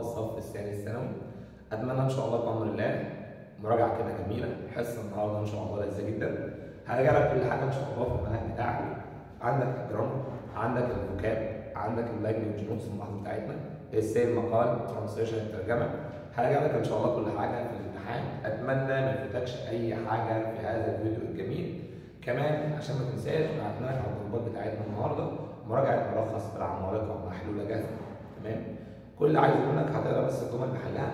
الصف الثاني الثانوي اتمنى ان شاء الله بامر الله مراجعه كده جميله حصه النهارده ان شاء الله لذيذه جدا هرجع لك كل حاجه ان شاء الله في المنهج بتاعك عندك الجرامر عندك الفوكاب عندك اللانجوج نوتس الملاحظه بتاعتنا السي المقال ترانسليشن الترجمه هرجع لك ان شاء الله كل حاجه في الامتحان اتمنى ما يفوتكش اي حاجه في هذا الفيديو الجميل كمان عشان ما تنساش بعتنا لك على الجروبات بتاعتنا النهارده مراجعه ملخص العمالقه محلوله جاهزه تمام كل اللي عايزه منك هتقرا بس الجمل بحلها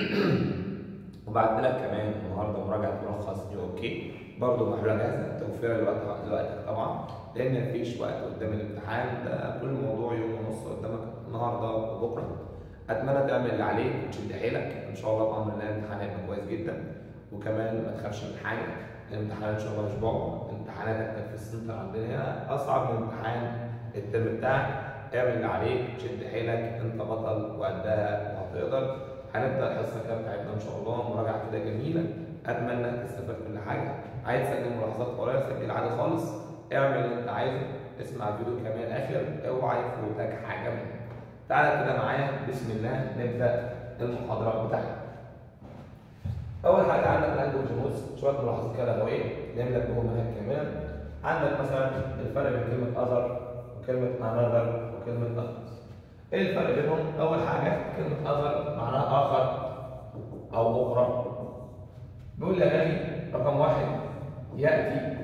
وبعت لك كمان النهارده مراجعه ملخص نيو اوكي برضه محلوله جاهزه توفيرا لوقت لوقتك طبعا لان مفيش وقت قدام الامتحان ده كل موضوع يوم ونص قدامك النهارده وبكره اتمنى تعمل اللي عليك وتشد حيلك ان شاء الله بامر الله الامتحان هيبقى كويس جدا وكمان ما تخافش من حاجه الامتحان ان شاء الله مش بعبع امتحاناتك في السنتر عندنا هنا اصعب من امتحان الترم بتاعك اعمل اللي عليك شد حيلك انت بطل وقدها وهتقدر هنبدا الحصه كده بتاعتنا ان شاء الله مراجعه كده جميله اتمنى تستفاد كل حاجه عايز تسجل ملاحظات ورايا سجل عادي خالص اعمل اللي انت عايزه اسمع الفيديو كمان الاخر اوعى يفوتك حاجه منه تعالى كده معايا بسم الله نبدا المحاضره بتاعتنا اول حاجه عندك لانجوج نوتس شويه ملاحظات كده لغويه نعمل لك جوه المنهج كاملا عندك مثلا الفرق بين كلمه اذر وكلمه انذر وكلمه اذرز ايه الفرق بينهم اول حاجه كلمه اذر معناها اخر او اخرى بيقول لك غني رقم واحد ياتي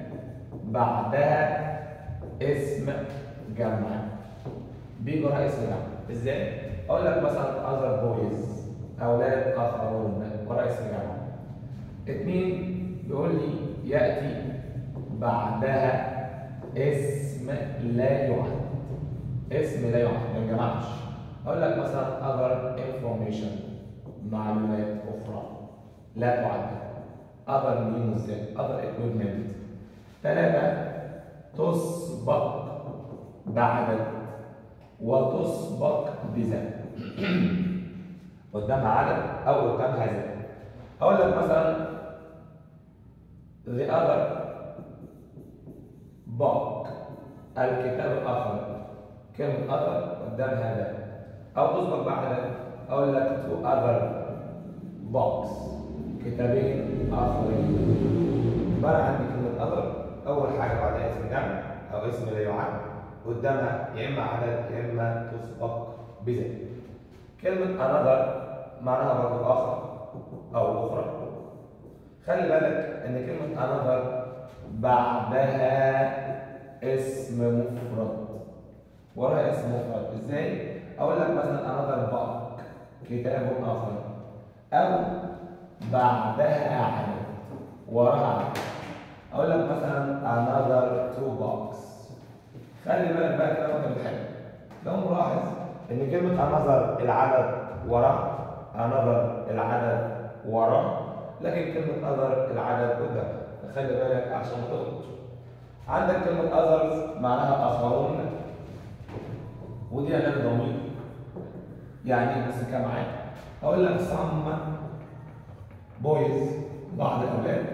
بعدها اسم جمع بيجي وراها اسم جمع ازاي اقول لك مثلا اذر بويز اولاد اخرون ورا اسم جمع اتنين بيقول لي ياتي بعدها اسم لا يعد اسم لا يعد ما ينجمعش اقول لك مثلا other information معلومات اخرى لا تعد other means other equipment ثلاثة تسبق بعد وتسبق بذا قدامها عدد او قدامها ذا اقول لك مثلا the other book الكتاب الاخر كلمة other قدامها ذا او تسبق بعد اقول لك to other books كتابين اخرين يبقى عندي كلمة other اول حاجة بعدها اسم جمع او اسم لا يعد قدامها يا اما عدد يا اما تسبق بذا كلمة another معناها برضه آخر أو أخرى خلي بالك إن كلمة another بعدها اسم مفرد وراها اسم مفرد إزاي؟ أقول لك مثلا another book كتاب آخر أو بعدها عدد وراها عدد أقول لك مثلا another two books خلي بالك بقى كده وأنت بتحل لو ملاحظ إن كلمة another العدد وراه another العدد وراه لكن كلمة other العدد قدام خلي بالك عشان ما تغلطش عندك كلمة others معناها آخرون ودي أنا ضمير يعني بس كام معاك أقول لك some boys بعض الأولاد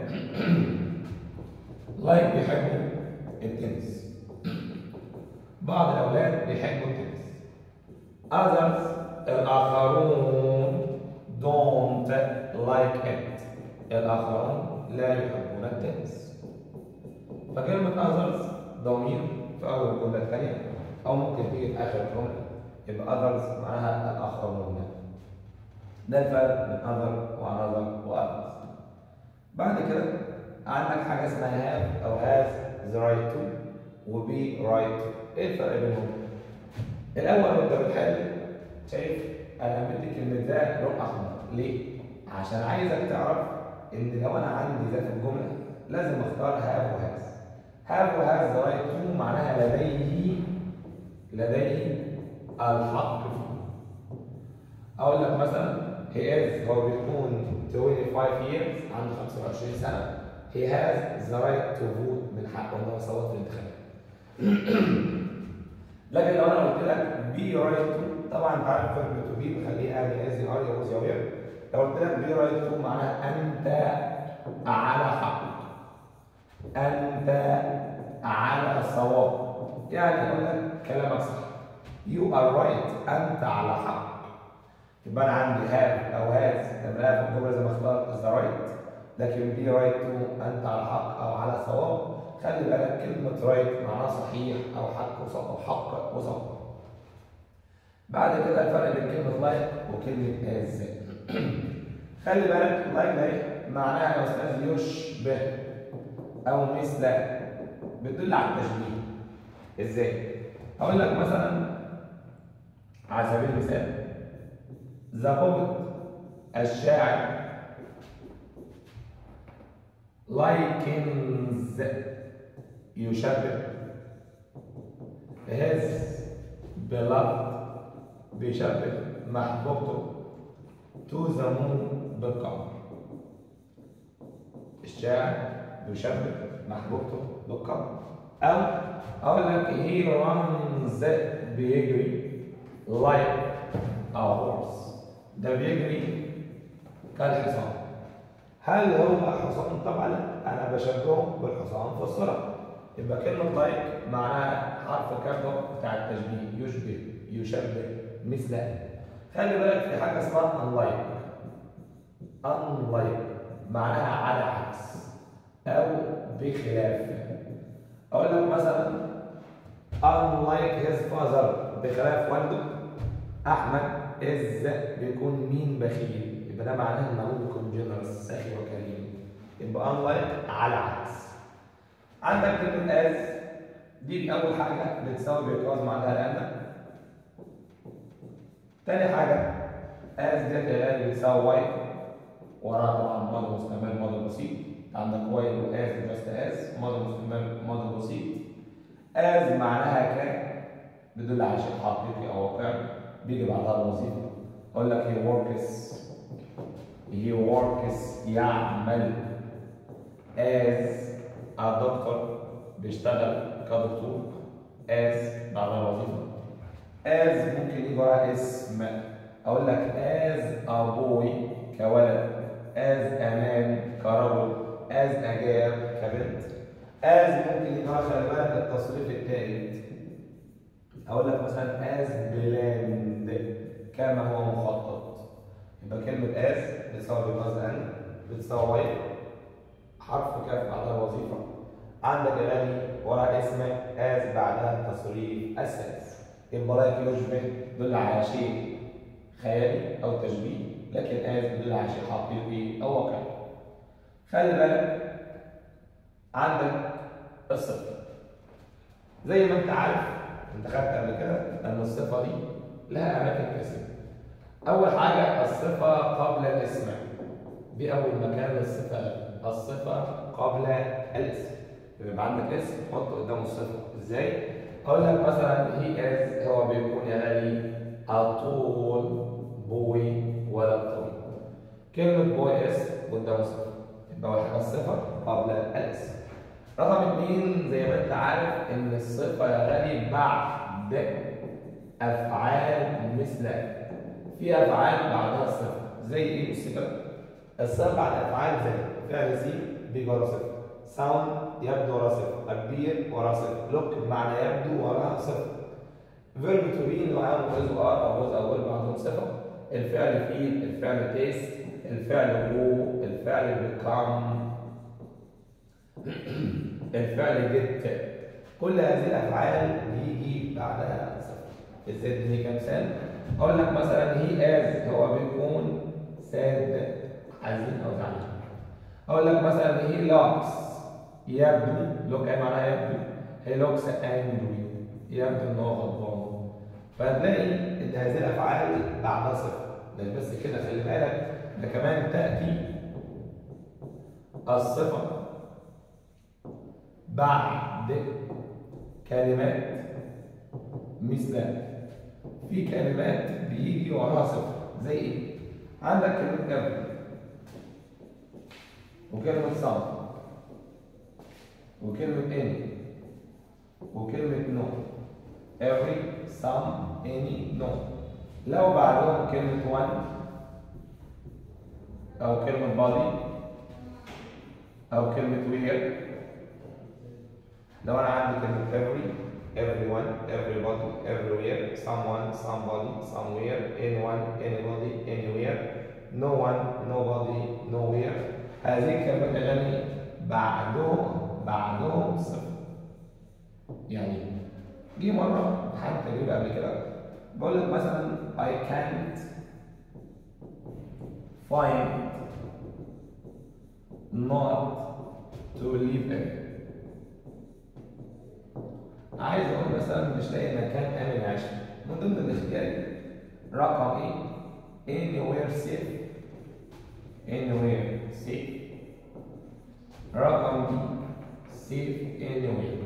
لايك بيحبوا التنس بعض الأولاد بيحبوا التنس others الآخرون don't like it الآخرون لا يحبون التنس فكلمة others ضمير في أول الجملة الثانية أو ممكن تيجي في آخر الجملة يبقى others معناها الآخرون ده الفرق بين other وanother وothers بعد كده عندك حاجة اسمها have أو has the right to و be right to إيه الفرق بينهم؟ الأول وأنت بتحل شايف انا مدي كلمه ذا لون احمر ليه عشان عايزك تعرف ان لو انا عندي ذا في الجمله لازم اختار هاف وهاز هاف وهاز ذا رايت تو معناها لديه لديه الحق فيه اقول لك مثلا he is هو بيكون 25 years عنده 25 سنه he has the right to vote من حقه ان هو يصوت في الانتخابات لكن لو انا قلت لك be right to طبعا انت عارف فيرب تو بي بخليه ام از ار يوز يوير لو قلت لك بي رايت تو معناها انت على حق انت على صواب يعني اقول لك كلامك صح يو ار رايت انت على حق يبقى انا عندي هاف او هاز لما الاقيها في الجمله زي ما اختار ذا رايت لكن بي رايت تو انت على حق او على صواب خلي بالك كلمه رايت معناها صحيح او حق وصواب او حق وصواب بعد كده الفرق بين كلمه لايك وكلمه از خلي بالك لايك ده معناها يا استاذ يشبه او مثل بتدل على التشبيه ازاي هقول لك مثلا على سبيل المثال ذا بوبت الشاعر لايكنز يشبه his beloved بيشبه محبوبته to the moon بالقمر الشاعر بيشبه محبوبته بالقمر او اقول لك he runs بيجري like a horse ده بيجري كالحصان هل هو حصان طبعا لا انا بشبهه بالحصان في السرعه يبقى كلمه لايك معناها حرف الكاف بتاع التشبيه يشبه يشبه مثل خلي بالك في حاجه اسمها unlike unlike معناها على عكس او بخلاف اقول لك مثلا unlike his father بخلاف والده احمد از بيكون مين بخيل يبقى ده معناه ان ابوه بيكون جنرس ساخي وكريم يبقى unlike على عكس عندك كلمه از دي اول حاجه بتساوي بيتواز معناها لان تاني حاجه از ديت يا غالي بتساوي واي وراها طبعا ماضي مستمر ماضي بسيط عندك واي واز جاست از ماضي مستمر ماضي بسيط از معناها كان بيدل على شيء حقيقي او واقعي بيجي بعدها الوظيفه اقول لك هي وركس هي وركس يعمل از دكتور بيشتغل كدكتور از بعدها الوظيفه از ممكن يجي وراها اسم اقول لك از ابوي كولد از امان كرجل از اجاب كبنت از ممكن يجي وراها خلي بالك التصريف الثالث اقول لك مثلا از بلاند كما هو مخطط يبقى كلمه از بتساوي بلس ان بتساوي واي حرف كاف بعدها الوظيفه عندك يا غالي ورا اسمك از بعدها التصريف السادس يبقى لايك يشبه يدل على شيء خيالي او تشبيه لكن از بيدل على شيء حقيقي او واقعي خلي بالك عندك الصفه زي ما انت عارف انت خدت قبل كده ان الصفه دي لها اماكن كثيره اول حاجه الصفه قبل الاسم دي اول مكان للصفه الصفه قبل الاسم يبقى عندك اسم حط قدامه الصفه ازاي اقول لك مثلا هي از هو بيكون يا غالي الطول بوي ولا طويل كلمه بوي اس قدامه صفه يبقى اول حاجه الصفه قبل الاسم رقم اثنين زي ما انت عارف ان الصفه يا غالي بعد افعال مثل في افعال بعدها الصفه زي ايه بص كده الصفه بعد افعال زي فعل زي بيجي ورا صفه ساوند يبدو ورا صفه كبير ورا صفه لوك بمعنى يبدو وراها صفه فيرب تو بي اللي هو از ار او از اول بعدهم صفه الفعل فيل الفعل تيست الفعل هو الفعل بيكام الفعل جيت كل هذه الافعال بيجي بعدها صفه ازاي اديني كمثال اقول لك مثلا هي از هو بيكون ساد حزين او زعلان اقول لك مثلا هي لوكس يبدو لوك اي معناها يبدو هي لوكس انجري يبدو ان هو غضبان فهتلاقي ان هذه الافعال بعدها صفه مش بس كده خلي بالك ده كمان تاتي الصفه بعد كلمات مثل في كلمات بيجي وراها صفر زي ايه؟ عندك كلمة every وكلمة some وكلمة any وكلمة no every some any no لو بعدهم كلمة one أو كلمة body أو كلمة where لو أنا عندي كلمة every everyone everybody everywhere someone somebody somewhere anyone anybody anywhere no one nobody nowhere هذه الكلمات يا غالي بعدهم بعدهم صفر يعني جه مرة حد تجربة قبل كده بقول لك مثلا I can't find not to live in عايز اقول مثلا مش لاقي مكان امن عايش فيه. من ضمن الاختيارات رقم ايه؟ anywhere safe anywhere safe رقم بي safe anywhere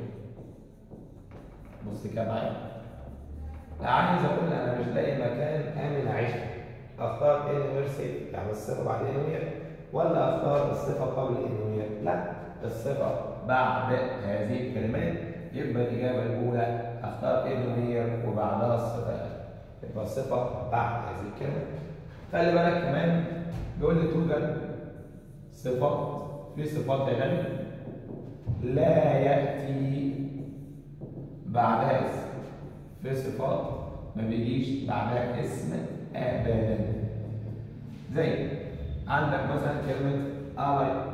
بص كده معايا عايز اقول انا مش لاقي مكان امن اعيش فيه اختار anywhere safe يعني الصفه بعد anywhere ولا اختار الصفه قبل anywhere لا الصفه بعد هذه الكلمات يبقى الاجابه الاولى اختار anywhere وبعدها الصفه يبقى الصفه بعد هذه الكلمات خلي بالك كمان بيقول لي توجد صفات في صفات يا غالي لا ياتي بعدها اسم في صفات ما بيجيش بعدها اسم ابدا زي عندك مثلا كلمة ألايك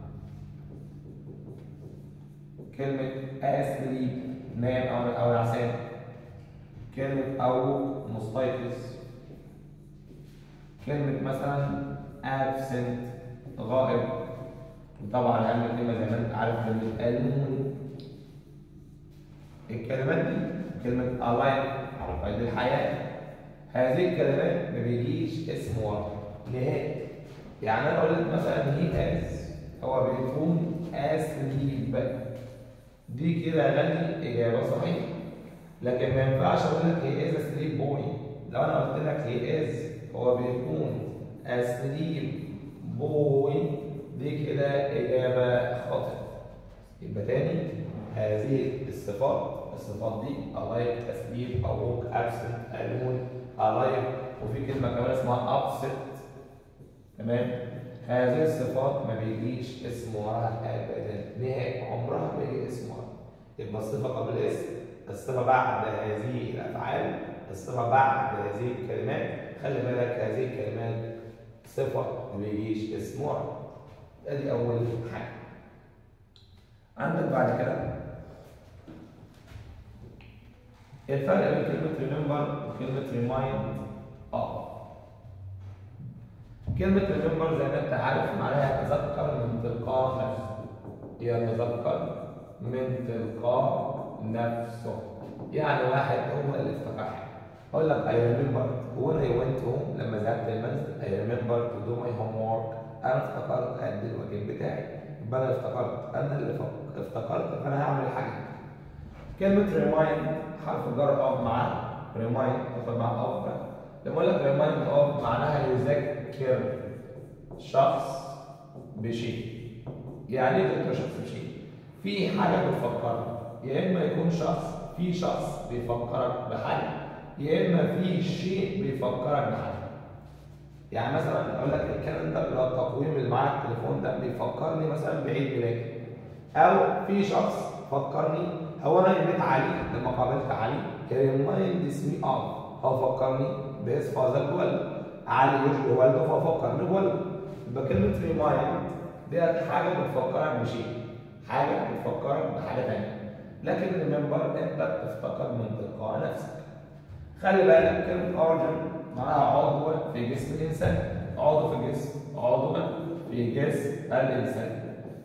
كلمة أسليب نام أو أو نعسان كلمة أبوك مستيقظ كلمة مثلا absent غائب وطبعا أهم كلمة زي ما أنت عارف كلمة المون الكلمات دي كلمة alive على قيد الحياة هذه الكلمات ما بيجيش اسم ورا نهائي يعني أنا أقول لك مثلا هي از هو بيكون asleep دي كده غني إجابة صحيحة لكن ما ينفعش أقول لك هي از asleep boy لو أنا قلت لك هي از هو بيكون asleep boy دي كده إجابة خاطئة يبقى تاني هذه الصفات الصفات دي alive تسليم awake absent alone alive وفي كلمة كمان اسمها upset تمام هذه الصفات ما بيجيش اسم وراها ابدا نهائي عمرها ما بيجي اسم وراها يبقى الصفة قبل الاسم الصفة بعد هذه الأفعال الصفة بعد هذه الكلمات خلي بالك هذه الكلمات صفة ما بيجيش اسم وراها ادي أول حاجة عندك بعد كده الفرق بين كلمة remember وكلمة remind اه كلمة remember زي ما انت عارف معناها يتذكر من تلقاء نفسه يتذكر من تلقاء نفسه يعني واحد هو اللي افتكر حاجة اقول لك I remember when I went home لما ذهبت المنزل I remember to do my homework انا افتكرت ادي الواجب بتاعي يبقى انا افتكرت انا اللي فك- افتكرت فانا هعمل حاجة كلمة remind حرف الجر اقف معاه remind تاخد معاه اقف بقى لما اقول لك remind اقف معناها يذكر شخص بشيء يعني ايه تذكر شخص بشيء؟ في حاجة بتفكرك يا اما يكون شخص في شخص بيفكرك بحاجة يا اما في شيء بيفكرك بحاجة يعني مثلا اقول لك الكالندر اللي هو التقويم اللي معاك التليفون ده بيفكرني مثلا بعيد ميلادي او في شخص فكرني هو انا جيت علي لما قابلت علي ريمايند مي اوف هو فكرني باسم فاذر بوالده علي يشبه والده ففكرني بوالده يبقى كلمه ريمايند ديت حاجه بتفكرك بشيء حاجه بتفكرك بحاجه ثانيه لكن ريمبر انت بتفتكر من تلقاء نفسك خلي بالك كلمه اورجن معناها عضو في جسم الانسان عضو في جسم عضو في جسم الانسان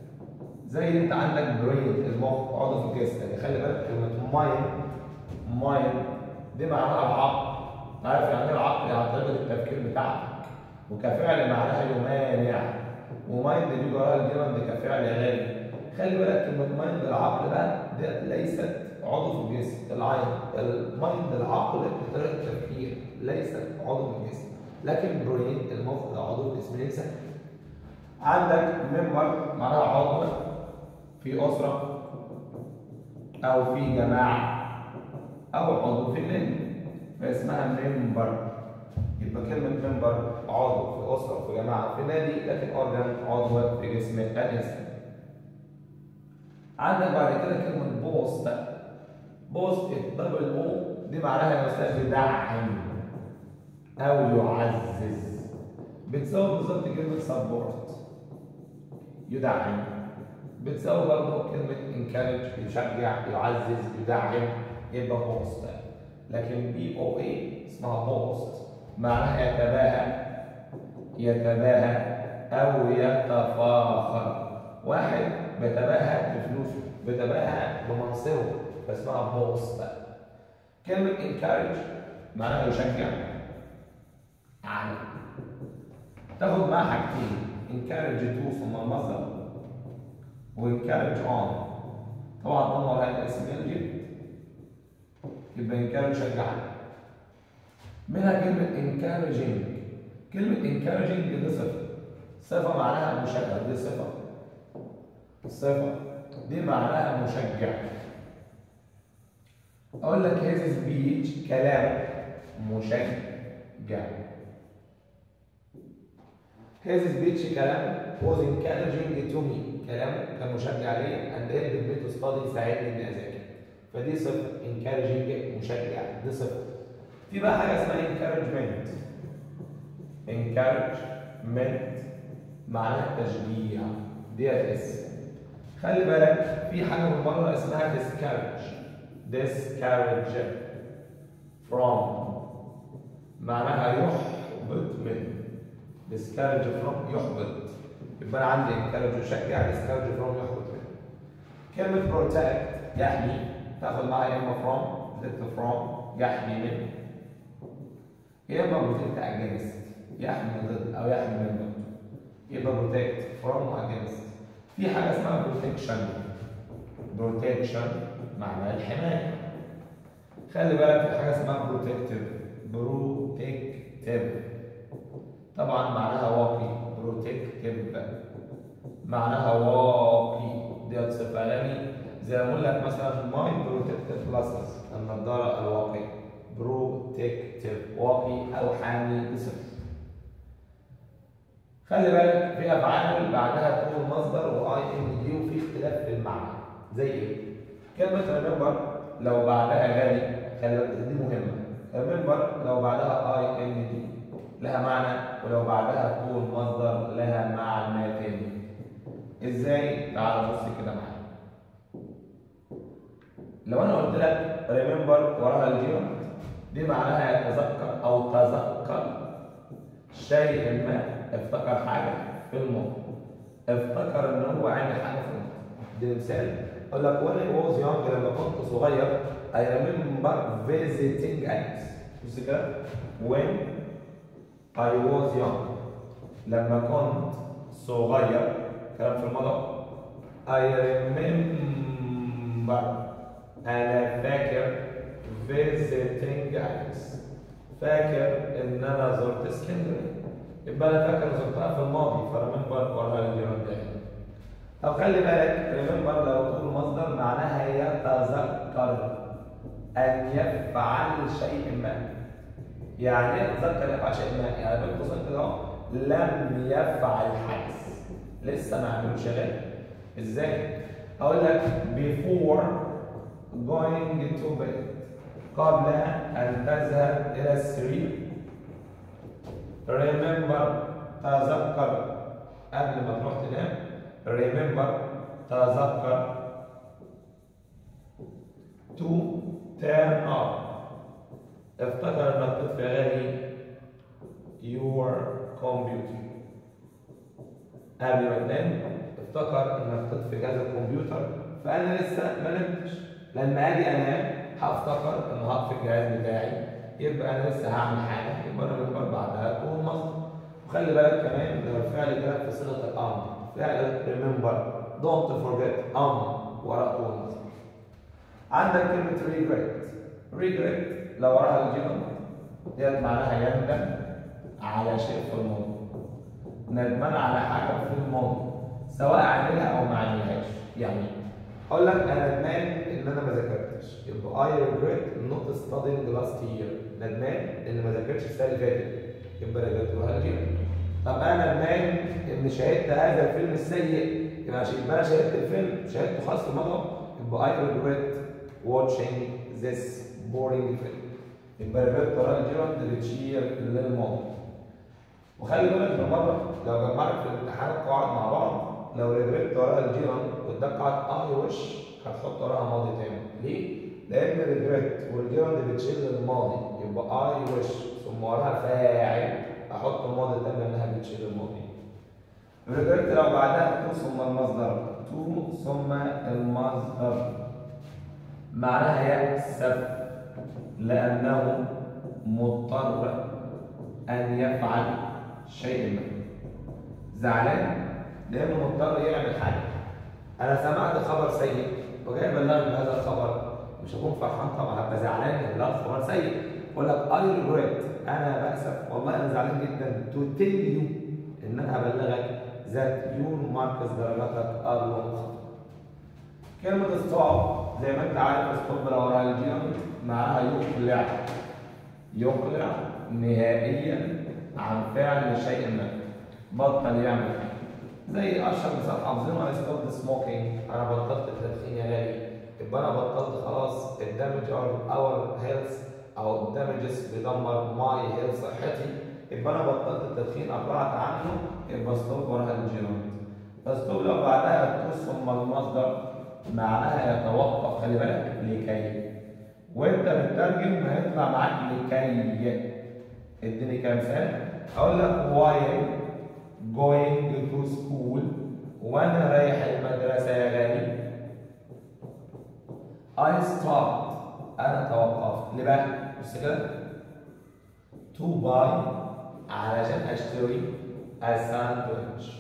زي انت عندك برين المخ عضو في الجسم يعني خلي بالك كلمه مايند مايند دي معناها العقل عارف يعني ايه العقل يعني طريقه التفكير بتاعتك وكفعل معناها يمانع ومايند دي جراها الجيران دي كفعل غالي خلي بالك كلمه مايند العقل بقى دي ليست عضو في الجسم العين المايند العقل بطريقه التفكير ليست عضو في الجسم لكن برين المخ ده عضو في جسم الانسان عندك ممبر معناها عضو في أسرة أو في جماعة أو عضو في النادي فاسمها ممبر يبقى كلمة ممبر عضو في أسرة في جماعة في نادي لكن أورجان عضو في جسم الإنسان عندك بعد كده كلمة بوست بوست دبل او دي معناها يا استاذ يدعم او يعزز بتساوي بالظبط كلمه سبورت يدعم بتساوي برضه كلمه انكارج يشجع يعزز يدعم يبقى بوست لكن بي او اي اسمها بوست معناها يتباهى يتباهى او يتفاخر واحد بيتباهى بفلوسه بيتباهى بمنصبه فاسمها بوست كلمة encourage معناها يشجع على تاخد معاها حاجتين encourage to ثم المصدر و encourage on طبعا on وراها الاسم يلجئ يبقى encourage شجع منها كلمة encouraging كلمة encouraging دي صفة صفة معناها مشجع دي صفة صفة دي معناها مشجع اقول لك هذا سبيتش كلام مشجع هذا سبيتش كلام was encouraging to me كلام كان مشجع ليا and helped me to study ساعدني اني اذاكر فدي صفه encouraging مشجع دي صفه في بقى حاجه اسمها encouragement encouragement معناها تشجيع دي اس خلي بالك في حاجه من بره اسمها discourage discourage from معناها يحبط من discourage from يحبط يبقى انا عندي encourage يشجع discourage from يحبط من كلمة protect يحمي تاخد معاها يا اما from protect from يحمي من يا اما protect against يحمي ضد او يحمي من ضد يبقى protect from و against في حاجة اسمها protection protection معناها الحماية خلي بالك في حاجة اسمها protective protective طبعا معناها واقي protective معناها واقي دي صفة عالمي زي ما اقول لك مثلا my protective glasses النضارة الواقية protective واقي أو حامي دي صفة خلي بالك في أفعال بعدها تكون مصدر واي ان دي وفي اختلاف في المعنى زي ايه؟ كلمة ريمبر لو بعدها غالي خلي بالك دي مهمة ريمبر لو بعدها اي ان دي لها معنى ولو بعدها تكون مصدر لها معنى تاني ازاي؟ تعال بص كده معايا لو انا قلت لك ريمبر وراها الجيرند دي معناها يتذكر او تذكر شيء ما افتكر حاجه في الماضي افتكر ان هو عامل حاجه في الماضي دي مثال اقول لك when I was young لما كنت صغير I remember visiting Alice بص كده when I was young لما كنت صغير كلام في الماضي I remember أنا فاكر visiting Alice فاكر إن أنا زرت اسكندرية يبقى أنا فاكر زرتها في الماضي فريمبر وراها الجيران ده طب خلي بالك ريمبر لو تقول مصدر معناها يتذكر أن يفعل شيء ما يعني ايه يتذكر يفعل شيء ما يعني بين قوسين كده اهو لم يفعل حدث لسه ما عملوش غير ازاي؟ اقول لك before going to bed قبل ان تذهب الى السرير remember تذكر قبل ما تروح تنام remember تذكر to turn off افتكر انك تطفي غالي your computer قبل ما تنام افتكر انك تطفي جهاز الكمبيوتر فانا لسه ما نمتش لما اجي انام هفتكر ان هطفي الجهاز بتاعي يبقى انا لسه هعمل حاجه يبقى انا بنبر بعدها تكون مصدر وخلي بالك كمان لو الفعل جالك في صيغه الامر فعل remember don't forget امر وراء طول مصدر عندك كلمه regret regret لو وراها الجيم ديت معناها يندم على شيء في الماضي ندمان على حاجه في الماضي سواء عملها او ما عملهاش يعني اقول لك انا ندمان ان انا ما ذاكرتش يبقى I regret not studying last year ندمان ان ما ذاكرتش السنه اللي فاتت يبقى regret وراها الجيم طب انا ندمان ان شاهدت هذا الفيلم السيء يبقى يبقى انا شاهدت الفيلم شاهدته خلاص في الماضي يبقى I regret watching this boring film يبقى ريفيرت وراء الجيرند بتشير للماضي وخلي بالك بالمره لو جمعت في الامتحان القواعد مع بعض لو ريفيرت وراء الجيرند قدام قاعده اي وش هتحط وراها ماضي تاني ليه؟ لان ريجريت والجيرند بتشيل الماضي يبقى اي وش ثم وراها فاعل احط الماضي تاني لانها بتشيل الماضي ريجريت لو بعدها تو ثم المصدر تو ثم المصدر معناها يأسف لأنه مضطر أن يفعل شيء ما زعلان لأنه مضطر يعمل حاجة أنا سمعت خبر سيء وجاي بلغني بهذا الخبر مش هكون فرحان طبعا هبقى زعلان ان لا خبر سيء اقول لك اي ريجريت انا بأسف والله انا زعلان جدا تو تيل يو ان انا ابلغك ذات يور ماركس درجاتك ار لون كلمة ستوب زي ما انت عارف ستوب لو وراها الجيم معاها يقلع يقلع نهائيا عن فعل شيء ما بطل يعمل زي اشهر مثال حافظينه اي ستوب سموكينج انا بطلت التدخين يا غالي يبقى انا بطلت خلاص الدمج اور هيلث او الدمجز بيدمر ماي هيلث صحتي يبقى انا بطلت التدخين ابعد عنه يبقى ستوب وراها الجينوم فستوب لو بعدها التوس ثم المصدر معناها يتوقف خلي بالك لكي وانت بتترجم هيطلع معاك لكي اديني كام مثال اقول لك while going to school وانا رايح المدرسه يا غالي I stopped انا توقفت ليه بقى؟ بص كده to buy علشان اشتري a sandwich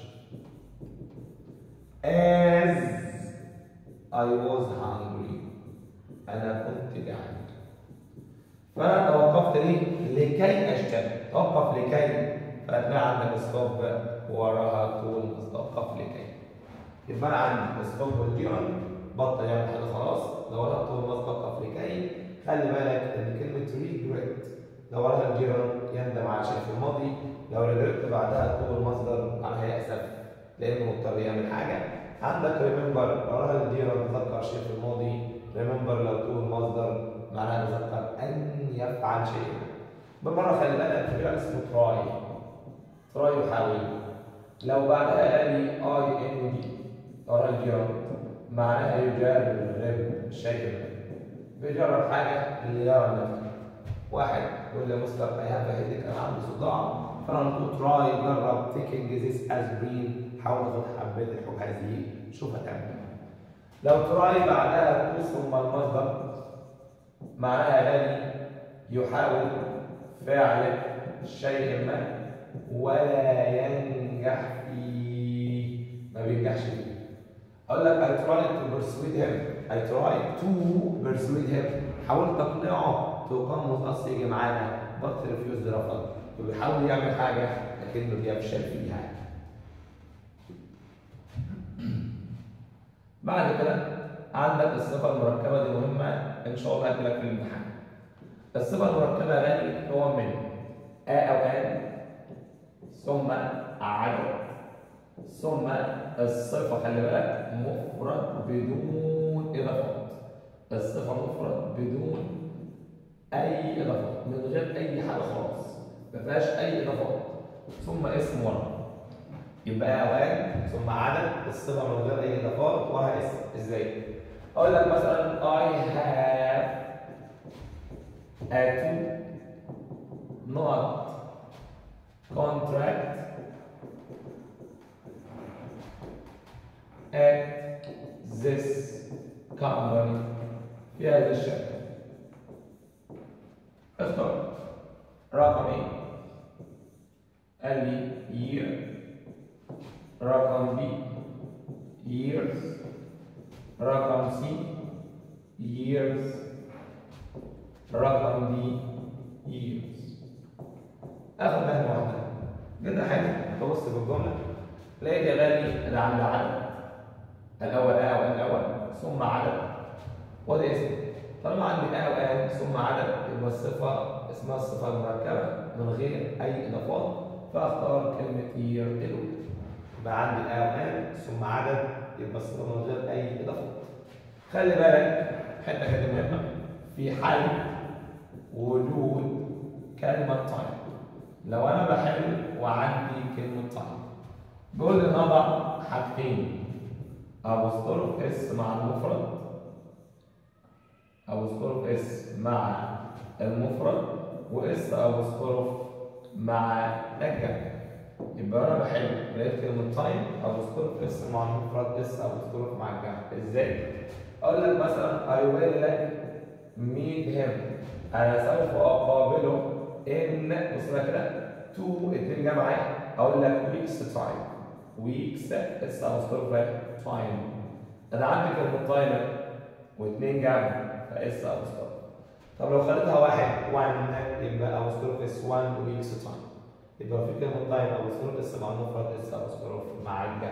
as I was hungry انا كنت جعان فانا توقفت ليه؟ لكي اشتري توقف لكي فهتلاقي عندك ستوب وراها طول توقف لكي يبقى انا عندي ستوب والجيران بطل يعمل حاجه خلاص لو وراها طول ما توقف لكي خلي بالك ان كلمه ريجريت لو وراها الجيران يندم على شيء في الماضي لو ريجريت بعدها طول المصدر معناها يأسف لانه مضطر يعمل حاجه عندك ريمبر وراها الجيران تذكر شيء في الماضي ريمبر لو طول مصدر معناها تذكر ان يفعل شيء بالمره خلي بالك في فعل اسمه تراي تراي يحاول لو بعدها قال لي اي ان دي وراها الجيران معناها يجرب شيء بيجرب حاجه اللي يرى النتيجه واحد يقول لي مستر اي هاف هيدك انا عندي صداع فانا نقول تراي جرب تيكينج ذيس اسبرين حاول تاخد حبات الحب هذه شوف هتعمل ايه لو تراي بعدها تقول ثم المصدر معناها غني يحاول فعل شيء ما ولا ينجح فيه ما بينجحش فيه اقول لك I tried to persuade him I tried to persuade him حاولت اقنعه تقمص اصل يجي معانا but refused رفض وبيحاول يعمل حاجه لكنه بيفشل فيها بعد كده عندك الصفه المركبه دي مهمه ان شاء الله هتجيلك في الامتحان الصفه المركبه غني هو من ا او ان ثم عدد ثم الصفة خلي بالك مفرد بدون إضافات الصفة مفرد بدون أي إضافات من غير أي حاجة خالص ما فيهاش أي إضافات ثم اسم ورا يبقى أوان ثم عدد الصفة من غير أي إضافات وراها اسم إزاي؟ أقول لك مثلا I have a two not contract at this company في هذا الشكل اختار رقم ايه قال لي year رقم B years رقم C years رقم D years اخد مهنة واحدة كده حاجة تبص في الجملة لقيت يا غالي ده عند عدد الاول ا او ان الاول ثم عدد وده اسم طالما عندي ا وان ثم عدد يبقى الصفه اسمها الصفه المركبه من غير اي اضافات فاختار كلمه يير الاولى يبقى عندي ا وان ثم عدد يبقى الصفه من غير اي اضافات خلي بالك حته كده مهمه في حل وجود كلمة تايم لو أنا بحل وعندي كلمة تايم بيقول لي نضع حاجتين أبوستروف اس مع المفرد أبوستروف اس مع المفرد واس أبوستروف مع الجمع يبقى انا بحل لقيت كلمه تايم ابوستروف اس مع المفرد اس ابوستروف مع الجمع ازاي؟ اقول لك مثلا I will meet him انا سوف اقابله ان بص بقى كده تو اتنين جمع اقول لك weeks time weeks اس ابوستروف تايم انا عندي كلمه تايم واثنين جمع فاس ابوستروف طب لو خليتها واحد 1 يبقى ابوستروف اس 1 weeks time يبقى في كلمة تايم أو سكروف اس مع المفرد اس أو سكروف مع الجمع.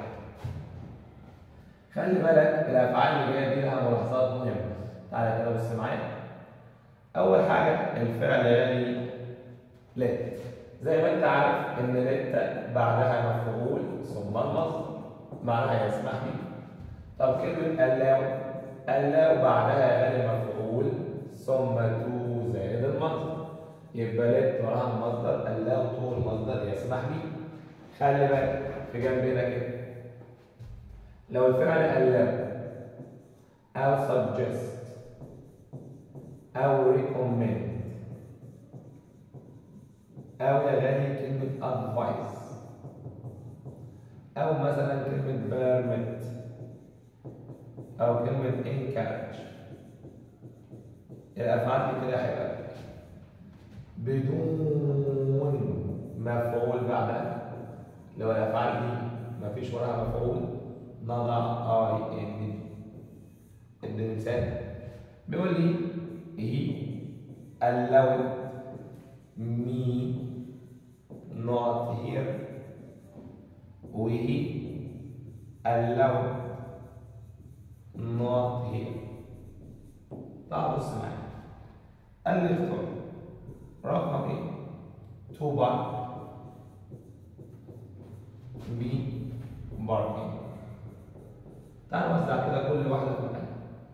خلي بالك الأفعال اللي جاية دي لها ملاحظات مهمة. تعالى كده بص معايا. أول حاجة الفعل يعني لت. زي ما أنت عارف إن لت بعدها مفعول ثم المصدر. معناها يسمح لي. طب كلمة ألاو ألاو بعدها يعني مفعول ثم تو زائد المصدر. يبقى لت وراها المصدر اللاو طول المصدر يسمح لي خلي بالك في جنبنا كده لو الفعل اللاو او suggest او recommend او يا غالي كلمة advice او مثلا كلمة permit او كلمة encourage الافعال دي كده هيبقى بدون مفعول بعدها لو الافعال دي مفيش وراها مفعول نضع اي ان دي ادي مثال بيقول لي هي allowed me not here وهي allowed not here تعال بص معايا قال لي اختار رقم ايه؟ 2 بار بي باركينج تعال نوزع كده كل واحدة في مكانها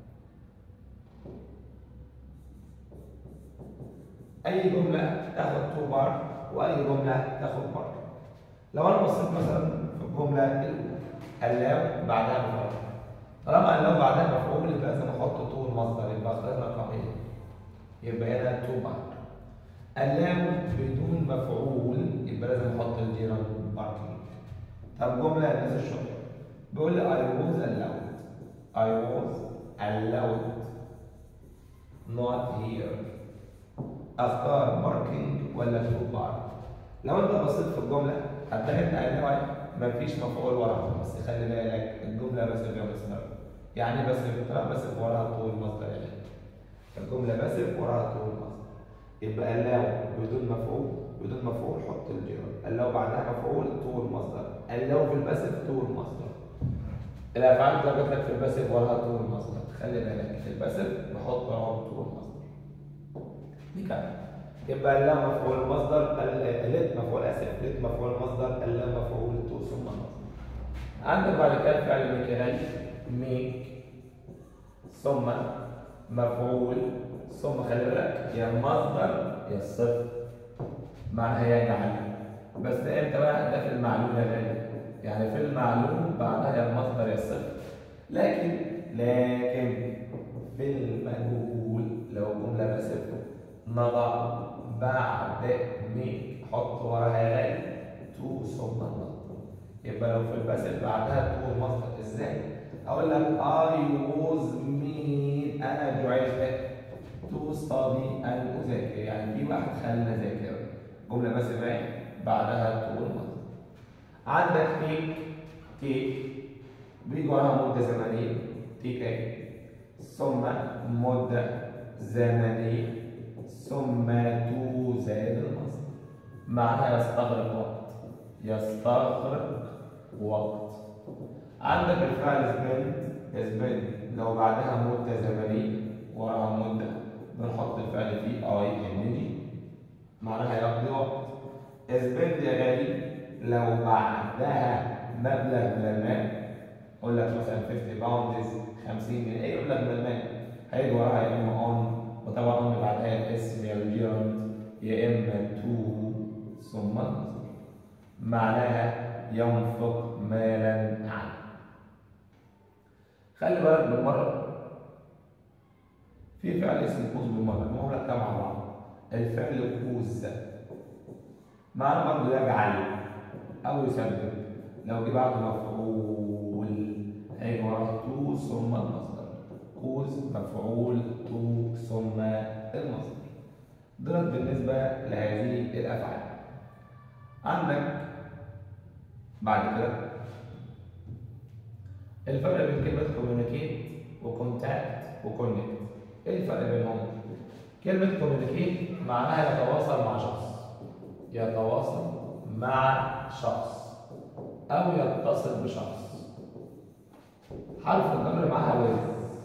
أي جملة تاخد 2 بار وأي جملة تاخد بار لو أنا بصيت مثلا في الجملة الأولى اللاو بعدها مفعول طالما اللاو بعدها مفعول يبقى لازم أحط طول مصدر يبقى اخترنا رقم ايه؟ يبقى هنا 2 بار اللام بدون مفعول يبقى لازم احط الجيران باركينج طب جمله الناس الشاطر بيقول لي I was allowed I was allowed not here اختار باركينج ولا تو بار لو انت بصيت في الجمله هتلاقي ان allowed مفيش مفعول وراها بس خلي بالك الجمله بس فيها مصدر يعني بس بس وراها طول مصدر يعني الجمله بس وراها طول مصدر يبقى اللاو بدون مفعول بدون مفعول حط الجيران اللاو بعدها مفعول طول مصدر اللاو في الباسف طول مصدر الافعال اللي جت لك في الباسف وراها طول مصدر خلي بالك في الباسف بحط وراها طول مصدر نكمل يبقى اللاو مفعول مصدر الليت مفعول اسف ليت مفعول مصدر اللاو مفعول طول ثم مصدر عندك بعد كده الفعل ميك ميك ثم مفعول ثم خلي بالك يا المصدر يا الصفر معناها يجعل بس ده امتى بقى ده في المعلوم يا غالي يعني في المعلوم بعدها يا المصدر يا الصفر لكن لكن في المجهول لو جمله بصفر نضع بعد ميك حط وراها يا غالي تو ثم المصدر يبقى لو في الباسف بعدها تو المصدر ازاي؟ اقول لك I was made انا جعلت تو ستادي ان اذاكر يعني في واحد خلنا ذاكر جمله بس بقى بعدها طول مصدر عندك تيك تيك بيجي وراها مده زمنيه تيك ايه ثم مده زمنيه ثم تو زائد المصدر معناها يستغرق وقت يستغرق وقت عندك الفعل سبند سبند لو بعدها مده زمنيه وراها مده بنحط الفعل فيه اي ان جي معناها يقضي وقت سبند يا غالي لو بعدها مبلغ من المال اقول لك مثلا 50 باوندز 50 جنيه ايه مبلغ من المال هيجي وراها يا اما اون وطبعا هم بعدها الاسم يا الجيرند يا اما تو ثم المصدر معناها ينفق مالا عنه خلي بالك بالمره في فعل اسمه كوز بالمره ما هو لك مع بعض الفعل كوز معنى برضه يجعل او يسبب لو جه بعده مفعول هيجي وراه تو ثم المصدر كوز مفعول تو ثم المصدر دولت بالنسبه لهذه الافعال عندك بعد كده الفرق بين كلمة كوميونيكيت وكونتاكت وكونكت ايه الفرق بينهم؟ كلمة كوميونيكيت معناها يتواصل مع شخص يتواصل مع شخص أو يتصل بشخص حرف الجر معاها ويز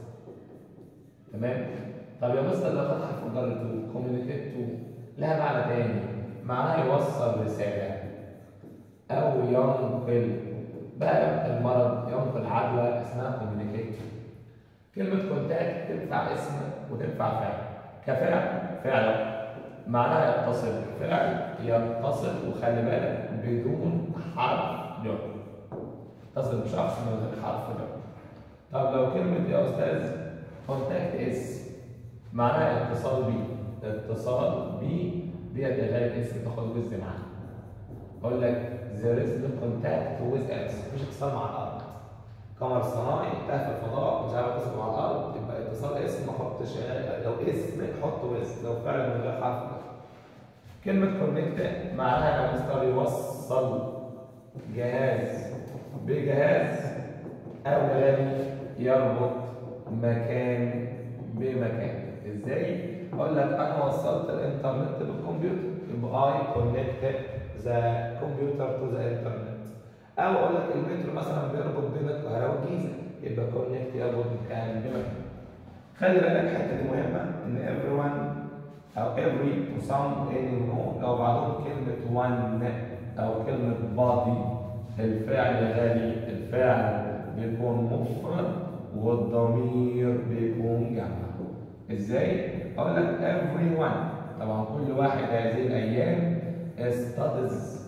تمام؟ طب يا مستر لو خد حرف الجر تو كوميونيكيت تو لها معنى تاني معناها يوصل رسالة أو ينقل بقى المرض ينقل عدوى اسمها كوميونيكيت كلمة كونتاكت تنفع اسم وتنفع فعل كفعل فعل معناها يتصل فعل يتصل وخلي بالك بدون حرف جر يتصل بشخص من غير حرف جر طب لو كلمة يا أستاذ كونتاكت اس معناها اتصال بي اتصال بي ديت يا غالي اس تاخد وز معاها اقول لك there is no contact with X مفيش اتصال مع الارض قمر صناعي تاه في الفضاء مش عارف يتصل مع الارض يبقى اتصال اسم ما احطش لو اسم حط وز لو فعل من غير حرف كلمة كونكت معناها يا مستر يوصل جهاز بجهاز أو غالي يربط مكان بمكان ازاي؟ اقول لك انا وصلت الانترنت بالكمبيوتر يبقى I connected the computer to the internet او اقول لك المترو مثلا بيربط بين القاهره والجيزه يبقى كونكت يربط مكان بمكان خلي بالك الحته دي مهمه ان everyone او every وsome any no لو بعدهم كلمه one او كلمه body الفعل يا غالي الفعل بيكون مفرد والضمير بيكون جمع ازاي؟ اقول لك everyone طبعا كل واحد هذه الايام studies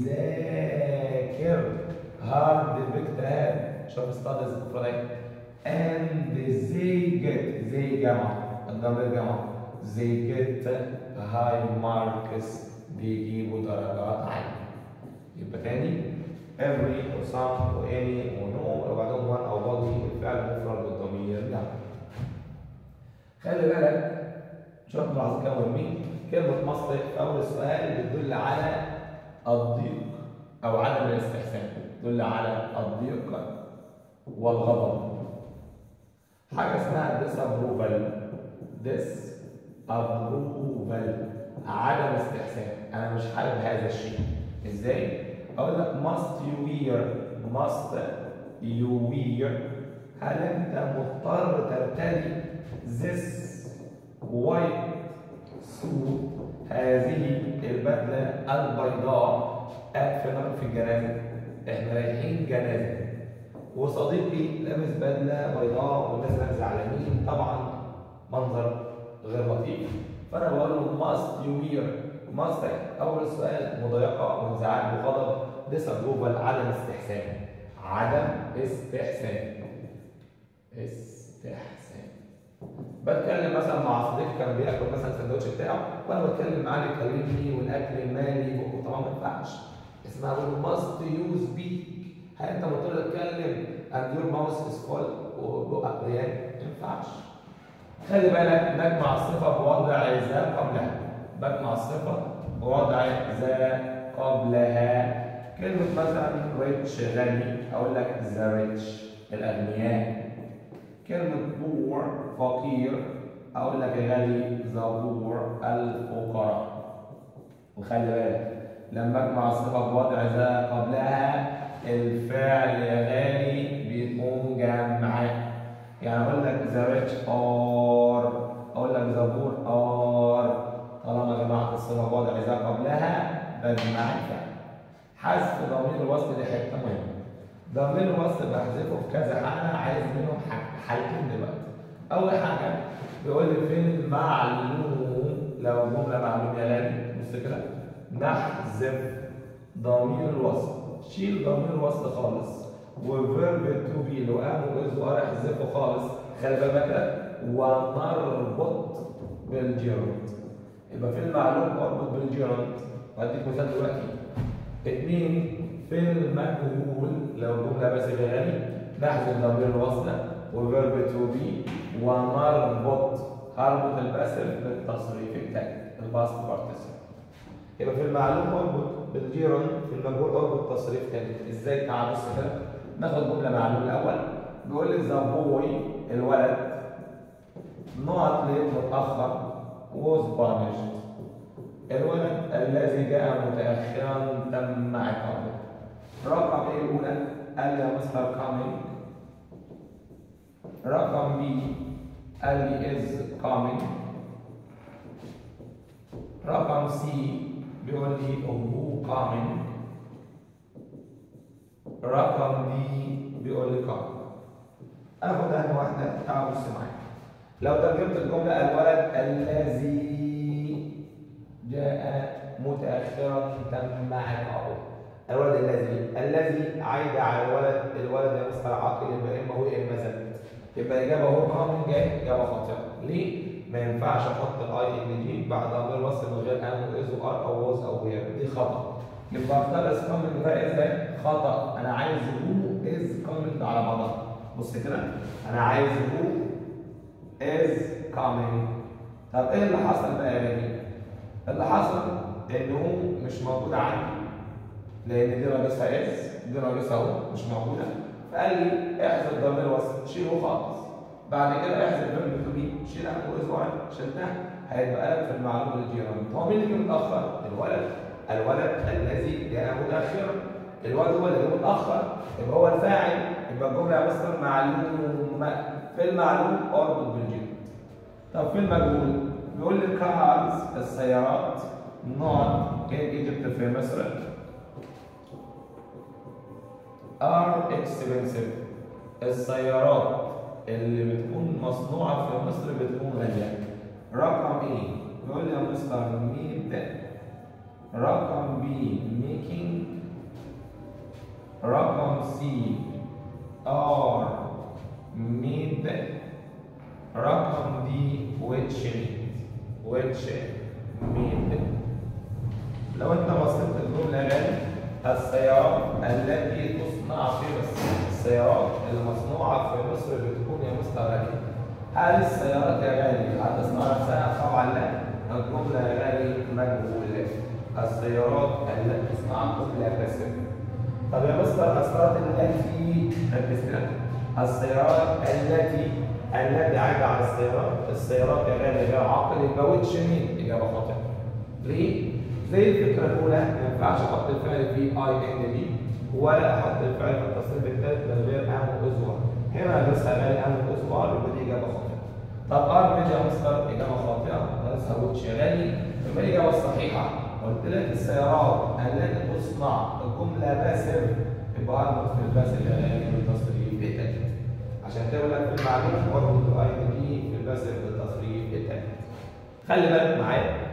بيذاكر هارد باجتهاد شوف studies مفرد and they get they جمع الضمير جمع they get high marks بيجيبوا درجات عالية يبقى تاني every و some و any و no لو بعدهم one أو body الفعل مفرد والضمير جمع خلي بالك شوف ملاحظة كون مين كلمة مصر في أول السؤال بتدل على الضيق أو عدم الاستحسان تدل على الضيق والغضب حاجة اسمها disapproval disapproval عدم استحسان أنا مش حابب هذا الشيء إزاي؟ أقول لك must you wear must you wear هل أنت مضطر ترتدي this white suit هذه البدلة البيضاء أقفل في الجنازة إحنا رايحين جنازة وصديقي لابس بدلة بيضاء والناس هناك زعلانين طبعا منظر غير لطيف فأنا بقول له must you wear must أول سؤال مضايقة وانزعاج وغضب disapproval عدم استحسان عدم استحسان استحسان بتكلم مثلا مع صديقي كان بياكل مثلا السندوتش بتاعه وانا بتكلم معاه بيكلمني والاكل المالي وطبعا ما ينفعش اسمها بقول ماست يوز بيك هل انت مضطر تتكلم and your mouth is full وبقك مليان ما ينفعش خلي بالك نجمع الصفه بوضع ذا قبلها بجمع الصفه بوضع ذا قبلها كلمة مثلا ريتش غني أقول لك ذا ريتش الأغنياء كلمة بور فقير أقول لك يا غالي ذا بور الفقراء وخلي بالك لما أجمع الصفة بوضع ذا قبلها الفعل يا غالي بيكون جمع يعني أقول لك ذا ريتش آر أقول لك ذا بور آر طالما جمعت الصفة بوضع ذا قبلها بجمع الفعل حذف ضمير الوصل دي حته مهمه ضمير الوصل بحذفه في كذا حاله عايز منهم حاجتين دلوقتي اول حاجه بيقول لي فين المعلوم لو جمله معلوم يا غالي بص كده نحذف ضمير الوصل شيل ضمير الوصل خالص وفيرب تو بي لو قام وإز وار احذفه خالص خلي بالك كده ونربط بالجيرانت يبقى في المعلوم اربط بالجيرانت وهديك مثال دلوقتي اثنين في المجهول لو جمله بس غالي نحذف ضمير الوصل وفيرب تو بي ونربط هربط الباسف بالتصريف التاني الباست بارتيسيبل يبقى في المعلوم اربط بالجيران في المجهول اربط تصريف تاني ازاي تعال بص كده ناخد جمله معلوم الاول بيقول لي ذا بوي الولد نقط ليه متاخر was punished الولد الذي جاء متاخرا تم عقابه رقم ايه الاولى قال لي يا مستر كامينج رقم بي قال لي is coming رقم سي بيقول لي هو coming رقم دي بيقول لي coming اخد انا واحده تعال بص معايا لو ترجمت الجمله الولد الذي جاء متاخرا تم عقابه الولد الذي الذي عايد على الولد الولد يا مستر عاقل يبقى اما هو يا اما زد يبقى الاجابه هو قام جاي اجابه خاطئه ليه؟ ما ينفعش احط الاي ان جي بعد ضمير وصل من غير ان واز وار او واز او وير دي خطا يبقى اختار از كومنت بقى ازاي؟ خطا انا عايز هو از كومنت على بعضها بص كده انا عايز هو از كومنت طب ايه اللي حصل بقى يا بني؟ اللي حصل ان هو مش موجود عندي لان دي ناقصها اس دي ناقصها اهو مش موجوده فقال لي احذف ضمير الوصل شيله خالص بعد كده احذف فيرب تو بي شيلها واسبوع شلتها هيبقى لك في المعلومه الجيران هو مين اللي جه متاخر؟ الولد الولد الذي جاء متاخرا الولد هو اللي جه متاخر يبقى هو الفاعل يبقى الجمله يا مستر معلوم في المعلوم اربط بالجيران طب في المجهول بيقول لي كارز السيارات not in Egypt في مصر are expensive السيارات اللي بتكون مصنوعة في مصر بتكون غالية رقم ايه؟ بيقول لي يا مستر ميد رقم بي making رقم سي are made رقم دي which made which made لو انت بصيت الجملة غالي السيارات التي تصنع في مصر السيارات المصنوعة في مصر بتكون يا مستر غالية هل السيارات يا غالي هتصنع نفسها؟ طبعا لا الجملة يا غالي مجهولة السيارات التي تصنع جملة باسمة طب يا مستر السيارات التي ركز كده السيارات التي التي عايدة على السيارات السيارات يا غالي غير عاقل يبقى ويتش مين؟ إجابة خاطئة ليه؟ زي الفكره الاولى ما ينفعش احط الفعل في اي ان دي ولا احط الفعل في التصريف الثالث من غير ام وازوار هنا لسه غالي ام وازوار يبقى دي اجابه خاطئه طب ار ميديا مستر اجابه خاطئه لسه ويتش غالي يبقى الاجابه الصحيحه قلت لك السيارات التي تصنع الجمله باسف يبقى اربط في الباسف يا غالي بالتصريف الثالث عشان كده بقول لك في المعلومه اربط الاي ان دي في الباسف بالتصريف الثالث خلي بالك معايا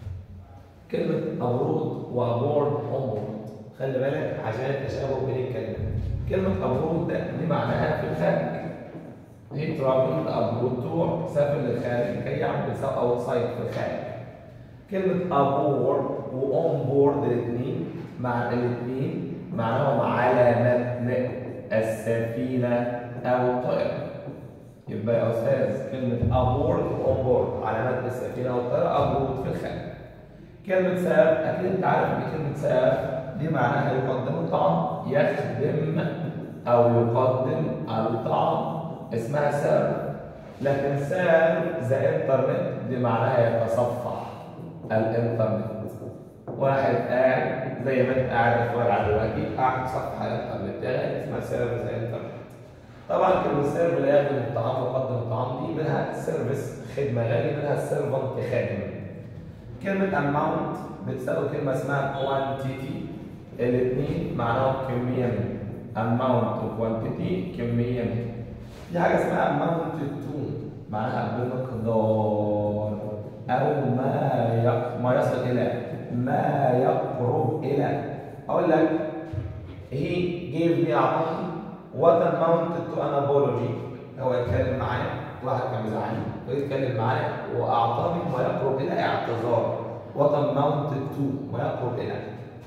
كلمة أبرود وأبورد أمورد خلي بالك عشان التشابه بين الكلمات كلمة أبرود ده دي معناها في الخارج هي ترافل أبرود تور سافر للخارج كي يعمل أوت سايد في الخارج كلمة أبورد وأون بورد الاثنين مع الاثنين معناهم على متن السفينة أو الطائرة يبقى يا أستاذ كلمة أبورد وأون بورد على متن السفينة أو الطائرة أبورد في الخارج كلمة ساف أكيد أنت عارف إن كلمة ساف دي معناها يقدم الطعام يخدم أو يقدم الطعام اسمها ساف لكن ساف زي انترنت دي معناها يتصفح الانترنت واحد قاعد زي ما انت قاعد تتفرج على دلوقتي قاعد تصفح الانترنت ده اسمها سيرف زي انترنت طبعا كلمة سيرف اللي يخدم الطعام ويقدم الطعام دي منها سيرفيس خدمة غالي منها سيرفنت خادم كلمة amount بتساوي كلمة اسمها quantity الاثنين معناهم كمية من amount و quantity كمية من في حاجة اسمها amount to معناها بمقدار او ما يق... ما يصل الى ما يقرب الى اقول لك he gave me اعطاني what amounted to an apology هو يتكلم معايا واحد كان بيزعلني ويتكلم معايا واعطاني ما يقرب الى اعتذار what amounted to ما يقرب الى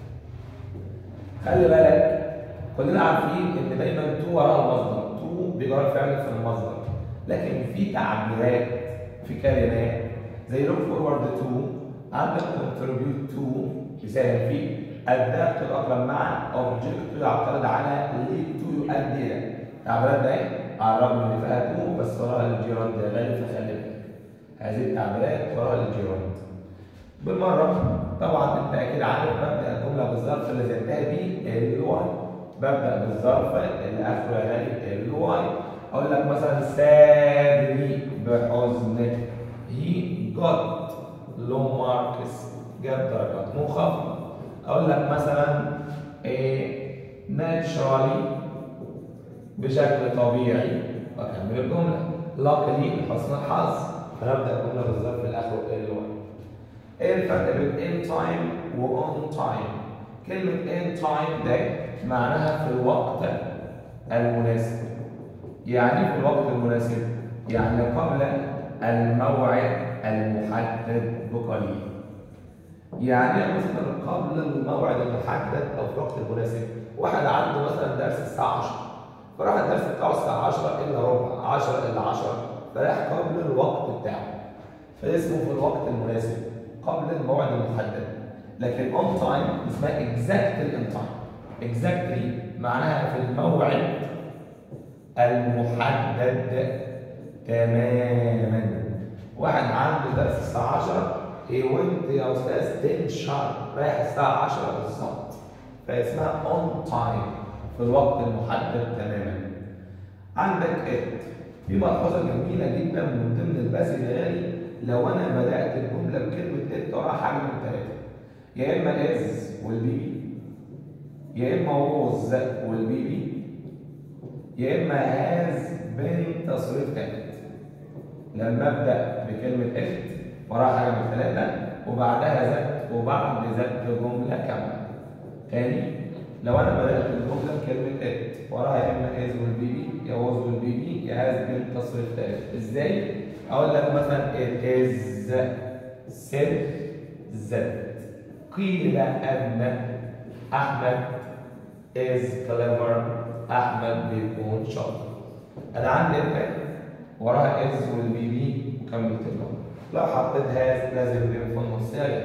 خلي بالك كلنا عارفين ان دايما تو وراها المصدر تو بيجرى فعل في المصدر لكن في تعبيرات في كلمات زي look forward to عندك contribute to يساهم فيه adapt الأقرب مع object يعترض على lead to يؤدي إلى التعبيرات ده على الرغم ان فيها تو بس وراها الجيران ده غالي فخلي بالك هذه التعبيرات وراها الجيران بالمرة طبعا انت اكيد عارف ببدا الجمله بالظرف اللي زدتها دي الواي ببدا بالظرف اللي اخره يا غالي الواي اقول لك مثلا سادني بحزن هي جت لو ماركس جاب درجات منخفضه اقول لك مثلا ايه ناتشرالي بشكل طبيعي واكمل الجمله luckily لحسن الحظ فنبدا الجمله بالظرف اللي اخره الواي ايه الفرق بين in time و on time كلمة in time ده معناها في الوقت المناسب يعني في الوقت المناسب يعني قبل الموعد المحدد بقليل يعني مثلا قبل الموعد المحدد او في الوقت المناسب واحد عنده مثلا درس الساعة 10 فراح الدرس بتاعه الساعة 10 الا ربع 10 الا 10 فراح قبل الوقت بتاعه فاسمه في الوقت المناسب قبل الموعد المحدد لكن on time اسمها exactly on time exactly معناها في الموعد المحدد تماما واحد عنده درس الساعة 10 he went يا استاذ 10 شهر رايح الساعة 10 بالظبط فاسمها on time في الوقت المحدد تماما عندك it في ملحوظة جميلة جدا من ضمن الباسل الغالي لو انا بدات الجمله بكلمه ات وراها حاجه من ثلاثه يا اما از والبيبي يا اما ووز والبيبي يا اما هاز بين تصريف ثالث لما ابدا بكلمه ات وراها حاجه من ثلاثه وبعدها ذات وبعد ذات جمله كامله تاني لو انا بدات الجمله بكلمه ات وراها يا اما از والبيبي يا ووز والبيبي يا هاز بين تصريف ثالث ازاي اقول لك مثلا it is said that قيل ان احمد is clever احمد بيكون شاطر انا عندي ات وراها is والبي بي وكملت الجمله لو حطيت هاز لازم بين في النص يا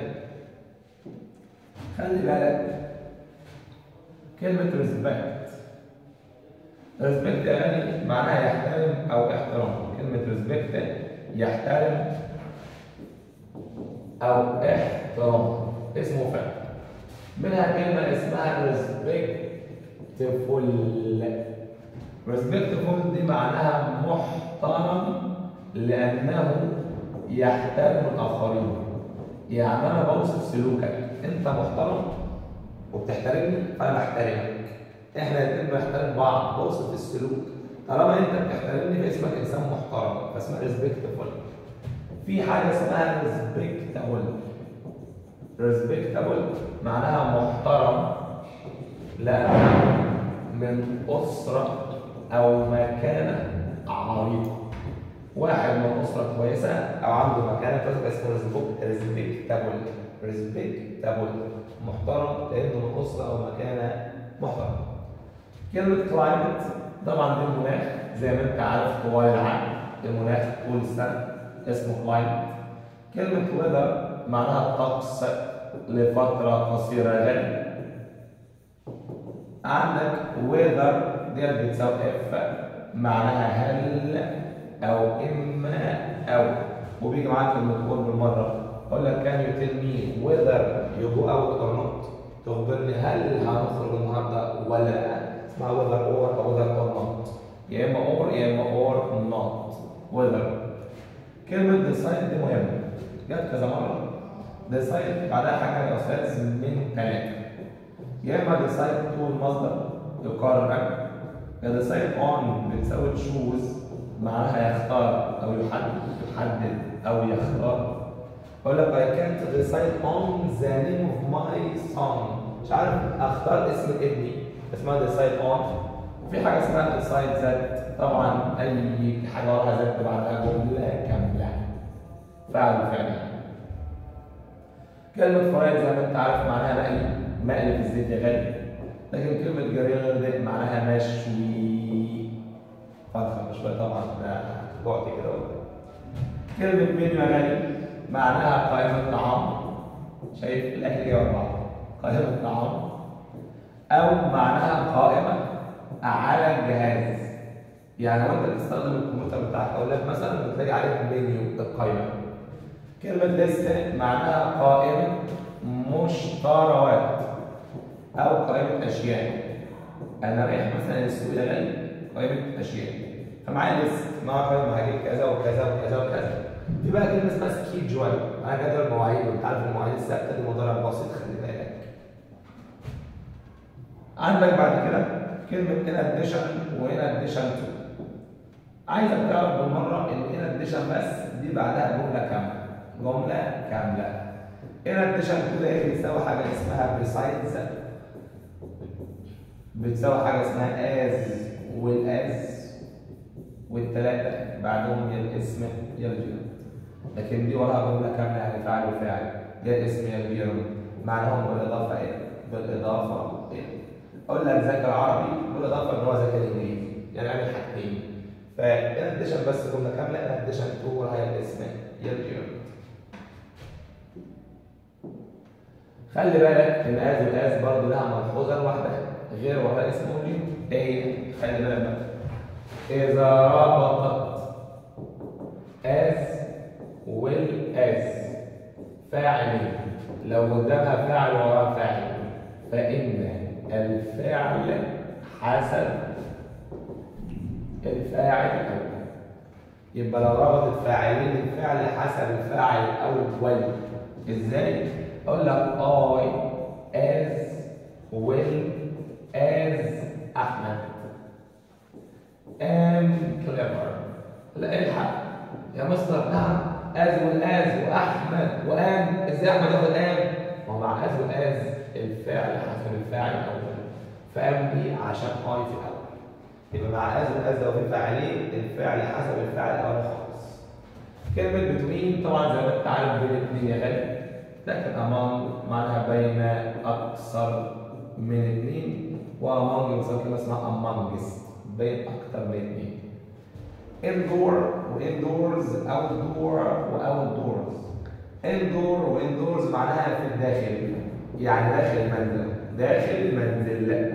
خلي بالك كلمة respect respect يعني معناها يحترم أو احترام كلمة respect يحترم أو احترام اسمه فعل منها كلمة اسمها respectful respectful دي معناها محترم لأنه يحترم الآخرين يعني أنا بوصف سلوكك أنت محترم وبتحترمني فأنا بحترمك إحنا الاتنين بنحترم بعض بوصف السلوك طالما أنت بتحترمني فاسمك إنسان محترم فاسمها respectful في حاجة اسمها respectable respectable معناها محترم لأنه من أسرة أو مكانة عريقة واحد من أسرة كويسة أو عنده مكانة كويسة اسمه respectable respectable محترم لأنه من أسرة أو مكانة محترمة كلمة climate طبعا دي المناخ زي ما أنت عارف طوال العام المناخ طول السنة اسمه climate كلمة weather معناها الطقس لفترة قصيرة غالية عندك weather ديت بتساوي اف معناها هل او اما او وبيجي معاك كلمة اور بالمرة اقول لك كان يو تيل مي whether you go out or not تخبرني هل هنخرج النهارده ولا لا اسمها whether or او whether or not يا اما or يا اما or not whether كلمة decide دي مهمة جت كذا مرة decide بعدها حاجة يا أستاذ من ثلاثة يا إما decide تو المصدر يقرر يا decide on بتساوي choose معناها يختار او يحدد يحدد او يختار اقول لك I can't decide on the name of my son مش عارف اختار اسم ابني اسمها decide on وفي حاجه اسمها decide that طبعا اي حاجه وراها ذات بعدها جمله كامله فعل وفعل كلمة فرايد زي ما انت عارف معناها مقلي مقلي في الزيت يا غالي لكن كلمة جريل معناها مشوي فرخة مشوية طبعا ده بعد كده قدام كلمة منيو يا غالي معناها قائمة طعام شايف الأكل جاي ورا بعض قائمة طعام أو معناها قائمة على الجهاز يعني لو أنت بتستخدم الكمبيوتر بتاعك أقول لك مثلا بتلاقي عليه منيو القائمة كلمة ليست معناها قائمة مشتريات أو قائمة أشياء أنا رايح مثلا السوق يا غالي قائمة أشياء فمعايا ليست معايا قائمة هجيب كذا وكذا وكذا وكذا في بقى كلمه اسمها سكيدجول انا جدول المواعيد وانت عارف المواعيد الثابته دي مضارع بسيط خلي بالك عندك بعد كده كلمه ان اديشن وان اديشن تو عايزك تعرف بالمره ان ان اديشن بس دي بعدها جمله كامله جمله كامله ان اديشن تو ده ايه بتساوي حاجه اسمها بريسايدز بتساوي حاجه اسمها از والاز والثلاثه بعدهم يا الاسم يا الجنس لكن دي وراها جمله كامله يعني فعل وفاعل يا الاسم يا الجيرم معناهم بالاضافه ايه؟ بالاضافه ايه؟ اقول لك ذاكر عربي بالاضافه ان هو ذاكر انجليزي يعني اعمل حاجتين فان اديشن بس جمله كامله ان اديشن تو وراها يا الاسم يا الجيرم خلي بالك ان از والاز برضه لها ملحوظه لوحدها غير وراها اسم اونلي ايه خلي بالك بقى اذا ربطت as والas فاعلين لو قدامها فاعل وراها فاعل فإن الفاعل حسب الفاعل الأول يبقى لو ربط الفاعلين الفعل حسب الفاعل الأول إزاي؟ أقول لك I as well as أحمد am clever لا الحق يا مستر نعم از والاز واحمد وام ازاي احمد ياخد ام ما هو مع از والاز الفعل حسب الفاعل الاول فام دي عشان اي في الاول يبقى مع از والاز لو في فاعلين الفعل حسب الفاعل الاول خالص كلمة بتوين طبعا زي ما انت عارف بين الاثنين يا غالي لكن among معناها بين اكثر من اثنين وamong يوصل كلمة اسمها amongst بين اكثر من اثنين indoor واندورز outdoor واوتدورز indoor واندورز معناها في الداخل يعني داخل المنزل داخل المنزل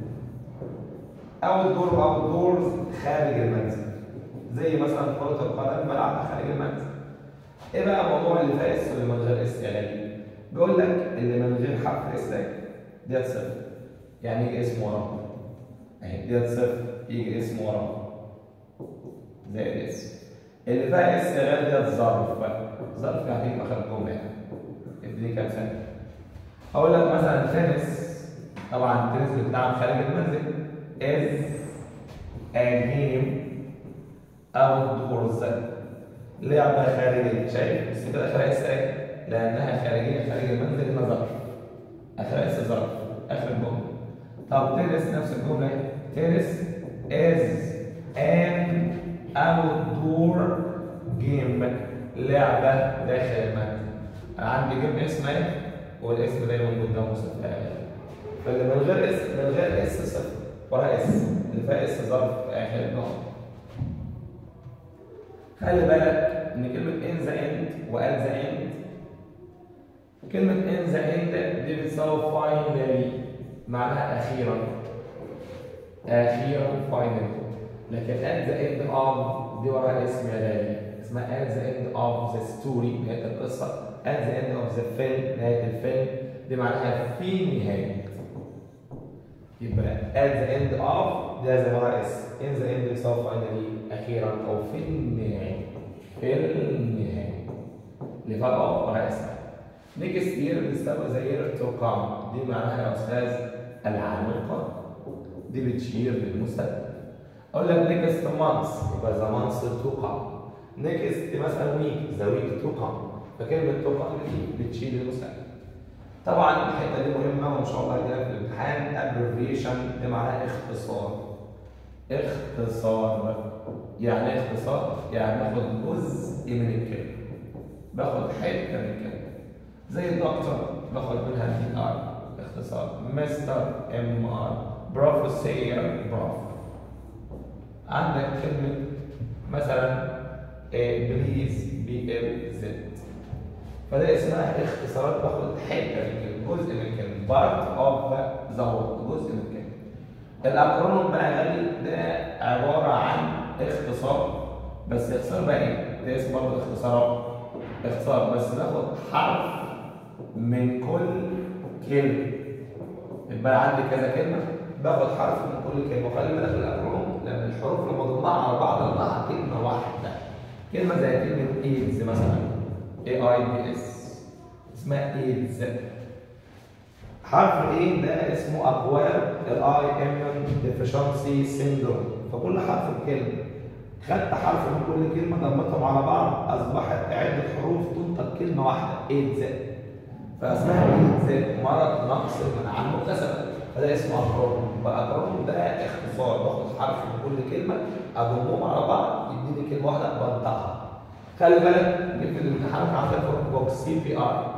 outdoor واوتدورز خارج المنزل زي مثلا كرة القدم ملعبها خارج المنزل ايه بقى موضوع اللي فيها اس واللي من غير اس يا غالي بيقول لك اللي من غير حرف اس ده ديت صفر يعني يجي اسم وراه اهي ديت صفر يجي اسم وراه زي الاسم اللي فيها اس غير ديت ظرف بقى ظرف يعني في اخر جمله يعني اديني كام سنه اقول لك مثلا تنس طبعا التنس اللي بتلعب خارج المنزل از a game outdoors لعبه خارجيه شايف بس كده اخر اس ايه لانها خارجيه خارج المنزل هنا ظرف اخر اس ظرف اخر الجمله طب تنس نفس الجمله تنس از an outdoor game لعبة داخل المنزل أنا عندي جيم اسمه ايه؟ والاسم دايما قدامه صفر فاللي من غير اس من غير اس صفر ورا اس اللي فيها اس ظرف في آخر النقطة خلي بالك إن كلمة in the end و at the end كلمة in the end دي بتساوي finally معناها أخيرا أخيرا finally لكن at the end of دي وراها اسم يا غالي اسمها at the end of the story نهاية القصة at the end of the film نهاية الفيلم دي معناها في نهاية يبقى at the end of ده زي ما وراها اسم in the end بيساوي finally أخيرا أو في النهاية في النهاية اللي فجأة وراها اسم next year بتساوي زي year to come دي معناها يا أستاذ العام القادم دي بتشير للمستقبل اقول لك نيكست مانث يبقى ذا مانث تو كام نيكست مثلا ويك ذا ويك تو كام فكلمه تو كام دي بتشيل المساعد طبعا الحته دي مهمه وان شاء الله هتجيلك في الامتحان ابريفيشن دي معناها اختصار اختصار يعني ايه اختصار؟ يعني باخد جزء من الكلمه باخد حته من الكلمه زي الدكتور باخد منها دي ار اختصار مستر ام ار بروفيسور بروف عندك كلمه مثلا بليز بي ال زد فده اسمها اختصارات باخد حته من الكلمه جزء من الكلمه بارت اوف ذا جزء من الكلمه الاكرونيم بقى غالي ده عباره عن اختصار بس اختصار بقى ايه؟ ده اسمه برضه اختصارات اختصار بس باخد حرف من كل كلمه يبقى عندي كذا كلمه باخد حرف من كل كلمه وخلي بالك الاكرونيم لان الحروف لما ضمها على بعض ضمها كلمه واحده كلمه زي كلمه ايدز مثلا اي اي بي اس اسمها ايدز حرف ايه ده اسمه اقوال الاي ام ديفيشنسي سيندروم فكل حرف بكلمه خدت حرف من كل كلمه ضمتهم على بعض اصبحت عده حروف تنطق كلمه واحده ايدز فاسمها ايدز مرض نقص المناعه المكتسبه فده اسمه اقرون فاقرون ده اختصار باخد حرف من كل كلمه اضمهم على بعض يديني كلمه واحده بنطقها خلي بالك جبت الامتحان عندك في بوكس سي بي ار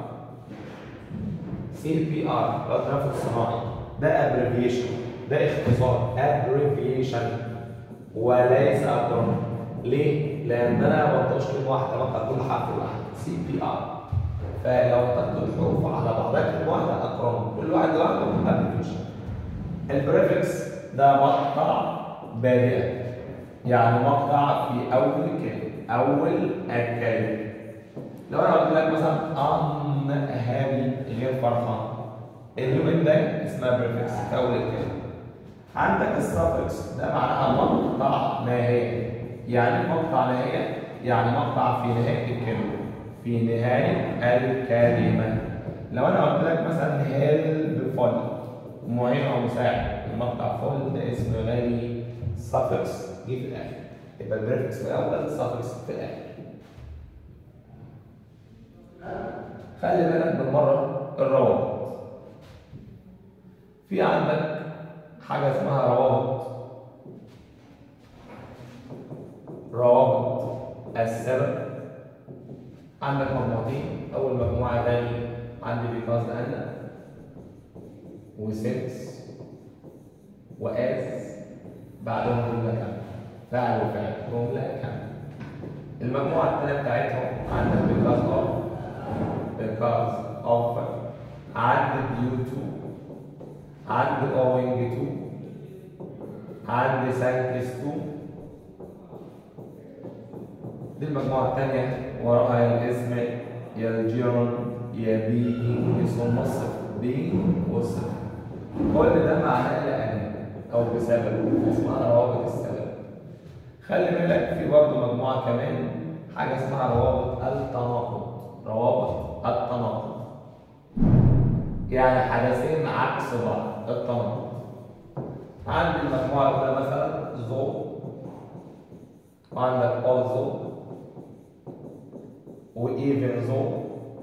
سي بي ار اللي هو التنفس الصناعي ده ابريفيشن ده اختصار ابريفيشن وليس اكرون ليه؟ لان انا ما بنطقش كلمه واحده بنطق كل حرف لوحده سي بي ار فلو نطقت الحروف على بعضها كلمه واحده اكرون كل واحد لوحده ابريفيشن البريفكس ده مقطع بادئ يعني مقطع في اول كلمه اول الكلمه لو انا قلت لك مثلا ان هابي غير فرحان اليومين ده اسمها بريفكس في اول الكلمه عندك السفكس ده معناها مقطع نهايه يعني مقطع نهايه يعني مقطع في نهايه الكلمه في نهايه الكلمه لو انا قلت لك مثلا هيلب فول معين او مساعد المقطع فول ده اسم غني سفكس جه في الاخر يبقى البريفكس في الاول سفكس في الاخر خلي بالك بالمره الروابط في عندك حاجه اسمها روابط روابط السبب عندك مجموعتين اول مجموعه غني عندي بيكاز انا وسنس واز بعدهم جمله كامله فعل وفعل جمله كامله المجموعه الثانيه بتاعتهم عندك بيكاز اوف because of عند due to عند owing to عند thanks to دي المجموعة الثانية وراها يا الاسم يا الجيرون يا being ثم الصفر being والصفر كل ده معناه لأن أو بسبب اسمها روابط السبب خلي بالك في برضه مجموعة كمان حاجة اسمها روابط التناقض روابط التناقض يعني حدثين عكس بعض التناقض عندي المجموعة الأولى مثلا ذو وعندك also وإيفن ذو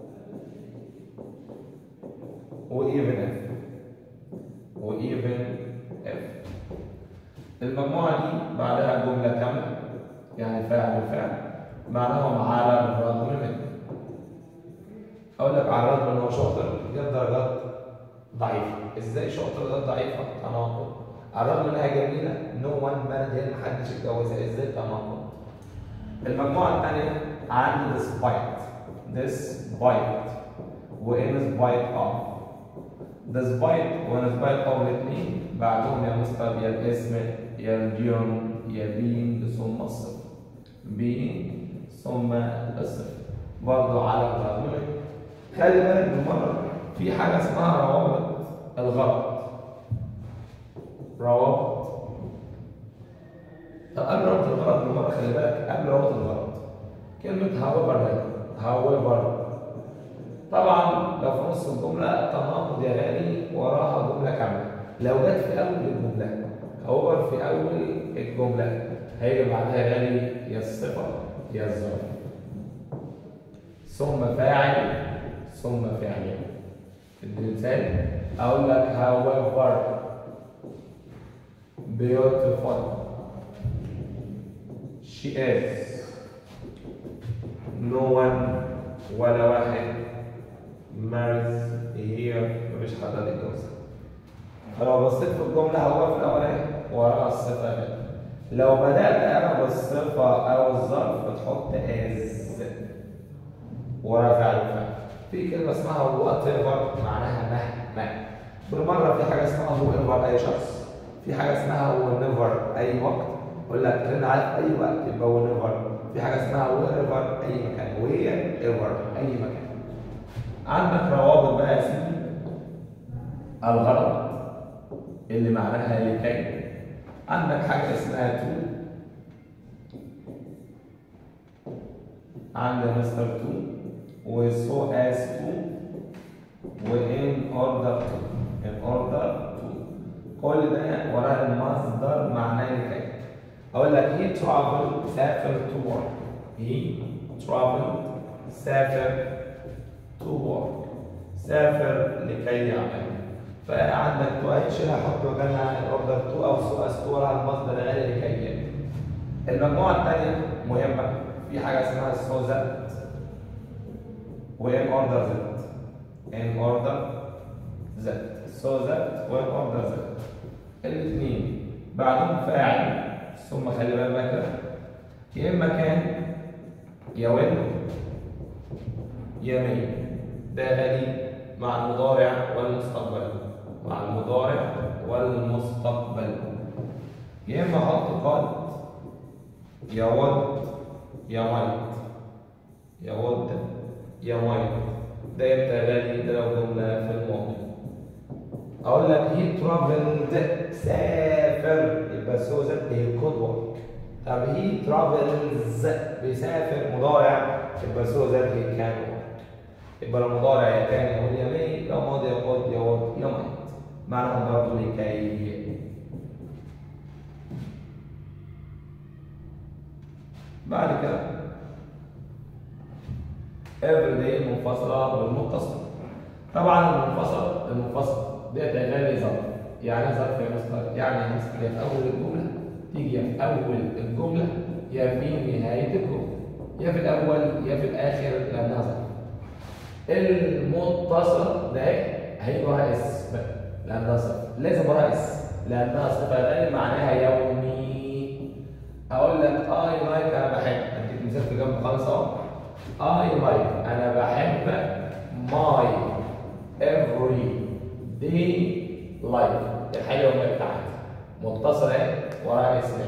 وإيفن اف وإيفن اف المجموعة دي بعدها جملة كاملة يعني فاعل وفعل معناهم على الرغم منه اقول لك على الرغم ان هو شاطر جاب درجات ضعيفه ازاي شاطر درجات ضعيفه تناقض على الرغم انها جميله نو وان مان هي محدش يتجوزها ازاي تناقض المجموعه الثانيه عندي despite despite وان spite of despite وان spite of الاثنين بعدهم يا مستر يا الاسم يا الجيرون يا بين ثم الصفر بين ثم الصفر برضه على الرغم منه خلي بالك بالمره في حاجه اسمها روابط الغلط روابط طب قبل رابط الغلط بالمره خلي بالك قبل رابط الغلط كلمه هاويفر هاويفر طبعا لو في نص الجمله تناقض يا غالي وراها جمله كامله لو جت في اول الجمله over في اول الجمله هيجي بعدها غالي يا الصفه يا الظرف ثم فاعل ثم فعل المثال اقول لك however beautiful she is no one ولا واحد marries here مفيش حد هيتجوز فلو بصيت في الجملة هو في الأولاني وراها الصفة هنا لو بدأت أنا بالصفة أو الظرف تحط as ورا فعل وفعل في كلمة اسمها whatever معناها مهما بالمرة في حاجة اسمها whoever أي شخص في حاجة اسمها whenever أي وقت أقول لك لأن عارف أي وقت يبقى whenever في حاجة اسمها wherever أي مكان wherever أي مكان عندك روابط بقى يا سيدي الغرض اللي معناها لكي عندك حاجة اسمها تو عندك مستر تو وسو as to وإن order to in order to كل ده وراه المصدر معناه لكي أقول لك he traveled سافر to work he traveled سافر to work سافر لكي يعمل فعندك تو هتشيلها حط مكانها الاوردر تو او سو اس تو وراها المصدر غير لكي يعمل المجموعة الثانية مهمة في حاجة اسمها سو ذات وان اوردر ذات ان اوردر ذات سو ذات وان اوردر ذات الاثنين بعدهم فاعل ثم خلي بالك بقى كده يا اما كان يا وين يا مين ده غني مع المضارع والمستقبل مع المضارع والمستقبل يا اما احط قد يا ود يا ميت يا ود يا ميت ده يبقى غني ده لو جمله في الماضي اقول لك هي ترافلد سافر يبقى سو ذات هي كود ورك طب هي ترافلز بيسافر مضارع يبقى سو ذات هي كان ورك يبقى لو مضارع يا كان يا ود يا مي لو ماضي يا قد يا ود يا ميت معناهم برضه لكي بعد كده every day المنفصلة والمتصلة طبعا المنفصل المنفصل ديت غالي ظرف يعني إيه ظرف يا مستر يعني يا مستر يا في اول الجمله تيجي يا في اول الجمله يا في نهايه الجمله يا في الاول يا في الاخر لانها ظرف المتصل ده هيبقى وراها اسم لانها صفه لازم وراها اسم لانها صفه غالي معناها يومي اقول لك اي لايك انا بحب اديك مثال في جنب خالص اهو اي لايك انا بحب ماي every day life الحياة اليومية بتاعتي متصلة ايه وراها اسم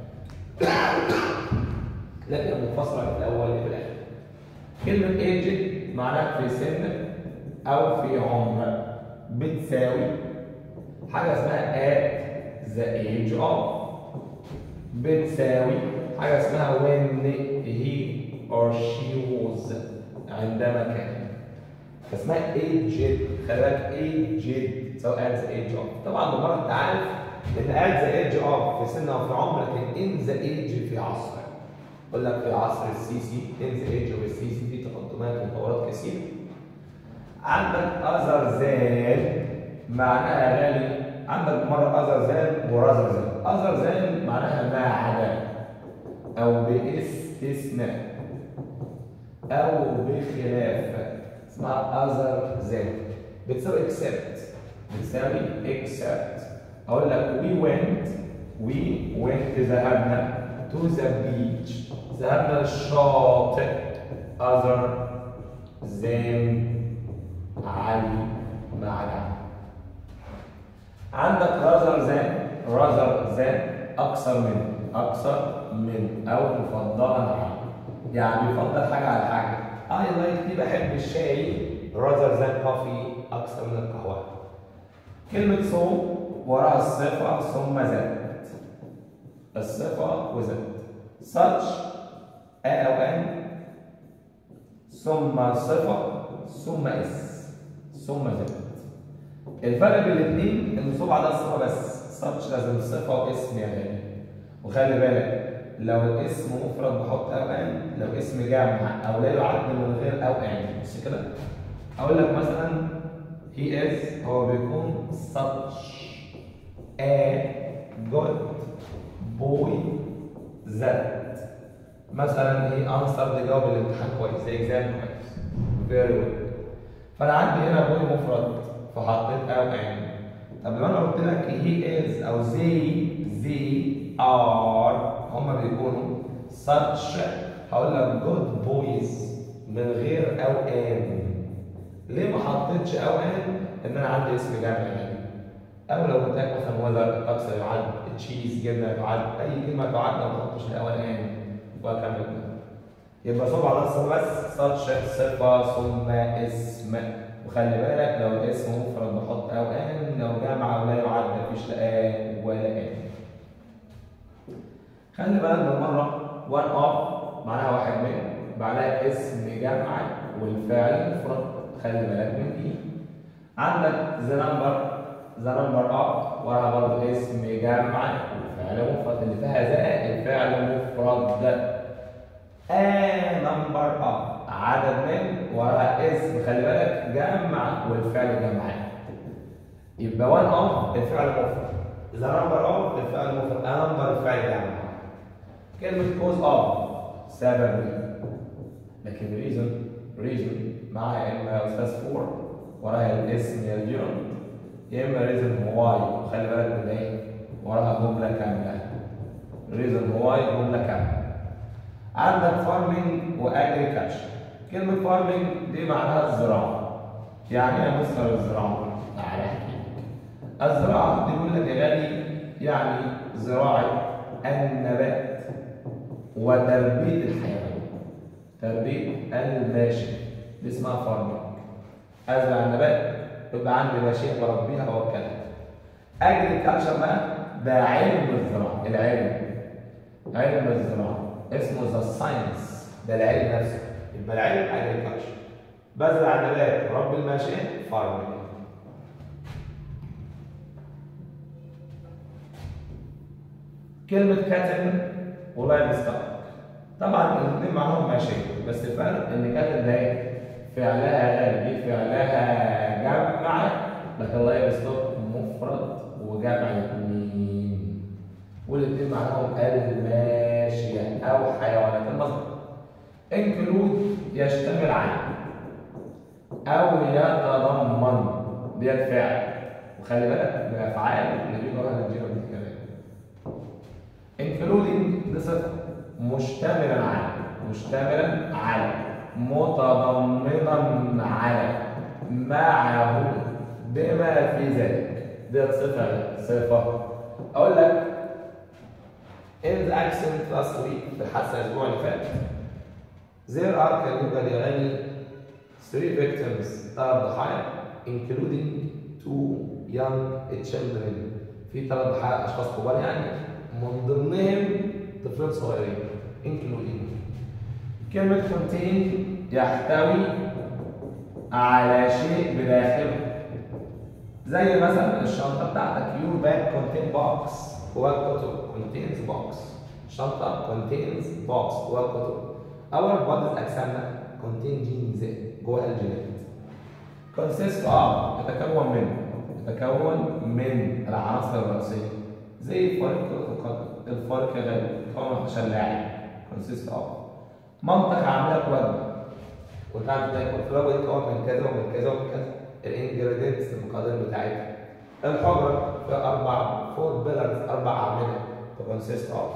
لكن منفصلة في الأول وفي الآخر كلمة aged معناها في سن أو في عمر بتساوي حاجة اسمها at the age of بتساوي حاجة اسمها when he or she was عندما كان اسمها aged خلي بالك aged سواء at the age of طبعا بالمره انت عارف ان at the age of في سن او في عمر لكن in the age في عصر يقول لك في عصر السيسي in the age of السيسي في تقدمات وتطورات كثيره عندك other than معناها غالي عندك مرة other than وrather than other than معناها ما عدا أو باستثناء أو بخلاف اسمها other than بتساوي except بتساوي except اقول لك we went we went ذهبنا to the beach ذهبنا للشاطئ other than علي ما عدا عندك rather than rather than اكثر من اكثر من او مفضلا على يعني بيفضل حاجه على حاجه I like دي بحب الشاي rather than coffee اكثر من القهوه كلمة صوم وراء الصفة ثم ذات الصفة وذات such a أو أن ثم صفة ثم اس ثم ذات الفرق بين الاثنين ان صبع ده الصفه بس ساتش لازم صفه واسم يا غالي وخلي بالك لو الاسم مفرد بحط او ان لو اسم جامع او لا يعد من غير او ان مش كده اقول لك مثلا he is هو بيكون such a good boy that مثلا he answered جاوب الامتحان كويس the exam كويس very well فانا عندي هنا boy مفرد فحطيت او ان طب لو انا قلت لك he is او they they are هما بيكونوا such هقول لك good boys من غير او ان ليه ما حطيتش او ان ان انا عندي اسم جامع يعني او لو قلت لك مثلا وذر اكثر يعد تشيز جبنه تعد اي كلمه تعد ما تحطش الاول ان واكمل يبقى صبع راس بس such صفه ثم اسم وخلي بالك لو الاسم مفرد بحط او ان لو جامع او لا يعد مفيش لا ان ولا ان خلي بالك بالمره one of معناها واحد من بعدها اسم جمع والفعل مفرد خلي بالك من دي عندك ذا نمبر ذا نمبر اب وراها برضه اسم جمع والفعل مفرد اللي فيها ذا الفعل مفرد a نمبر اب عدد من وراها اسم خلي بالك جمع والفعل جمع يبقى one of الفعل مفرد ذا نمبر of الفعل مفرد a نمبر الفعل جمع كلمة cause of سبب لكن reason reason معها يا اما استاذ فور وراها الاسم يا الجيرون يا اما reason why خلي بالك من ايه وراها جملة كاملة reason why جملة كاملة عندك فارمنج واجريكلتشر كلمة فارمنج دي معناها الزراعة يعني ايه مصدر الزراعة؟ تعالى احكي الزراعة دي بيقول لك يا غالي يعني زراعة النبات وتربية الحيوان تربية الماشي دي اسمها فارمنج أزرع النبات يبقى عندي ماشية بربيها وأوكلها أجريكلتشر بقى ده علم الزراعة العلم علم الزراعة اسمه ذا ساينس ده العلم نفسه يبقى العلم اجريكلتشر بزرع النبات ورب الماشية فارمنج كلمة كاتل ولايف ستوك طبعا الاثنين معاهم ماشية بس الفرق ان كاتل ده ايه؟ فعلها غالب فعلها جمع لكن لايف ستوك مفرد وجمع الاثنين والاثنين معناهم الماشية أو حيوانات المصدر انكلود يشتمل على أو يتضمن ديت فعل وخلي بالك من الأفعال اللي بيجي وراها الجيرة دي كمان انكلودنج دي صفة مشتملا على مشتملا على متضمنا على معه بما في ذلك ديت صفة صفة أقول لك in the accident last week في الحادثة الأسبوع اللي فات there are كان يوجد يا غني three victims ثلاث ضحايا including two young children في ثلاث ضحايا أشخاص كبار يعني من ضمنهم طفلين صغيرين including كلمة contain يحتوي على شيء بداخله زي مثلا الشنطة بتاعتك your bag contain box جواها كتب contains box شنطة contains box جواها كتب our bodies أجسامنا contain genes جواها الجينات consist of يتكون من يتكون من العناصر الرئيسية زي فرق الفرق غير يتكون عشان لاعب consist of منطق عامل لك وجبة وانت عارف تاكل في الوجبة دي تكون من كذا ومن كذا ومن كذا الانجريدينتس المقادير بتاعتها الحجرة فيها أربع فور بيلرز أربع أعمدة تكونسيست أوف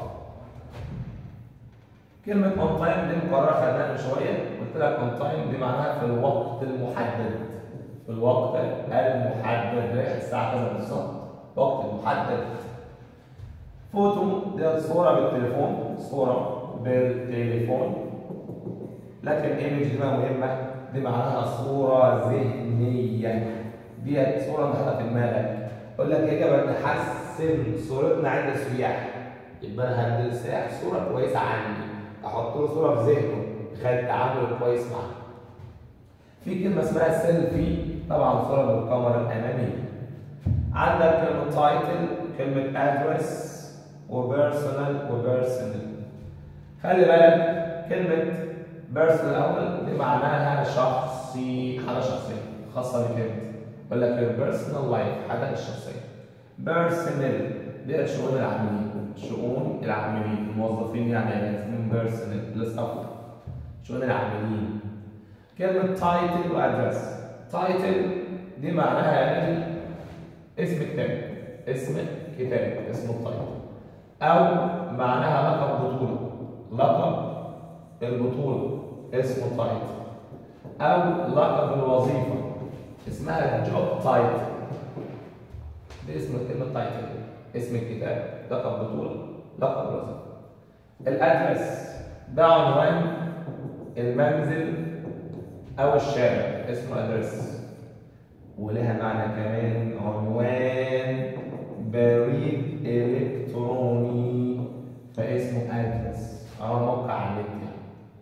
كلمة اون تايم دي مقررة خدناها من شوية قلت لك اون تايم دي معناها في الوقت المحدد في الوقت المحدد رايح الساعة كذا بالظبط الوقت المحدد فوتو دي صورة بالتليفون صورة بالتليفون لكن ايمج دي بقى مهمة دي معناها صورة ذهنية ديت صورة محطوطة في دماغك يقول لك يجب ان نحسن صورتنا عند السياح يبقى انا هدي السائح صورة كويسة عني احط له صورة في ذهنه يخلي التعامل كويس معاه في كلمة اسمها سيلفي طبعا صورة بالكاميرا الأمامية عندك كلمة تايتل كلمة ادرس وبيرسونال وبيرسونال خلي بالك كلمة بيرسونال الأول دي معناها شخصي حاجة شخصية خاصة بك أنت يقول لك your personal life حاجة الشخصية بيرسونال دي شؤون العاملين شؤون العاملين الموظفين يعني اسمهم بيرسونال للصف شؤون العاملين كلمة تايتل وادرس تايتل دي معناها يعني اسم كتاب اسم كتاب اسمه التايتل أو معناها لقب بطولة لقب البطولة اسمه تايتل أو لقب الوظيفة اسمها جوب تايتل دي اسم كلمة تايتل اسم الكتاب لقب بطولة لقب الوظيفة الأدرس ده عنوان المنزل أو الشارع اسمه أدرس ولها معنى كمان عنوان بريد إلكتروني فاسمه أدرس أو موقع على النت يعني.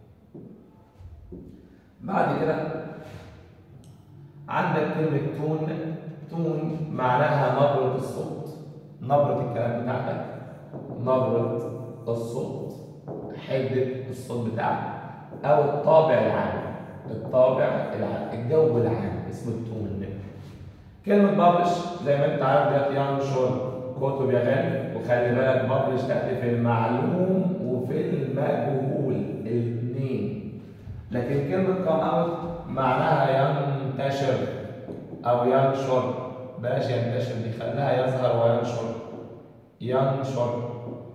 بعد كده عندك كلمة تون تون معناها نبرة الصوت نبرة الكلام بتاعتك نبرة الصوت حدة الصوت بتاعك أو الطابع العام الطابع العام الجو العام اسمه التون كلمة بابلش زي ما انت عارف دي ينشر كتب يا غالي وخلي بالك بابلش تأتي في المعلوم وفي المجهول الاثنين لكن كلمة كام اوت معناها ينتشر أو ينشر بلاش ينتشر دي خليها يظهر وينشر ينشر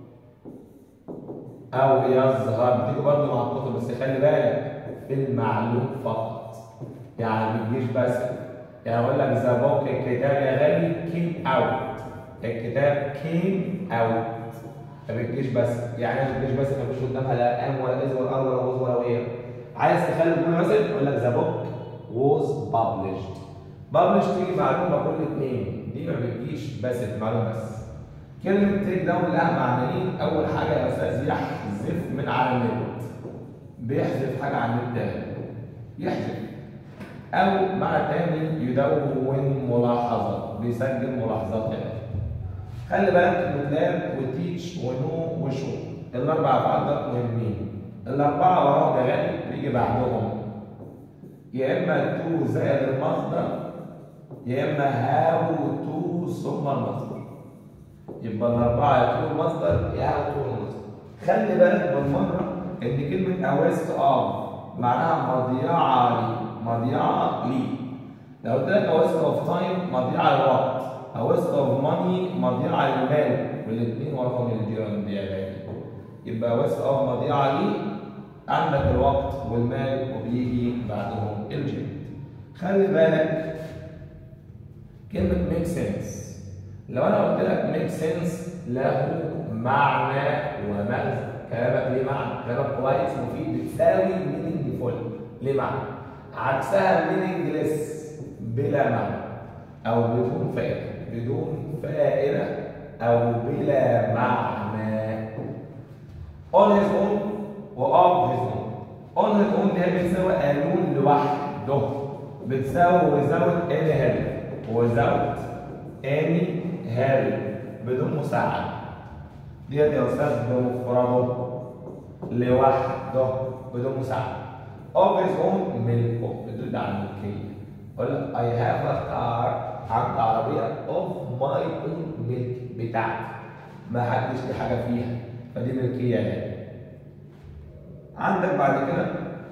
أو يظهر بتيجي برضه مع الكتب بس خلي بالك في المعلوم فقط يعني ما تجيش بس يعني اقول لك ذا بوك الكتاب يا غالي كيم اوت الكتاب كيم اوت ما بتجيش بس يعني ما بتجيش بس ما فيش قدامها لا ام ولا از ولا ار ولا وز ولا وير عايز تخلي الجمله مثلا يقول لك ذا بوك was published published تيجي معلومه كل اثنين دي ما بتجيش بس المعلومه بس كلمه تيك داون لها معنيين اول حاجه يا استاذ يحذف من على النت بيحذف حاجه عن النت يحذف أو مع تاني يدون ملاحظة بيسجل ملاحظات يعني خلي بالك من لاب وتيتش ونو وشو الأربع أفعال دول مهمين الأربعة وراهم يا غالي بيجي بعدهم يا إما تو زائد المصدر يا إما هاو تو ثم المصدر يبقى الأربعة يا تو المصدر يا هاو تو المصدر خلي بالك بالمرة إن كلمة أويست أوف معناها مضيعة لي مضيعة لي لو قلت لك a waste of time مضيعة للوقت a waste of money مضيعة للمال والاثنين وراهم الجيران دي يا غالي يبقى waste of مضيعة لي عندك الوقت والمال وبيجي بعدهم الجيران خلي بالك كلمة make sense لو أنا قلت لك make sense له معنى ومغزى كلامك ليه معنى كلامك كويس مفيد بتساوي meaningful ليه معنى عكسها meaningless بلا معنى او بدون فائده بدون فائده او بلا معنى on his own و of his own on his own دي بتساوي قانون لوحده بتساوي without any help without any help بدون مساعده ديت يا استاذ بمفرده لوحده بدون مساعده of his own ملكه بتدل على الملكيه يقول لك I have a car عندي عربيه of my own ملك بتاعتي ما حدش ليه حاجه فيها فدي ملكيه يعني عندك بعد كده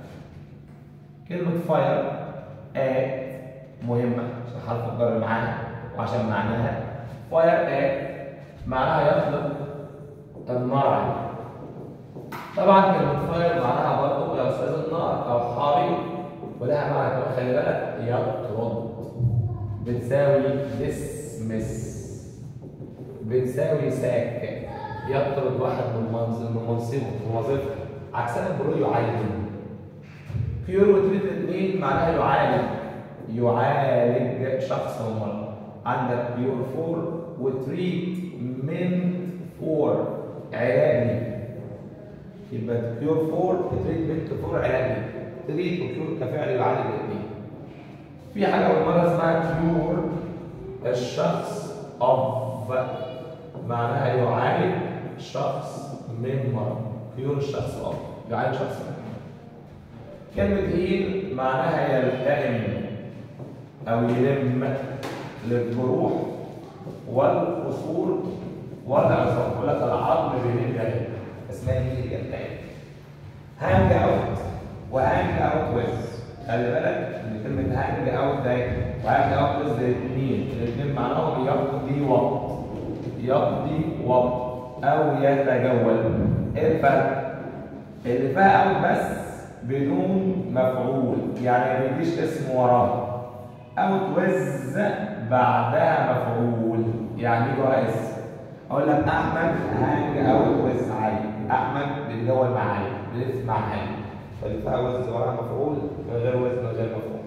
كلمه فاير at مهمه عشان حرف الجر معاها وعشان معناها فاير at معناها يطلق النار طبعا كلمة فاير معناها برضه يا أستاذ النار أو حريق ولها معنى كمان خلي بالك يطرد بتساوي ديسمس بتساوي ساك يطرد واحد من منصب من منصبه من وظيفته عكسها برو يعين كيور وتريد الاثنين معناها يعالج يعالج شخص او مرض عندك كيور فور وتريتمنت فور علاج يبقى كيور فور تريتمنت فور علاج تريت وكيور كفعل يعالج الاثنين في حاجه اول مره اسمها كيور الشخص اوف معناها يعالج شخص من مرض كيور الشخص اوف يعالج شخص من مرض كلمة هيل معناها يلتئم أو يلم للجروح والكسور والعظام يقول لك العظم بيلم يلم اسمها هيل يلتئم هانج اوت وهانج اوت ويز خلي بالك ان كلمة هانج اوت ده وهانج اوت ويز الاثنين الاثنين معناهم يقضي وقت يقضي وقت او يتجول ايه الفرق؟ اللي فيها اوت بس بدون مفعول يعني ما بيجيش اسم وراه اوت ويز بعدها مفعول يعني ايه ورا اسم اقول لك احمد هانج اوت ويز علي احمد بيتجول مع علي بيلف مع علي فاللي فيها ويز وراها مفعول من غير ويز من غير مفعول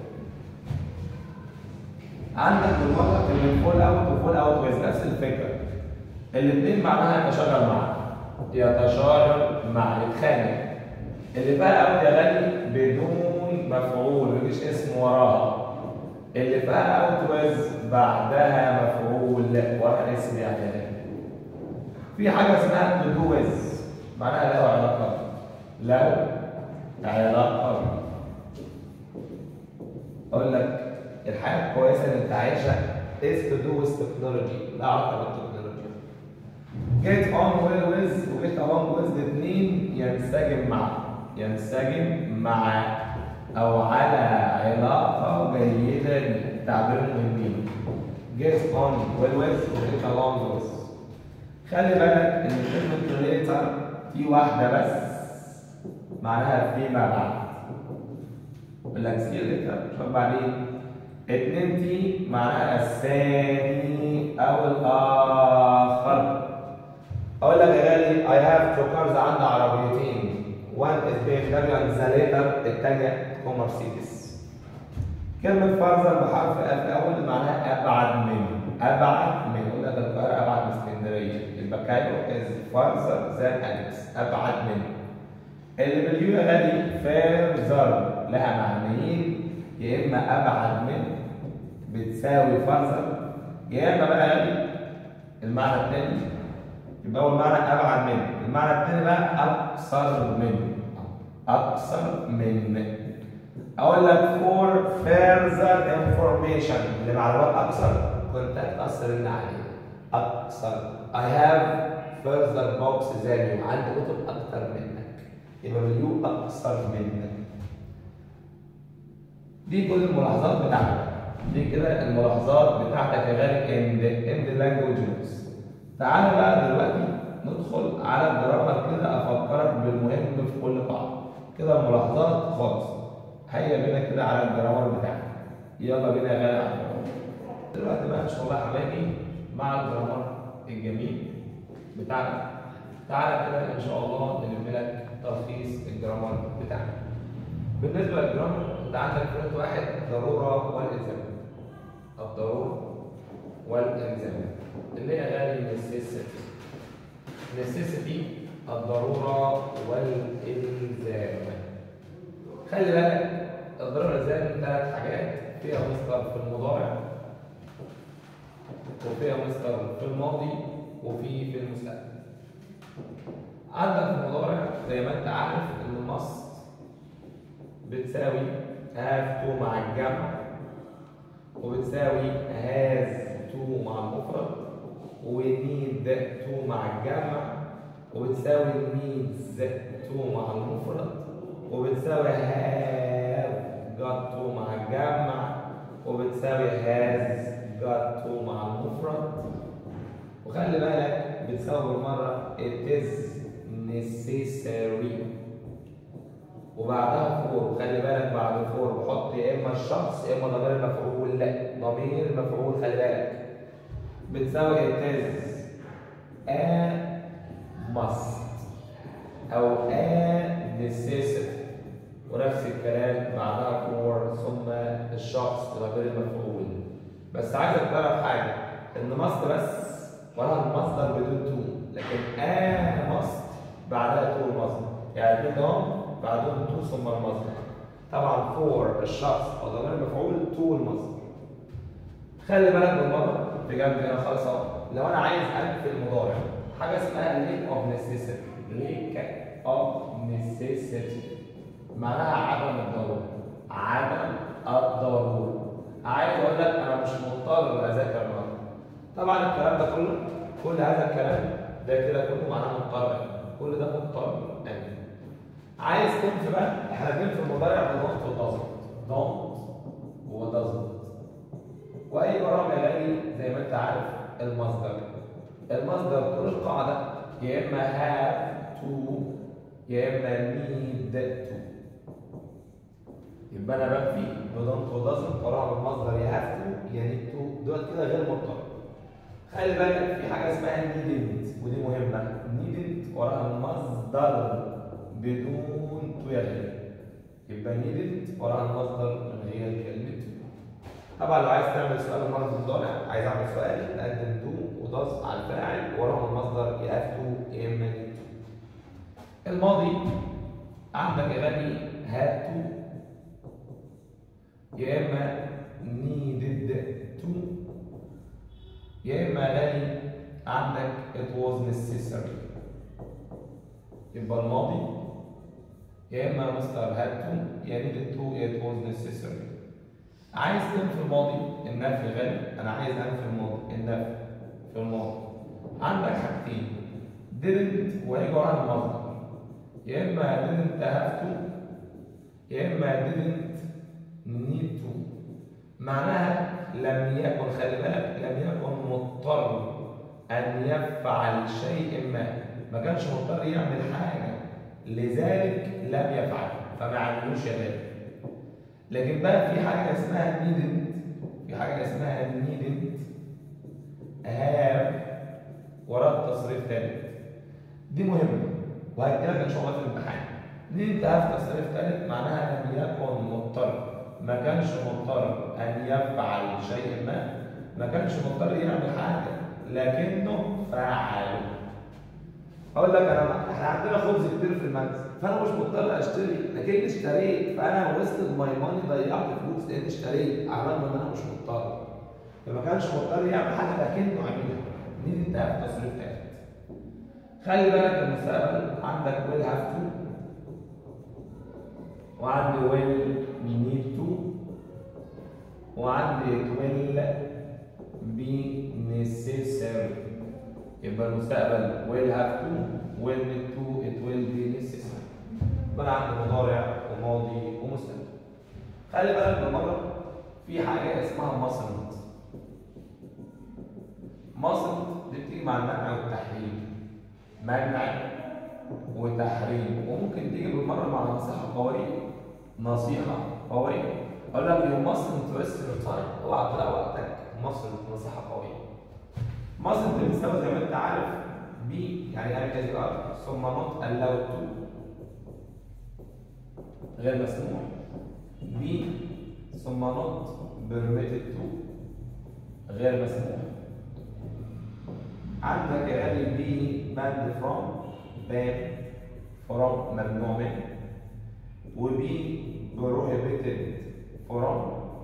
عندك بالمره كلمه فول اوت وفول اوت ويز نفس الفكره الاثنين معناها يتشاجر معا يتشاجر مع يتخانق اللي فيها اوت يا غالي بدون مفعول مفيش اسم وراها اللي فيها اوت ويز بعدها مفعول وراها اسم يعني في حاجه اسمها تو دو ويز معناها له علاقه له علاقه اقول لك الحياه الكويسه اللي انت عايشها is to do with technology لا علاقه بالتكنولوجيا get on well with و get along with الاثنين ينسجم مع ينسجم مع او على علاقه جيده بيه تعبير من مين get on well with و get along with خلي بالك ان كلمه later في واحده بس معناها فيما بعد يقول لك سي later شوف بعدين اتنين تي معناها الثاني او الاخر اقول لك يا غالي I have two cars عندي عربيتين one is BMW and the later الثانية تكون مرسيدس كلمة فرزر بحرف اف اول معناها ابعد من ابعد من يقول لك القاهرة ابعد من اسكندرية يبقى كايرو از فرزر ذان اليكس ابعد من اللي باليو يا غالي فيرزر لها معنيين يا اما ابعد من بتساوي فرزر يا اما بقى غالي المعنى الثاني يبقى اول معنى ابعد من المعنى الثاني بقى اقصر من اقصر من اقول لك for further information لمعلومات اكثر كنت اتصل عليه اكثر I have further books than you عندي كتب اكثر منك يبقى مليون اكثر منك دي كل الملاحظات بتاعتك دي كده الملاحظات بتاعتك يا غالي ان ان لانجوج نوتس تعالى بقى دلوقتي ندخل على الجرامر كده افكرك بالمهم في كل قاعده كده الملاحظات خالص هيا بينا كده على الجرامر بتاعك يلا بينا يا غالي على الجرامر دلوقتي بقى ان شاء الله يا حبايبي مع الجرامر الجميل بتاعنا تعالى كده ان شاء الله نلم لك تلخيص الجرامر بتاعنا بالنسبه للجرامر انت عندك بوينت واحد ضروره والالزام الضروره والالزام اللي هي غالي necessity necessity الضروره والالزام خلي بالك الضروره والالزام ثلاث حاجات فيها مصدر في المضارع وفيها مصدر في الماضي وفي في المستقبل عندك في المضارع زي ما انت عارف ان must بتساوي have to مع الجمع وبتساوي has to مع المفرد و need to مع الجمع وبتساوي needs to مع المفرد وبتساوي have got to مع الجمع وبتساوي has got to مع المفرد وخلي بالك بتساوي بالمرة it is necessary وبعدها فور خلي بالك بعد فور بحط يا اما الشخص يا اما ضمير المفعول لا ضمير المفعول خلي بالك بتساوي it is a must او a necessity ونفس الكلام بعدها فور ثم الشخص ضمير المفعول بس عايزك تعرف حاجه ان must بس ولا المصدر بدون تو لكن a must بعدها تو المصدر يعني الاثنين دول بعدهم تو ثم المصدر طبعا فور الشخص او ضمير المفعول تو المصدر خلي بالك بالمره في جنب هنا خالص اهو لو انا عايز انفي المضارع حاجه اسمها ليك اوف نيسيسيتي ليك اوف نيسيسيتي معناها عدم الضروره عدم الضروره عايز اقول لك انا مش مضطر اذاكر النهارده طبعا الكلام ده كله كل هذا الكلام ده كده كله معناه مضطر كل ده مضطر يعني عايز تنفي بقى احنا بننفي المضارع بدونت ودازنت دونت ودازنت واي برامج غالي زي ما انت عارف المصدر المصدر طول القاعده يا اما have to يا اما need to يبقى انا بنفي بدونت ودازنت وراها بالمصدر يا have to يا need to دول كده غير مضطر خلي بالك في حاجه اسمها needn't ودي مهمه needn't وراها المصدر بدون تو يا غير يبقى needn't وراها المصدر من غير كلمه to طبعا لو عايز تعمل سؤال المرض المضارع عايز اعمل سؤال نقدم دو وداز على الفاعل وراهم المصدر يا اف تو يا اما نيد تو الماضي عندك يا غني هاد تو يا اما نيدد تو يا اما غني عندك it was necessary يبقى الماضي يا اما مستر هاد تو يا needed to يا it was necessary عايز تنفي الماضي النفي غالي انا عايز انفي الماضي النفي في الماضي عندك حاجتين didn't وهيجي وراها المصدر يا اما didn't have to يا اما didn't need to معناها لم يكن خلي بالك لم يكن مضطر ان يفعل شيء ما ما كانش مضطر يعمل حاجه لذلك لم يفعل فما عملوش يا غالي لكن بقى في حاجه اسمها needn't في حاجه اسمها needn't have وراء تصريف ثالث دي مهمه وهتجيلك ان شاء الله في الامتحان needn't have تصريف ثالث معناها لم يكن مضطر ما كانش مضطر ان يفعل شيء ما ما كانش مضطر يعمل حاجه لكنه فعل اقول لك انا احنا عندنا خبز كتير في المنزل فانا مش مضطر اشتري لكن اشتريت فانا وسط ماي ماني ضيعت فلوس لان اشتريت على الرغم ان انا مش مضطر فما كانش مضطر يعمل حاجه لكنه عملها مين انت في تصريف ثالث خلي بالك المستقبل عندك ويل هاف تو وعندي ويل نيد تو وعندي ويل بي necessary يبقى المستقبل will have to will need to it will be necessary يبقى عندي مضارع وماضي ومستقبل خلي بالك بالمره في حاجه اسمها mustn't mustn't دي بتيجي مع المنع والتحريم منع وتحريم وممكن تيجي بالمره مع نصيحه قويه نصيحه قويه اقول لك you mustn't waste your time اوعى تضيع وقتك mustn't نصيحه قويه مصر بتساوي زي ما انت عارف بي يعني هي كذا ار ثم نوت allowed to غير مسموح بي ثم نوت permitted to غير مسموح عندك يا غالي بي banned from ban from ممنوع منه وبي prohibited from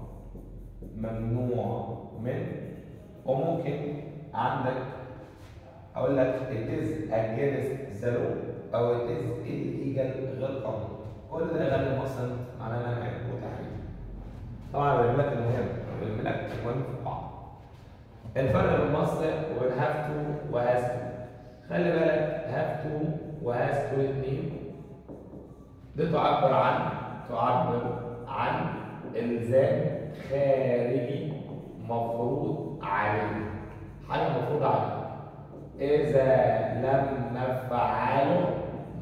ممنوع منه وممكن عندك اقول لك it is against the law او it is illegal غير قانوني كل ده غير مصر معناه منع وتحريم طبعا بقول لك المهم بقول لك المهم في بعض الفرق بين مصر وبين have to و has to خلي بالك have to و has to الاثنين دي تعبر عن تعبر عن الزام خارجي مفروض عليه حاجه مفروض عليه اذا لم نفعله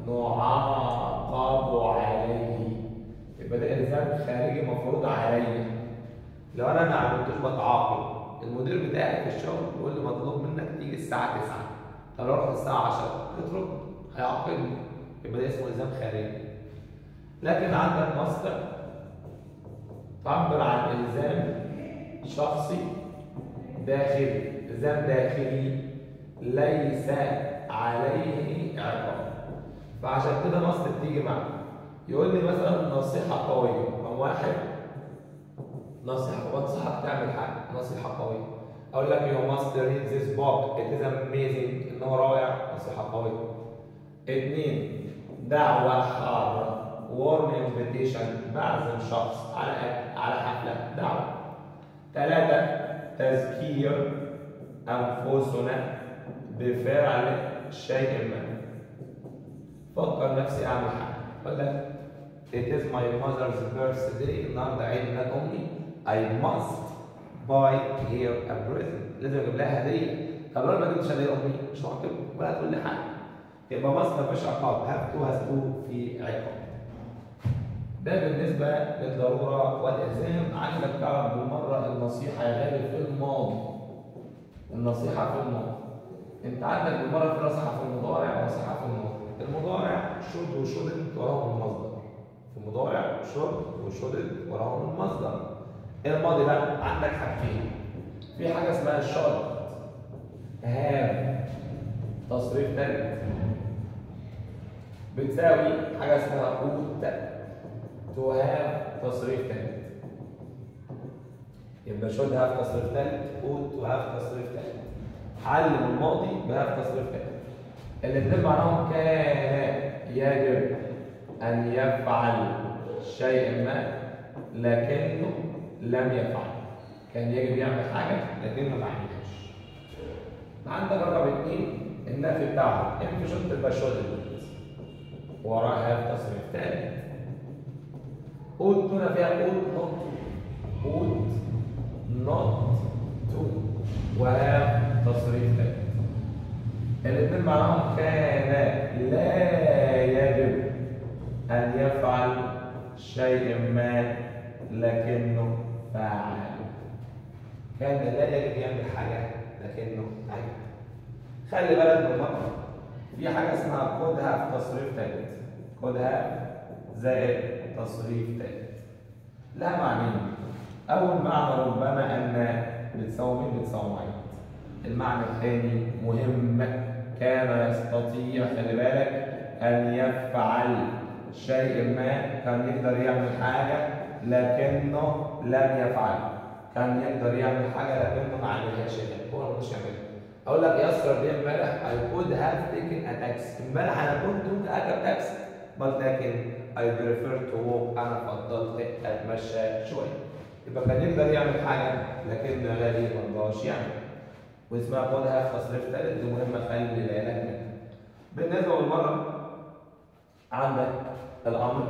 نعاقب عليه يبقى ده الزام خارجي مفروض عليا لو انا ما عملتوش بتعاقب المدير بتاعي في الشغل بيقول لي مطلوب منك تيجي الساعه 9 طب لو رحت الساعه 10 اترك هيعاقبني يبقى ده اسمه الزام خارجي لكن عندك مصدر تعبر عن الزام شخصي داخلي الزام داخلي ليس عليه عقاب فعشان كده مصر بتيجي معاه يقول لي مثلا نصيحه قويه رقم واحد نصيحة بنصحك تعمل حاجة نصيحة قوية أقول لك you must read this book it is amazing إنه رائع نصيحة قوية اتنين دعوة حارة warm invitation بعزم شخص على أكل على حفلة دعوة ثلاثة تذكير أنفسنا بفعل شيء ما فكر نفسي أعمل حاجة أقول لك It is my mother's birthday النهارده عيد ميلاد أمي I must buy her a present لازم أجيب لها هدية طب لو أنا ما جبتش هدية أمي مش هعاقبها ولا هتقول لي حاجة يبقى must مفيش عقاب have to has to في عقاب ده بالنسبة للضرورة والإلزام عايزك تعرف بالمرة النصيحة يا غالي في الماضي النصيحة في الماضي أنت عندك بالمرة في نصيحة في المضارع ونصيحة في الماضي المضارع should وshouldn't وراهم المصدر في المضارع should وshouldn't وراهم المصدر الماضي بقى عندك حاجتين في حاجة اسمها should have تصريف ثالث بتساوي حاجة اسمها would to have تصريف ثالث يبقى should have تصريف ثالث would to have تصريف ثالث علم الماضي بهاف تصريف ثالث الاثنين معناهم كان يجب أن يفعل شيء ما لكنه لم يفعل كان يجب يعمل حاجة لكنه ما عملهاش عندك رقم اثنين النفي بتاعه انت شفت تبقى شغل وراها تصريف ثالث قلت هنا فيها قلت نوت قلت نوت تو وهي تصريف ثالث الاثنين معناهم كان لا يجب أن يفعل شيء ما لكنه فعل كان لا يجب يعمل حاجة لكنه عمل خلي بالك من مرة في حاجة اسمها كودها في تصريف ثالث كودها زائد تصريف ثالث لها معنيين أول معنى ربما أن بتساوي مين بتساوي معين المعنى الثاني مهم كان يستطيع خلي بالك أن يفعل شيء ما كان يقدر يعمل حاجة لكنه لم يفعل كان يقدر يعمل حاجة لكنه ما عملهاش هو ما مش يعملها أقول لك يسر دي امبارح I could have taken a taxi امبارح أنا كنت ممكن أركب تاكسي بس لكن I prefer to walk أنا فضلت أتمشى شوية يبقى كان يقدر يعمل حاجة لكن غالي ما رضاش يعمل واسمها خدها في تصريف ثالث دي مهمة خلي بالك منها بالنسبة للمرة عندك الأمر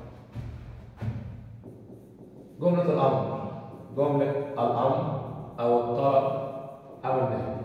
جملة الأمر جملة الأمر أو الطلب أو النهي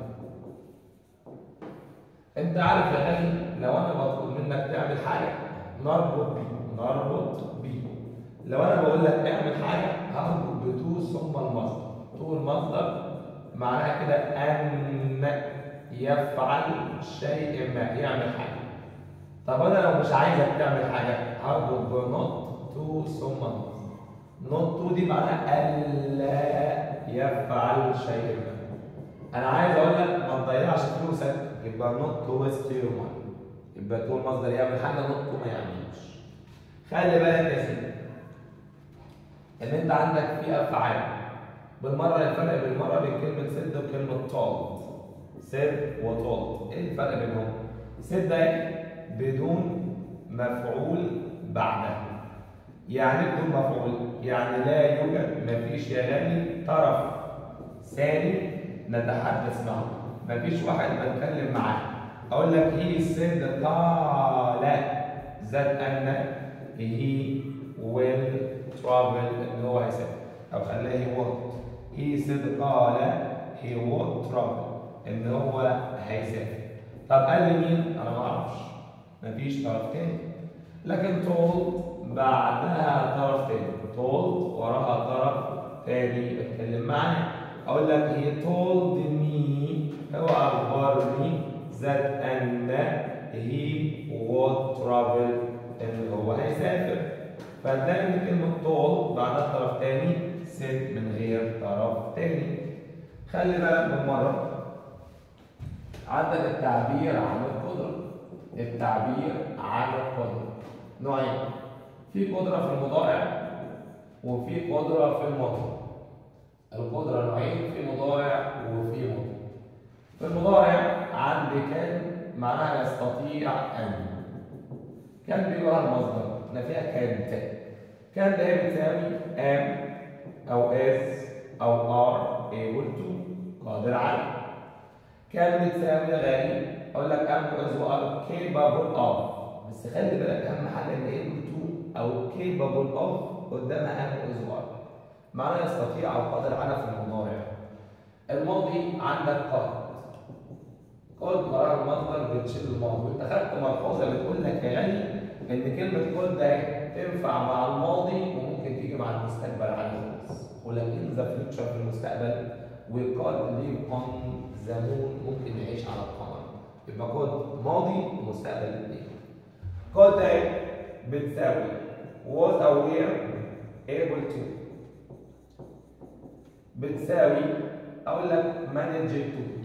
أنت عارف يا غالي لو أنا مطلوب منك تعمل حاجة نربط بيه نربط بيه لو أنا بقول لك اعمل حاجة هربط بتو ثم المصدر تو المصدر معناها كده أن يفعل شيء ما يعمل حاجة طب أنا لو مش عايزك تعمل حاجة هربط بنوت تو ثم المصدر نوت تو دي معناها ألا يفعل شيء ما أنا عايز أقول لك ما تضيعش فلوسك يبقى نوت تو ويست يور ماني يبقى تو المصدر يعمل حاجة نوت تو ما يعملش خلي بالك يا سيدي إن أنت عندك في أفعال بالمرة الفرق بالمرة بين كلمة سد وكلمة طالت سد وطالت ايه الفرق بينهم؟ سد ده بدون مفعول بعدها يعني إيه بدون مفعول يعني لا يوجد مفيش يا غالي طرف ثاني نتحدث معه مفيش واحد بنتكلم معاه اقول لك هي سد قال ذات ان هي ويل ترافل ان هو هيسافر او خلاه هي وات he said قال he would travel ان هو هيسافر طب قال لي مين انا ما اعرفش مفيش طرف تاني لكن told بعدها طرف تاني told وراها طرف تاني بتكلم معاه اقول لك he told me هو اخبرني that ان he would travel ان هو هيسافر فاداني كلمه told بعدها طرف تاني سد من غير طرف تاني خلي بالك من مرة عندك التعبير عن القدرة التعبير عن القدرة نوعين في قدرة في المضارع وفي قدرة في الماضي القدرة نوعين في مضارع وفي ماضي في المضارع عندي كان معناها يستطيع أن كان بيجي وراها المصدر احنا فيها كانت كان ده بتساوي am أو is أو are able to قادر على كان بتساوي غالي أقول لك am is و are capable of بس خلي بالك أهم حاجة إن able to أو capable of قدامها am is و are معناها يستطيع أو قادر على في المضارع الماضي عندك قاد قاد وراها المصدر بتشيل الماضي انت خدت ملحوظه بتقول لك يا غني ان كلمه قاد ده تنفع مع الماضي وممكن تيجي مع المستقبل عادي خالص ولكن ذا فيوتشر في المستقبل وقاد ليف اون ذا مون ممكن نعيش على القمر يبقى قاد ماضي ومستقبل الاثنين قاد ده بتساوي was aware able to بتساوي اقول لك manage to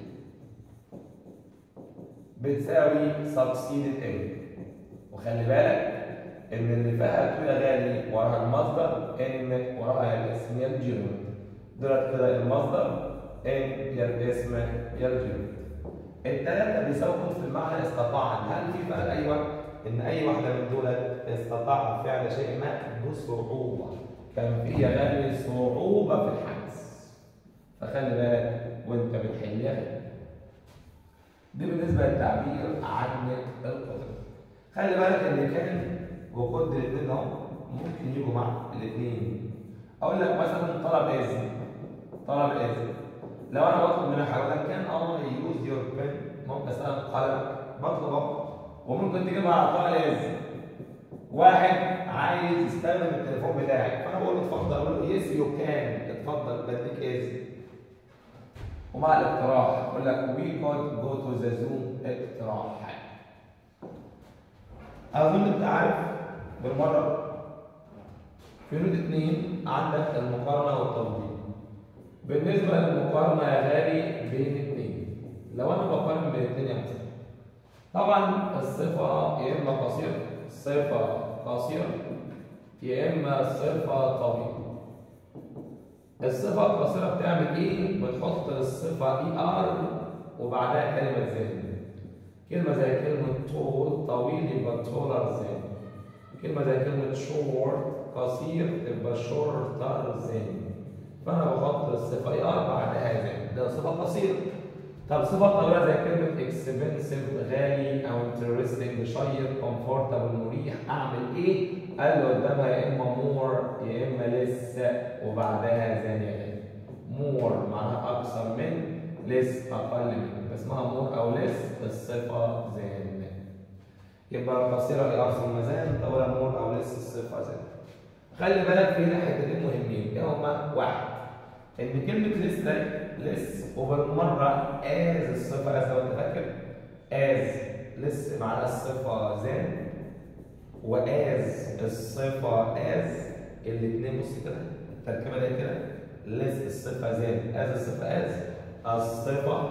بتساوي succeeded in وخلي بالك ان اللي فيها تو يا غالي وراها المصدر ان وراها الاسم يا الجنود دولت كده المصدر ان يا الاسم يا الجنود الثلاثه بيساووا في المعنى استطاعا هل في فرق ايوه ان اي واحده من دولت استطاع فعل شيء ما بصعوبه كان في يا غالي صعوبه في الحدث فخلي بالك وانت بتحلها دي بالنسبه للتعبير عن القدره خلي بالك ان كان وقد الاثنين اهو ممكن يجوا مع الاثنين اقول لك مثلا طلب اذن طلب اذن لو انا بطلب منك حاجه اقول لك كان اه يوز يور بن ممكن مثلا قلم بطلب اهو وممكن تيجي مع طلب اذن واحد عايز يستخدم التليفون بتاعك فانا بقول له اتفضل اقول له يس يو كان اتفضل بديك اذن ومع الاقتراح اقول لك وي كود جو تو ذا زوم اقتراح اظن انت عارف بالمره في نوت اثنين عندك المقارنه والتفضيل بالنسبه للمقارنه يا غالي بين اثنين لو انا بقارن بين اثنين يا مثلا طبعا الصفه يا اما قصيره صفه قصيره يا اما صفه طويله الصفة القصيرة بتعمل إيه؟ بتحط الصفة إي آر وبعدها كلمة زين. كلمة زي كلمة طول طويل يبقى تولر زين. كلمة زي كلمة شورت قصير تبقى شورتر زين. فأنا بحط الصفة إي آر بعدها زين. ده صفة قصيرة. طب صفة طويلة زي كلمة اكسبنسيف غالي أو انترستنج شيق كومفورتبل مريح أعمل إيه؟ قال له قدامها يا اما مور يا اما لس وبعدها زان يا غالي مور معناها اكثر من لس اقل من اسمها مور او لس الصفه زان يبقى القصيره اي ثم زان طويله مور او لس الصفه زان خلي بالك في هنا حتتين مهمين ايه هما واحد ان كلمه لس ده لس وبالمره از الصفه از لو انت فاكر از لس معناها الصفه زان واز الصفه از الاثنين بص كده التركيبه دي كده لس الصفه زين از الصفه از الصفه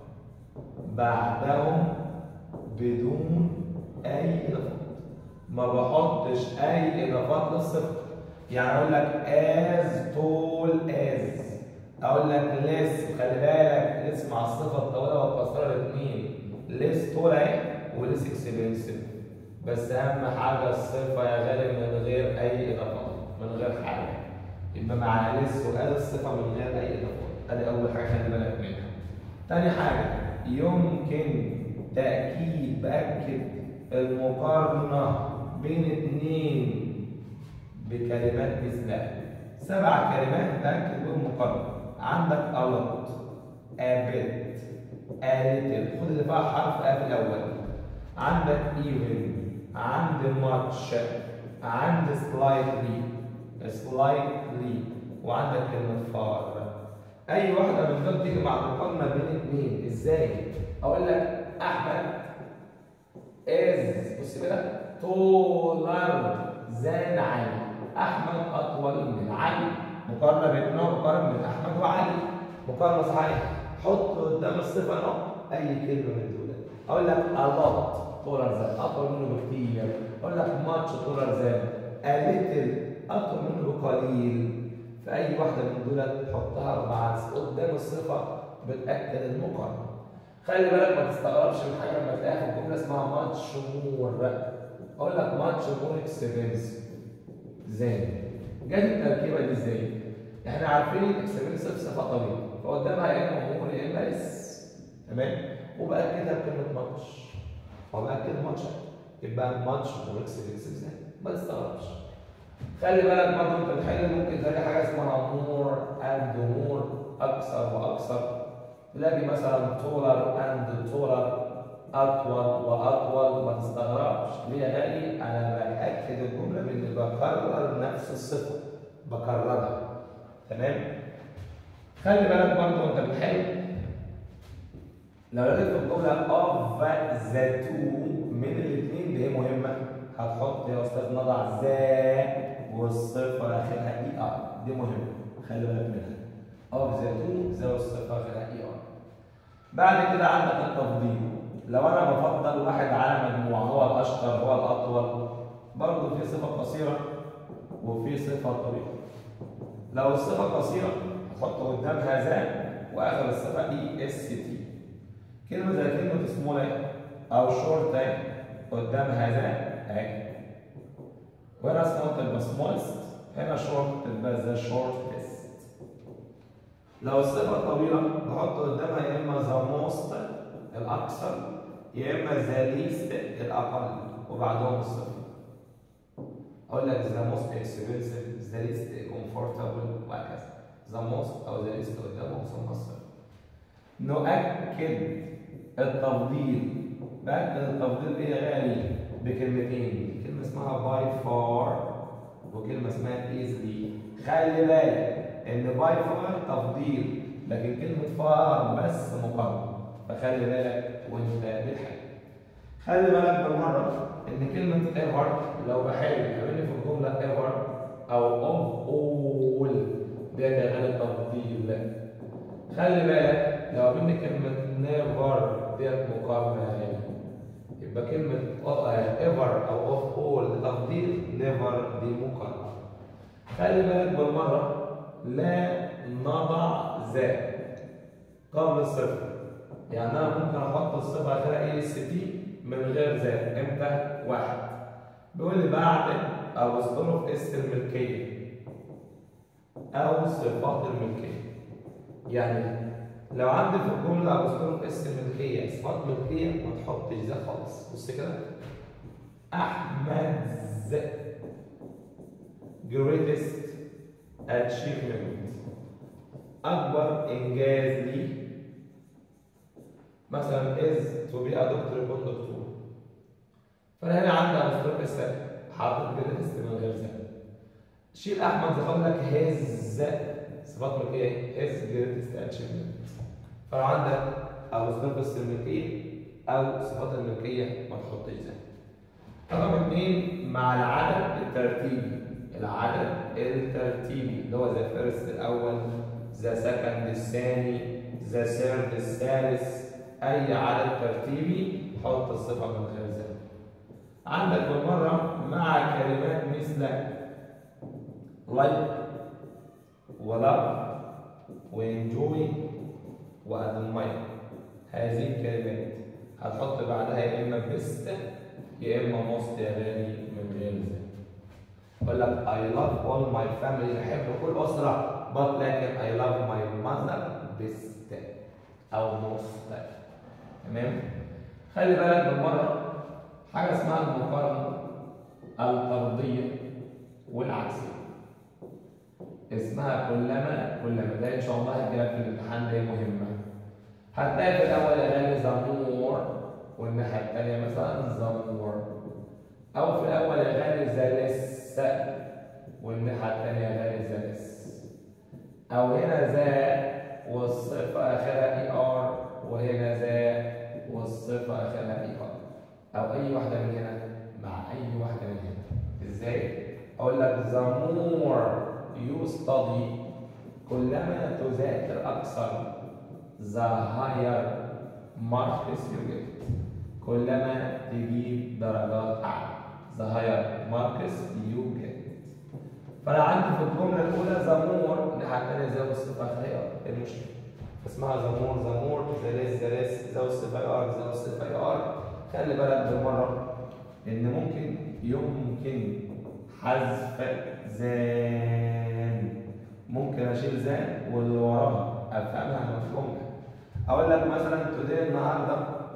بعدهم بدون اي اضافات ما بحطش اي اضافات للصفه يعني اقول لك از طول از اقول لك لس وخلي بالك لس مع الصفه الطويله والقصيره الاثنين لس طول اهي ولس اكسبنسيف بس اهم حاجه الصفه يا غالي من غير اي اضافات من غير حاجه يبقى مع لس وقال الصفه من غير اي اضافات ادي اول حاجه خلي بالك منها تاني حاجه يمكن تاكيد باكد المقارنه بين اثنين بكلمات مثلها سبع كلمات تاكد بهم مقارنه عندك الوت ابت قالت خد اللي فيها حرف ا في الاول عندك even عند much عند slightly slightly وعندك كلمة far أي واحدة من دول تيجي مع مقارنة بين اثنين إزاي؟ أقول لك أحمد is بص كده taller than علي أحمد أطول من علي مقارنة بين نوع مقارنة بين أحمد وعلي مقارنة صحيحة حط قدام الصفة نوع أي كلمة من دول أقول لك a lot طولر زان اطول منه بكتير اقول لك ماتش طولر زان a little اطول منه بقليل في اي واحده من دول تحطها مع قدام الصفه بتاكد المقارنه خلي بالك ما تستغربش من حاجه لما تلاقيها في الجمله اسمها ماتش مور اقول لك ماتش مور اكسبنسيف ازاي جت التركيبه دي ازاي احنا عارفين الاكسبنسيف صفه طويله فقدامها يا اما مور يا اما اس تمام وباكدها بكلمه ماتش وباكد ماتش يبقى ماتش مور اكسبنسيف ازاي ما تستغربش خلي بالك برضه انت بتحل ممكن تلاقي حاجه اسمها مور اند مور اكثر واكثر تلاقي مثلا تولر اند تولر اطول واطول ما تستغربش ليه يا غالي انا باكد الجمله باني بكرر نفس الصفه بكررها تمام خلي بالك برضه وانت بتحل لو لقيت في الجمله اوف ذا تو من الاثنين دي مهمه هتحط يا استاذ نضع ذا والصفه اخرها اي ار دي مهمه خلي بالك منها اوف ذا تو ذا والصفه اخرها اي ار بعد كده عندك التفضيل لو انا بفضل واحد على مجموعه هو الاشطر هو الاطول برضه في صفه قصيره وفي صفه طويله لو الصفه قصيره هحط قدامها ذا واخر الصفه اي اس تي كلمه زي كلمه سمول او شورت قدامها ذا اهي وهنا سمول تبقى سمولست هنا شورت تبقى ذا شورتست لو الصفة طويلة بحط قدامها يا إما ذا موست الأكثر يا إما ذا ليست الأقل وبعدهم الصفر. أقول لك ذا موست اكسبنسيف ذا ليست كومفورتابل وهكذا. ذا موست أو ذا ليست قدامهم ثم الصفر. نؤكد التفضيل بأكد التفضيل إيه يا غالي؟ بكلمتين كلمة اسمها باي فار وكلمة اسمها ايزلي خلي بالك ان باي فار تفضيل لكن كلمة فار بس مقارنة فخلي بالك وانت بتحل خلي بالك بالمرة ان كلمة ايفر لو بحل قابلني في الجملة ايفر او اوف اول ده غير تفضيل خلي بالك لو قابلني كلمة نيفر ديت مقارنة يعني يبقى كلمة ايفر او اوف اول تفضيل نيفر دي مقارنة خلي بالك بالمرة لا نضع ذا قبل الصفر يعني انا ممكن احط الصفه اخرها اي اس تي من غير ذا امتى؟ واحد بيقول لي بعد او ظروف اس الملكيه او صفات الملكيه يعني لو عندي في الجمله او ظروف اس الملكيه صفات ملكيه ما تحطش ذا خالص بص كده احمد greatest achievement أكبر إنجاز لي مثلا is to be a doctor يكون دكتور فأنا هنا عندي مصدر السبب حاطط greatest من غير ذا شيل أحمد زخم لك his صفات ملكية his greatest achievement فلو عندك أو مصدر الملكية أو صفات الملكية ما تحطش ذا رقم اثنين مع العدد الترتيبي العدد الترتيبي اللي هو ذا فيرست الاول ذا سكند الثاني ذا سيرد الثالث اي عدد ترتيبي حط الصفه من غير ذا عندك بالمره مع كلمات مثل لايك ولاف وانجوي وادماير هذه الكلمات هتحط بعدها يا اما بيست يا اما موست يا غالي من غير ذا يقول لك I love all my family بحب كل أسرة but لكن I love my mother best أو most تمام خلي بالك بالمرة حاجة اسمها المقارنة الطردية والعكسية اسمها كلما كلما ده إن شاء الله هتجيلك في الامتحان دي مهمة هتلاقي في الأول يا غالي زمور والناحية التانية مثلا زمور أو في الأول يا غالي زلس والناحية التانية غير زلس أو هنا ذا والصفة آخرها إي آر وهنا ذا والصفة آخرها إي آر أو أي واحدة من هنا مع أي واحدة من هنا إزاي؟ أقول لك the more you study كلما تذاكر أكثر the higher marks you get كلما تجيب درجات أعلى the higher marks you get فانا عندي في الجمله الاولى زمور الناحيه الثانيه زي الصفه الخيار ايه المشكله اسمها زمور زمور زلس زلس زي الصفه يار زي الصفه يار خلي بالك بالمره ان ممكن يمكن حذف زان ممكن اشيل زان واللي وراها افهمها من الجمله اقول لك مثلا تودي النهارده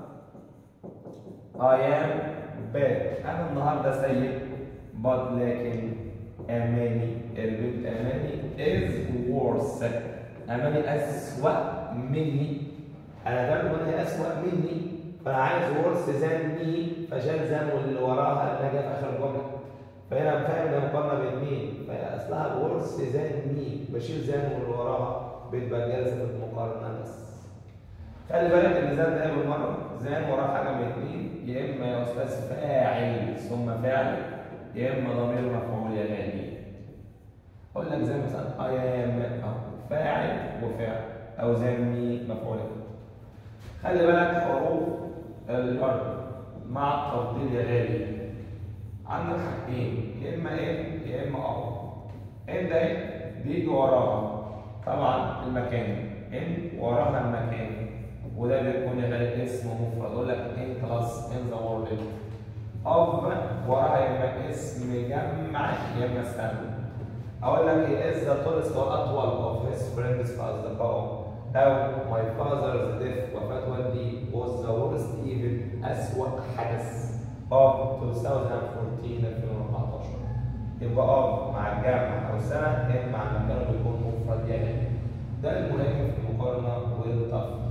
I am bad انا النهارده سيء but لكن اماني البنت اماني is worse اماني اسوأ مني انا فاهم ان هي اسوأ مني فانا عايز worse than me فشال زان واللي وراها اللي جايه في اخر الجمله فهنا فاهم ده مقارنه بين مين فهي اصلها worse than me بشيل زان واللي وراها بتبقى جالسه في المقارنه بس خلي بالك ان زان ده بالمره زان وراه حاجه من اثنين يا اما يا استاذ فاعل ثم فاعل يا اما ضمير مفعول يا غالي اقول لك زي مثلا اي ام فاعل وفاعل او زي مي مفعول خلي بالك حروف الجر مع التفضيل يا غالي عندك حاجتين يا اما ايه يا اما اه ان ده ايه بيجي وراها طبعا المكان ان وراها المكان وده بيكون يا غالي اسم مفرد اقول لك ان كلاس ان ذا وورلد of وراها يا اما اسم جمع يا اما استنى اقول لك he is the tallest واطول of his friends فاصدقائه او my father's death وفاة والدي was the worst event اسوأ حدث of 2014 2014 يبقى of مع الجمع او السنة ان مع المكان بيكون مفرد يعني ده المهم في المقارنة والتفضيل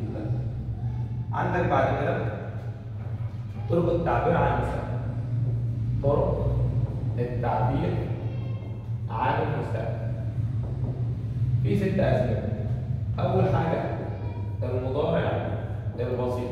عندك بعد كده طرق التعبير عن المستقبل طرق التعبير عن المستقبل في ست اسباب اول حاجه المضارع البسيط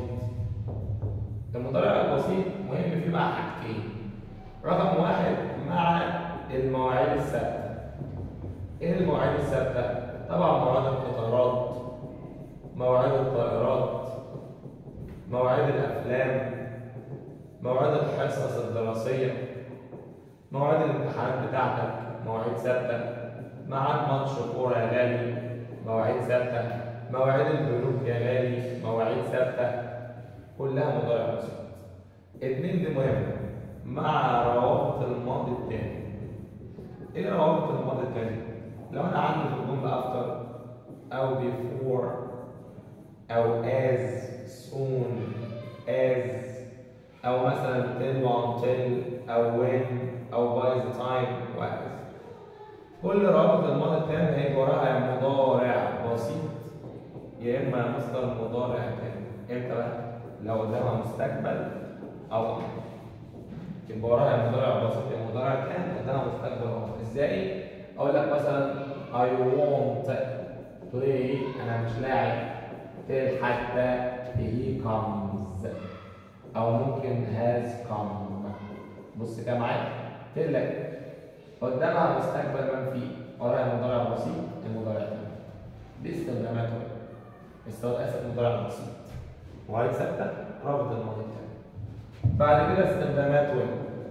المضارع البسيط مهم فيه مع حاجتين رقم واحد مع المواعيد الثابته ايه المواعيد الثابته طبعا مواعيد القطارات مواعيد الطائرات مواعيد الافلام مواعيد الحصص الدراسيه مواعيد الامتحانات بتاعتك مواعيد ثابته ميعاد ماتش كوره يا غالي مواعيد ثابته مواعيد البنوك يا غالي مواعيد ثابته كلها مضارع بسيط اتنين دي مهمه مع روابط الماضي التاني ايه روابط الماضي التاني لو انا عندي في الجمله افتر او before او as soon as او مثلا till until او when او by the time وهكذا كل رابط الماضي التام هيجي وراها مضارع بسيط يا اما مصدر مضارع تاني امتى بقى؟ لو قدامها مستقبل او امر يبقى وراها مضارع بسيط يا مضارع تام قدامها مستقبل او امر ازاي؟ اقول لك مثلا I want play انا مش لاعب till حتى he comes او ممكن has come بص كده معايا قلت لك قدامها مستقبل منفي وراها مضارع بسيط المضارع الثاني دي استخداماته استخدام اسف مضارع بسيط وهي ثابته رابط الماضي الثاني بعد كده استخدامات وين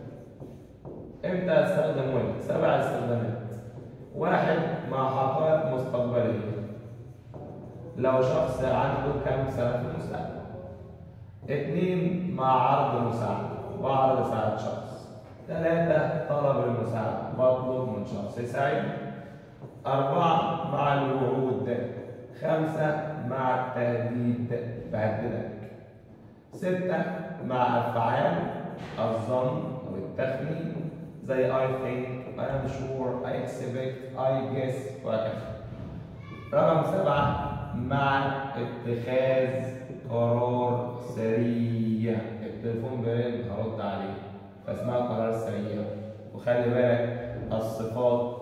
امتى استخدم وين سبع استخدامات واحد مع حقائق مستقبليه لو شخص عنده كم سنه في المستقبل اثنين مع عرض مساعدة بعرض اساعد شخص ثلاثة طلب المساعدة بطلب من شخص يساعدني أربعة مع الوعود خمسة مع التهديد بهددك ستة مع أفعال الظن والتخمين زي I think, I am sure, I expect, I guess وهكذا رقم سبعة مع اتخاذ قرار سريع التليفون بيرن هرد عليه فاسمها قرار سريع وخلي بالك الصفات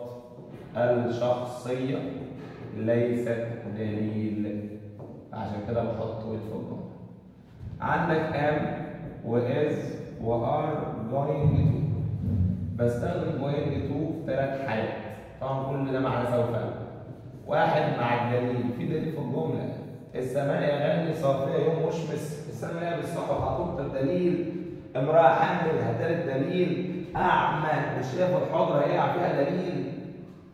الشخصية ليست دليل عشان كده بحط ويل في الجملة عندك am وإز وار going to بستخدم going to في ثلاث حالات طبعا كل ده معنى سوف واحد مع الدليل في دليل في الجملة السماء يا غالي صافية يوم مشمس السماء بالصحة حاطط الدليل امرأة حامل هتلاقي الدليل أعمى مش شايف الحضرة هيقع فيها دليل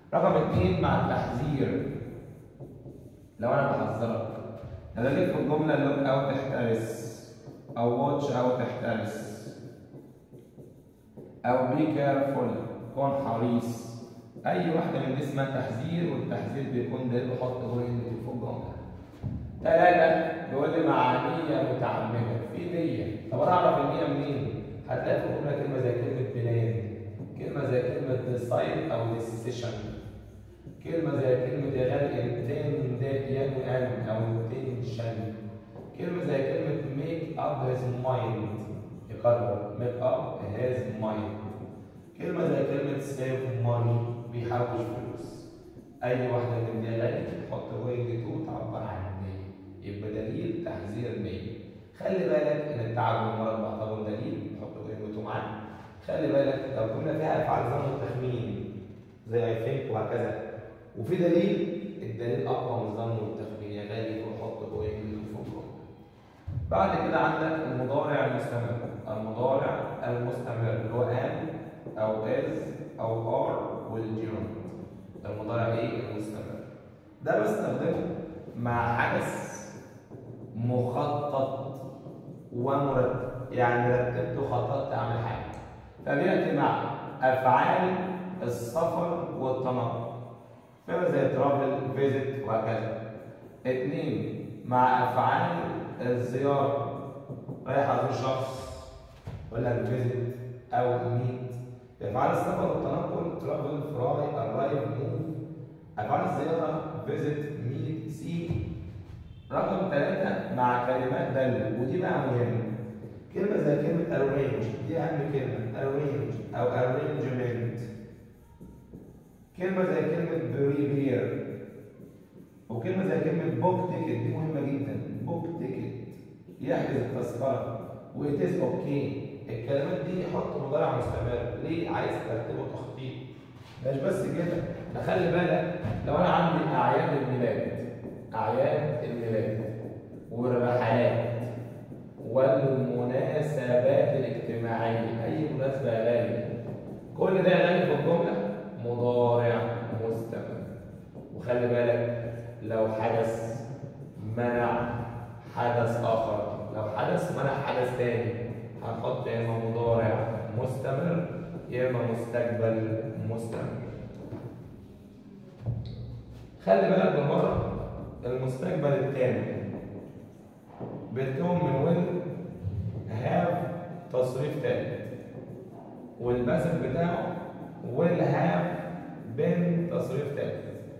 رقم اتنين مع التحذير لو انا بحذرك انا جيت في الجمله لوك اوت احترس او واتش اوت احترس او بي كيرفول كون حريص اي واحده من دي اسمها تحذير والتحذير بيكون ده بحط بوينت فوق الجمله ثلاثة بيقول لي معانية متعمدة في نية طب انا اعرف النية منين؟ هتلاقي في الجملة كلمة زي كلمة بلان كلمة زي كلمة ديسايد أو ديسيشن كلمة زي كلمة يا غالي انتين ده ينوي أن أو انتنشن كلمة زي كلمة make up his mind يقرر make up his mind كلمة زي كلمة save money بيحوش فلوس أي واحدة من دي يا غالي تحط وينج تو تعبر عن النية يبقى دليل تحذير نية خلي بالك إن التعب والمرض بعتبره دليل تحط وينج تو معاه خلي بالك لو كنا فيها افعال ظن التخمين زي اي ثينك وهكذا وفي دليل الدليل اقوى من الظن والتخمين يا غالي وحط بوينت فوق بعد كده عندك المضارع المستمر المضارع المستمر اللي هو ام او از او ار والجيرون المضارع ايه المستمر ده بستخدمه مع حدث مخطط ومرتب يعني رتبت وخططت اعمل حاجه فبيأتي مع أفعال السفر والتنقل فيما زي ترافل فيزيت وهكذا اثنين مع أفعال الزيارة رايح أزور شخص ولا فيزيت أو ميت أفعال السفر والتنقل ترافل فراي أرايف موف أفعال الزيارة فيزيت ميت سي رقم ثلاثة مع كلمات دل ودي بقى مهمة كلمة زي كلمة arrange دي أهم كلمة arrange أو arrangement كلمة زي كلمة prepare وكلمة زي كلمة book ticket دي مهمة جدا book ticket يحجز التذكرة و it is okay الكلمات دي حط مضارع مستمر ليه عايز ترتبه تخطيط مش بس كده ده خلي بالك لو انا عندي اعياد الميلاد اعياد الميلاد والرحلات والمناسبات الاجتماعية أي مناسبة يا غالي كل ده يا غالي في الجملة مضارع مستمر وخلي بالك لو حدث منع حدث آخر لو حدث منع حدث تاني هنحط يا إما مضارع مستمر يا إما مستقبل مستمر خلي بالك بالمرة المستقبل التاني بتكون من وين هاف تصريف تالت والباسف بتاعه ويل هاف بين تصريف تالت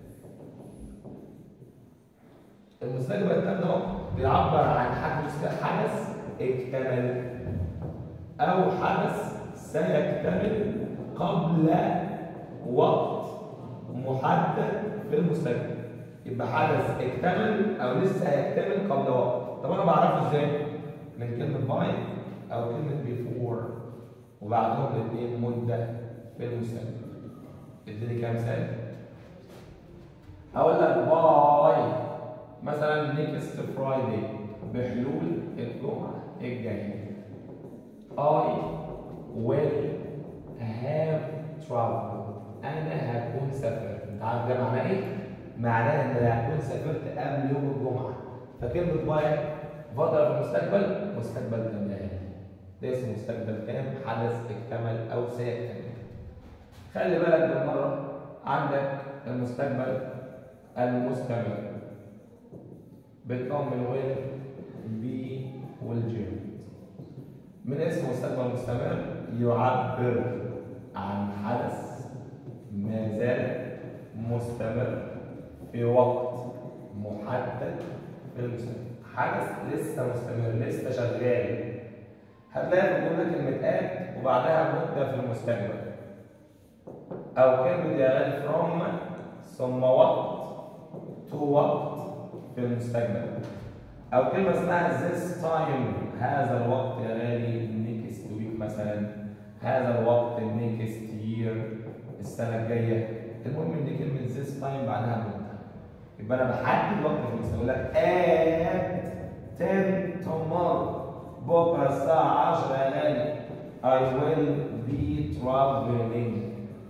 المستقبل التام ده بيعبر عن حدث حدث اكتمل او حدث سيكتمل قبل وقت محدد في المستقبل يبقى حدث اكتمل او لسه هيكتمل قبل وقت طب انا بعرفه ازاي من كلمه باي او كلمه بيفور وبعدهم الاثنين مده في المستقبل اديني كام مثال هقول لك باي مثلا نيكست فرايداي بحلول الجمعه الجايه I will have travel انا هكون سافرت انت عارف ده معناه ايه؟ معناه ان انا هكون سافرت قبل يوم الجمعه فكلمه باي فتره في المستقبل مستقبل تمام ده اسمه مستقبل تام حدث اكتمل او سيكتمل خلي بالك بالمره عندك المستقبل المستمر بتكون من وين بي والجيم من اسم مستقبل مستمر يعبر عن حدث ما زال مستمر في وقت محدد في المستقبل حدث لسه مستمر لسه شغال هتلاقي في الجمله كلمه ات وبعدها مده في المستقبل او كلمه يا غالي فروم ثم وقت تو وقت في المستقبل او كلمه اسمها this time هذا الوقت يا غالي next week مثلا هذا الوقت next year السنه الجايه المهم ان كلمه this time بعدها مده يبقى انا بحدد وقت في المستقبل لك at 10 tomorrow بكره الساعه 10 يا غالي I will be traveling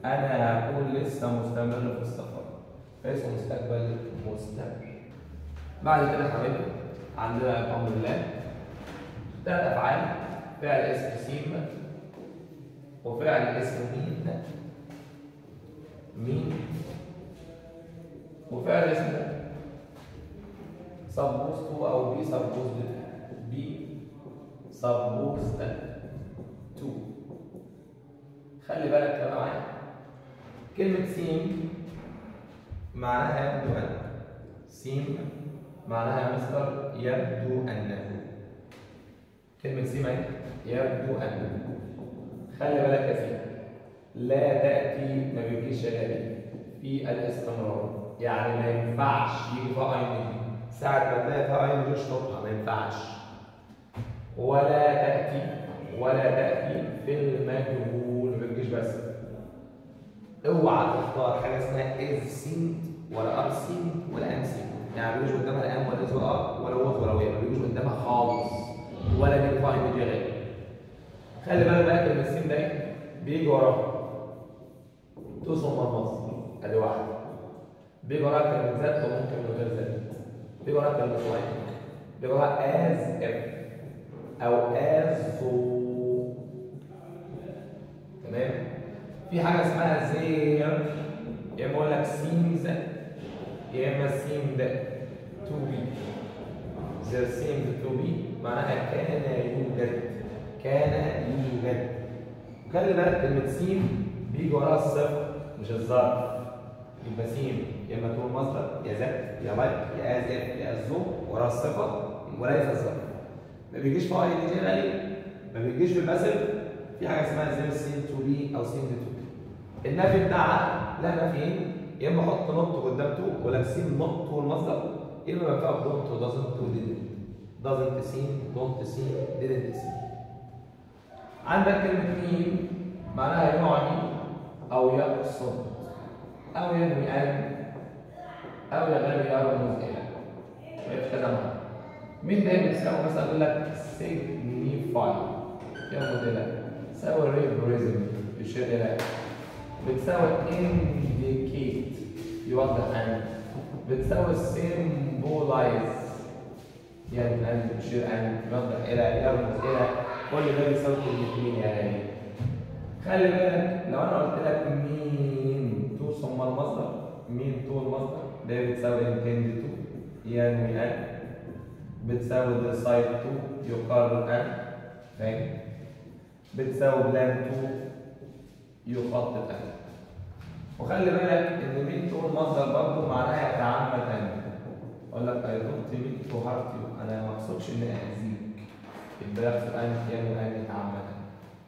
انا هكون لسه مستمر في السفر فاسمه مستقبل مستمر بعد كده يا حبايبي عندنا بامر الله ثلاث افعال فعل اسم سين وفعل اسم مين مين وفعل اسم supposed to او be supposed be supposed to خلي بالك كده معايا كلمة سين معناها يبدو أن سين معناها يا مستر يبدو أن كلمة سين اهي يبدو أن خلي بالك يا سيدي لا تأتي ما بيجيش يا في الاستمرار يعني ما ينفعش يجي فيها اي ان ساعة ما تلاقي فيها اي ان اشطبها ما ينفعش ولا تأتي ولا تأتي في المجهول ما بتجيش بس اوعى تختار حاجة اسمها از سيند ولا ار سيند ولا ام سيند يعني ما بيجيش قدامها الام ولا از ولا ار ولا وز ولا وي ما بيجيش قدامها خالص ولا بيجي فيها اي ان غير خلي بالك بقى كلمة السين ده بيجي وراها توصل مصر ادي واحده بيجي وراها كلمة ذات وممكن من غير ذات بيجي وراها كلمة لايك بيجي وراها از اف او از تمام في حاجة اسمها زير يا اما اقول لك سيمز يا اما سيمد تو بي زير سيمد تو بي معناها كان يوجد كان يوجد خلي بالك كلمة سين بيجي وراها الصفر مش الظرف يبقى سين يا اما تقول مصدر يا ذات يا لايك يا از اف يا الزو وراها الصفه وليس الظرف ما بيجيش في اي دي جي غالي ما بيجيش في الباسف في حاجه اسمها زي سين تو بي او سين تو بي النفي بتاعها لها نفيين يا اما احط نوت قدام تو ولا سين نوت والمصدر يا اما بكتب دونت ودازنت وديدنت doesn't سين دونت سين didn't سين عندك كلمه مين معناها يعني او يقصد أو ينوي أن أو يغني يرمز إلى شايف كده معايا مين ده بتساوي مثلا يقول لك signify يرمز إلى تساوي represent يشير إلى بتساوي indicate يوضح أن بتساوي symbolize يعني أن يشير أن يوضح إلى يرمز إلى كل ده بيساوي كلمتين يعني خلي بالك لو أنا قلت لك مين تو ثم المصدر مين تو المصدر ده بتساوي intend to ينوي أن بتساوي decide to يقرر أن فاهم بتساوي plan to يخطط أن وخلي بالك إن مين تو المصدر برضه معناها يتعمد أن أقول لك I don't mean to hurt you أنا ما أقصدش إني أذيك يبقى يقصد أن ينوي أن يتعمد أن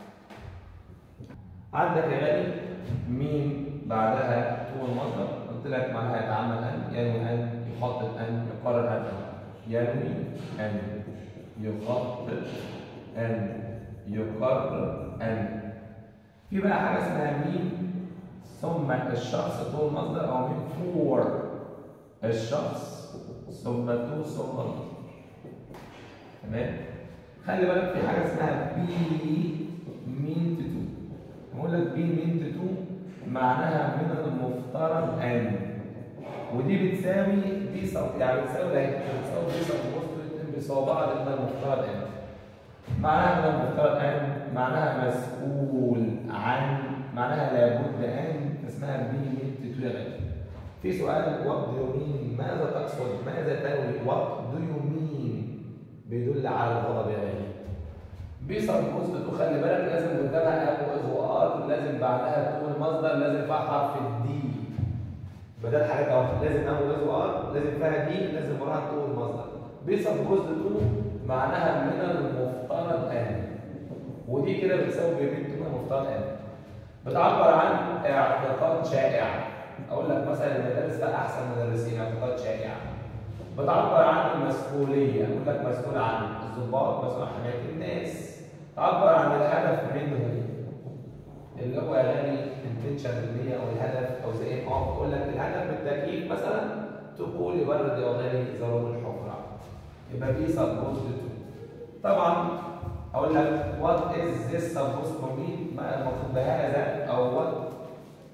عندك يا غالي مين بعدها تو المصدر قلت لك معناها يتعمد ان ينوي ان يخطط ان يقرر ان ينوي ان يخطط ان يقرر ان في بقى حاجه اسمها مين ثم الشخص تو المصدر او مين فور الشخص ثم تو ثم المصدر تمام خلي بالك في حاجه اسمها بي مين تو بقول لك بي مين تو معناها من المفترض ان ودي بتساوي دي صوت يعني بتساوي ايه؟ بتساوي دي صوت الاثنين بيساوي بعض من المفترض ان معناها من المفترض ان معناها مسؤول عن معناها لابد ان اسمها بي مين تو يا غالي في سؤال وات دو يو مين ماذا تقصد ماذا تنوي وات دو يو مين بيدل على الغضب يا غالي بيصل بوست خلي بالك لازم قدامها اب واز وار لازم بعدها تكون المصدر لازم فيها حرف الدي بدل حاجات اهو لازم اب واز وار لازم فيها دي لازم وراها تكون المصدر بيصل بوست تو معناها من المفترض ان ودي كده بتساوي بيمين تو المفترض ان بتعبر عن اعتقاد شائع اقول لك مثلا المدارس فيها احسن مدرسين اعتقاد شائع بتعبر عن المسؤوليه اقول لك مسؤول عن الضباط مسؤول عن حمايه الناس تعبر عن الهدف منه اللي هو يعني الانتنشن المية او الهدف او زي ما هو بيقول لك الهدف بالتكييف مثلا تقول يبرد يا غالي ضرور الحفره يبقى دي سبوست تو طبعا اقول لك وات از ذس سبوست تو مين ما المفروض بهذا او وات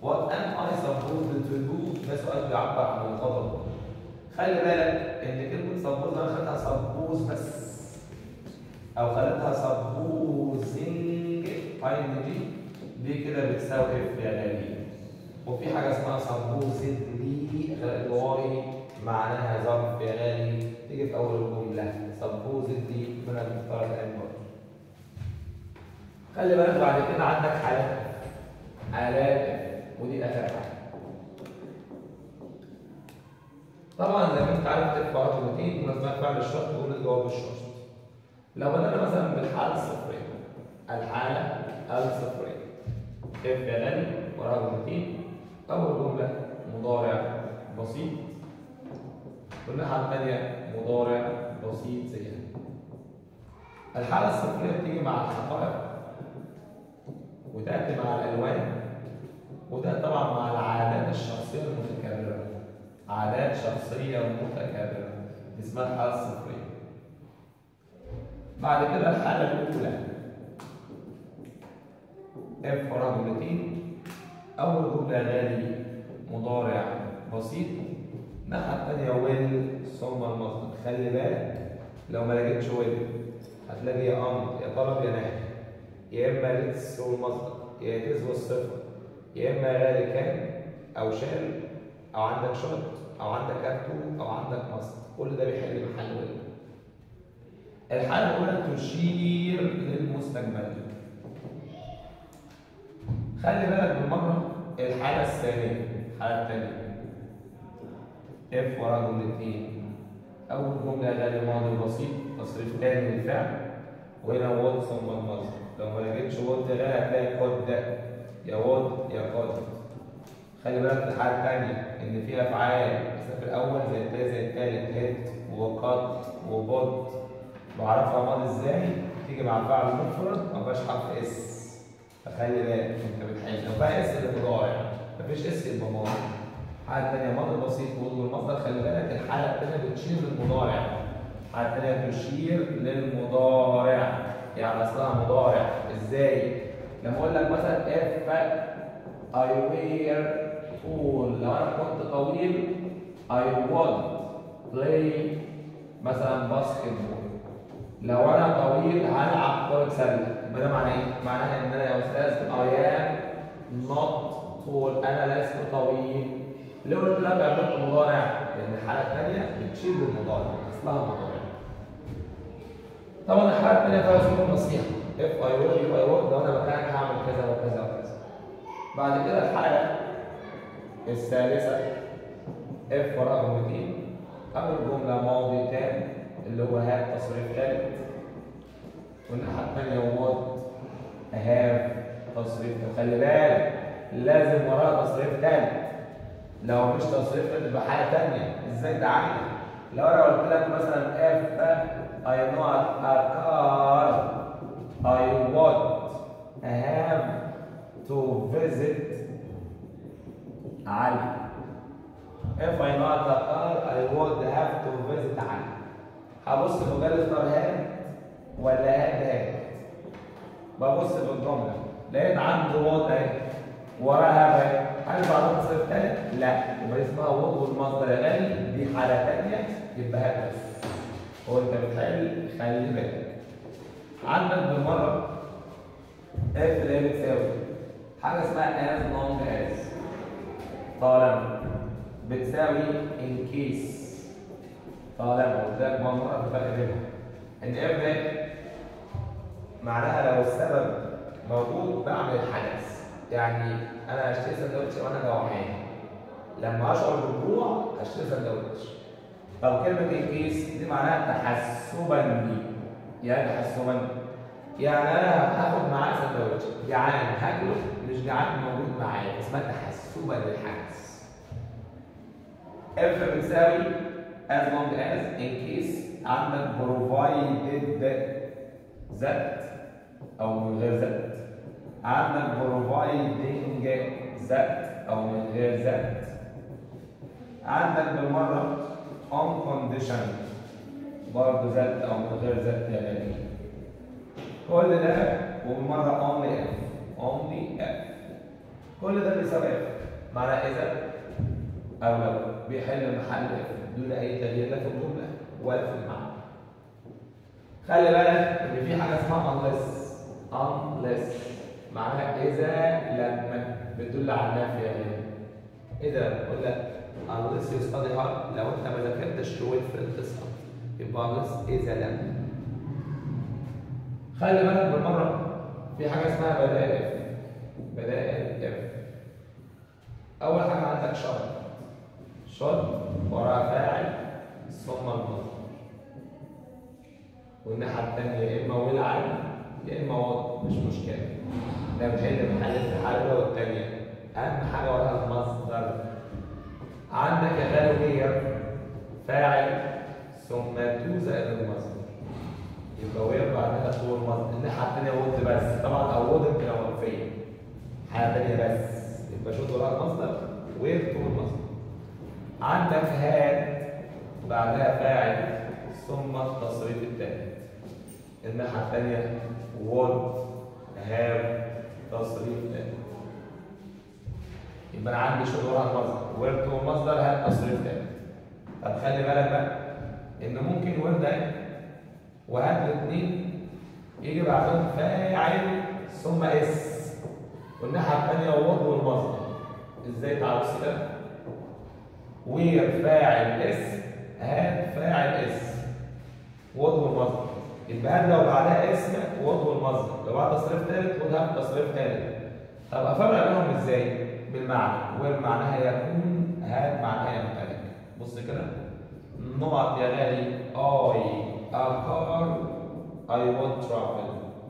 What am I supposed to do؟ ده سؤال بيعبر عن الغضب. خلي بالك ان كلمة suppose انا خدتها suppose بس او خدتها supposing ing دي كده بتساوي اف يا غالي. وفي حاجة اسمها supposedly الواي معناها ظرف يا غالي تيجي في أول الجملة supposedly من المفترض أن خلي بالك بعد كده عندك حالات حالات ودي آخر حاجة طبعا زي ما انت عارف تدفع اوتوماتيك مناسبات فعل الشرط تقول الجواب الشرط لو بدأنا مثلا بالحالة الصفرية الحالة الصفرية اف يا غالي وراها جملتين أول جملة مضارع بسيط والناحية الثانية مضارع بسيط زيها الحالة الصفرية بتيجي مع الحقائق وتأتي مع الألوان وده طبعا مع العادات الشخصية المتكررة عادات شخصية متكررة دي اسمها الحالة الصفرية بعد كده الحالة الأولى اف وراها جملتين أول جملة غالي مضارع بسيط الناحية التانية ويل ثم المصدر خلي بالك لو ما لقيتش ويل هتلاقي يا أمر يا طلب يا نهي يا إما لتس والمصدر يا تز والصفر يا إما غالي كان أو شال أو عندك شرط أو عندك أكتو أو عندك مصدر كل ده بيحل محل ويل الحالة الأولى تشير للمستقبل خلي بالك بالمرة الحالة الثانية الحالة الثانية اف ورا جملتين أول جملة غالي ماضي بسيط تصريف تاني للفعل وهنا وود ثم المصدر لو ما لقيتش وود غالي هتلاقي كود ده يا وود يا كود خلي بالك في الحالة الثانية إن في أفعال بس في الأول زي التاني زي التالت هيت وقط وبود بعرفها ماضي إزاي تيجي مع الفعل المفرد ما بقاش حرف اس فخلي بالك انت بتحل لو بقى اس اللي مضارع مفيش اس يبقى ماضي حاجه ثانيه ماضي بسيط والمصدر خلي بالك الحاله الثانيه بتشير للمضارع الحاله الثانيه تشير للمضارع يعني اصلها مضارع ازاي لما اقول لك مثلا اف اي وير طول لو انا كنت طويل اي وود بلاي مثلا باسكت بول لو انا طويل هلعب كره سله يبقى ده معناه ايه؟ معناها ان انا يا استاذ I am not tall انا لست طويل ليه قلت لك عملت مضارع؟ لان الحاله الثانيه بتشيل المضارع اصلها مضارع طبعا الحاله الثانيه فيها سلوك نصيحه if I will if I will لو انا مكانك هعمل كذا وكذا وكذا بعد كده الحاله الثالثه if وراء جملتين اول جمله ماضي تام اللي هو هات تصريف ثالث والناحيه الثانيه وات هاف تصريف خلي بالك لازم وراها تصريف ثالث لو مش تصريف ثالث تبقى حاجه ثانيه ازاي تعالج لو انا قلت لك مثلا اف اي نوت ا كار اي وات هاف تو فيزيت علي if I not a car I would have to visit علي هبص في مجال اختار هاد ولا هاد هاد ببص في الجمله لقيت عندي وود اهي وراها هاد هل بعدها تصرف تاني؟ لا يبقى اسمها وود والمصدر يا غالي دي حاله ثانيه يبقى هاد بس هو انت بتحل خلي بالك عندك بالمره اف اللي هي بتساوي حاجه اسمها as long as طالما بتساوي in case طالما قلت لك مرة الفرق بينهم ان اف ده معناها لو السبب موجود بعمل الحدث يعني انا هشتري سندوتش وانا جوعان لما اشعر بالجوع هشتري سندوتش طب كلمة الكيس دي معناها تحسبا لي يعني تحسبا يعني انا هاخد معاه سندوتش جعان هاكله مش جعان موجود معايا اسمها تحسبا للحدث اف بتساوي as long as in case عندك provided that او من غير that عندك providing that او من غير that عندك بالمره on condition برضه that او من غير that يا غالي كل ده وبالمره only if only if كل ده بيساوي if معناه اذا او لو بيحل محل اف دون اي تغيير لا في الجمله ولا في المعنى خلي بالك ان في حاجه اسمها unless unless معناها اذا لما بتدل على النفي يعني اذا بقول لك unless you study hard لو انت ما ذاكرتش طويل في التسقط يبقى unless اذا لم خلي بالك بالمره في حاجه اسمها بدائل اف بدائل اف اول حاجه عندك شرط شرط وراء فاعل ثم المصدر والناحيه الثانيه يا اما ويل عين يا اما وضع مش مشكله ده بتحل محل الحاله والثانيه اهم حاجه وراها المصدر عندك يا غالي هي فاعل ثم تو زائد المصدر يبقى وير بعدها تو المصدر الناحيه الثانيه وود بس طبعا او وود كده وقفيه حاجه ثانيه بس يبقى شوط وراها المصدر وير تو المصدر عندك هاد بعدها فاعل ثم التصريف الثالث الناحيه الثانيه وود هاف تصريف ثالث يبقى انا عندي شغل وراها المصدر ويرد والمصدر هات تصريف ثالث طب خلي بالك بقى ان ممكن ويرد ده وهات الاثنين يجي بعدهم فاعل ثم اس والناحيه الثانيه وورد والمصدر ازاي تعرف كده؟ وير فاعل اس هات فاعل اس وورد والمصدر يبقى هات لو بعدها اسم وورد والمصدر لو بعد تصريف ثالث خد هات تصريف ثالث طب افرق بينهم ازاي؟ بالمعنى وير معناها يكون هات معناها يمتلك بص كده نقط يا غالي اي a car I want travel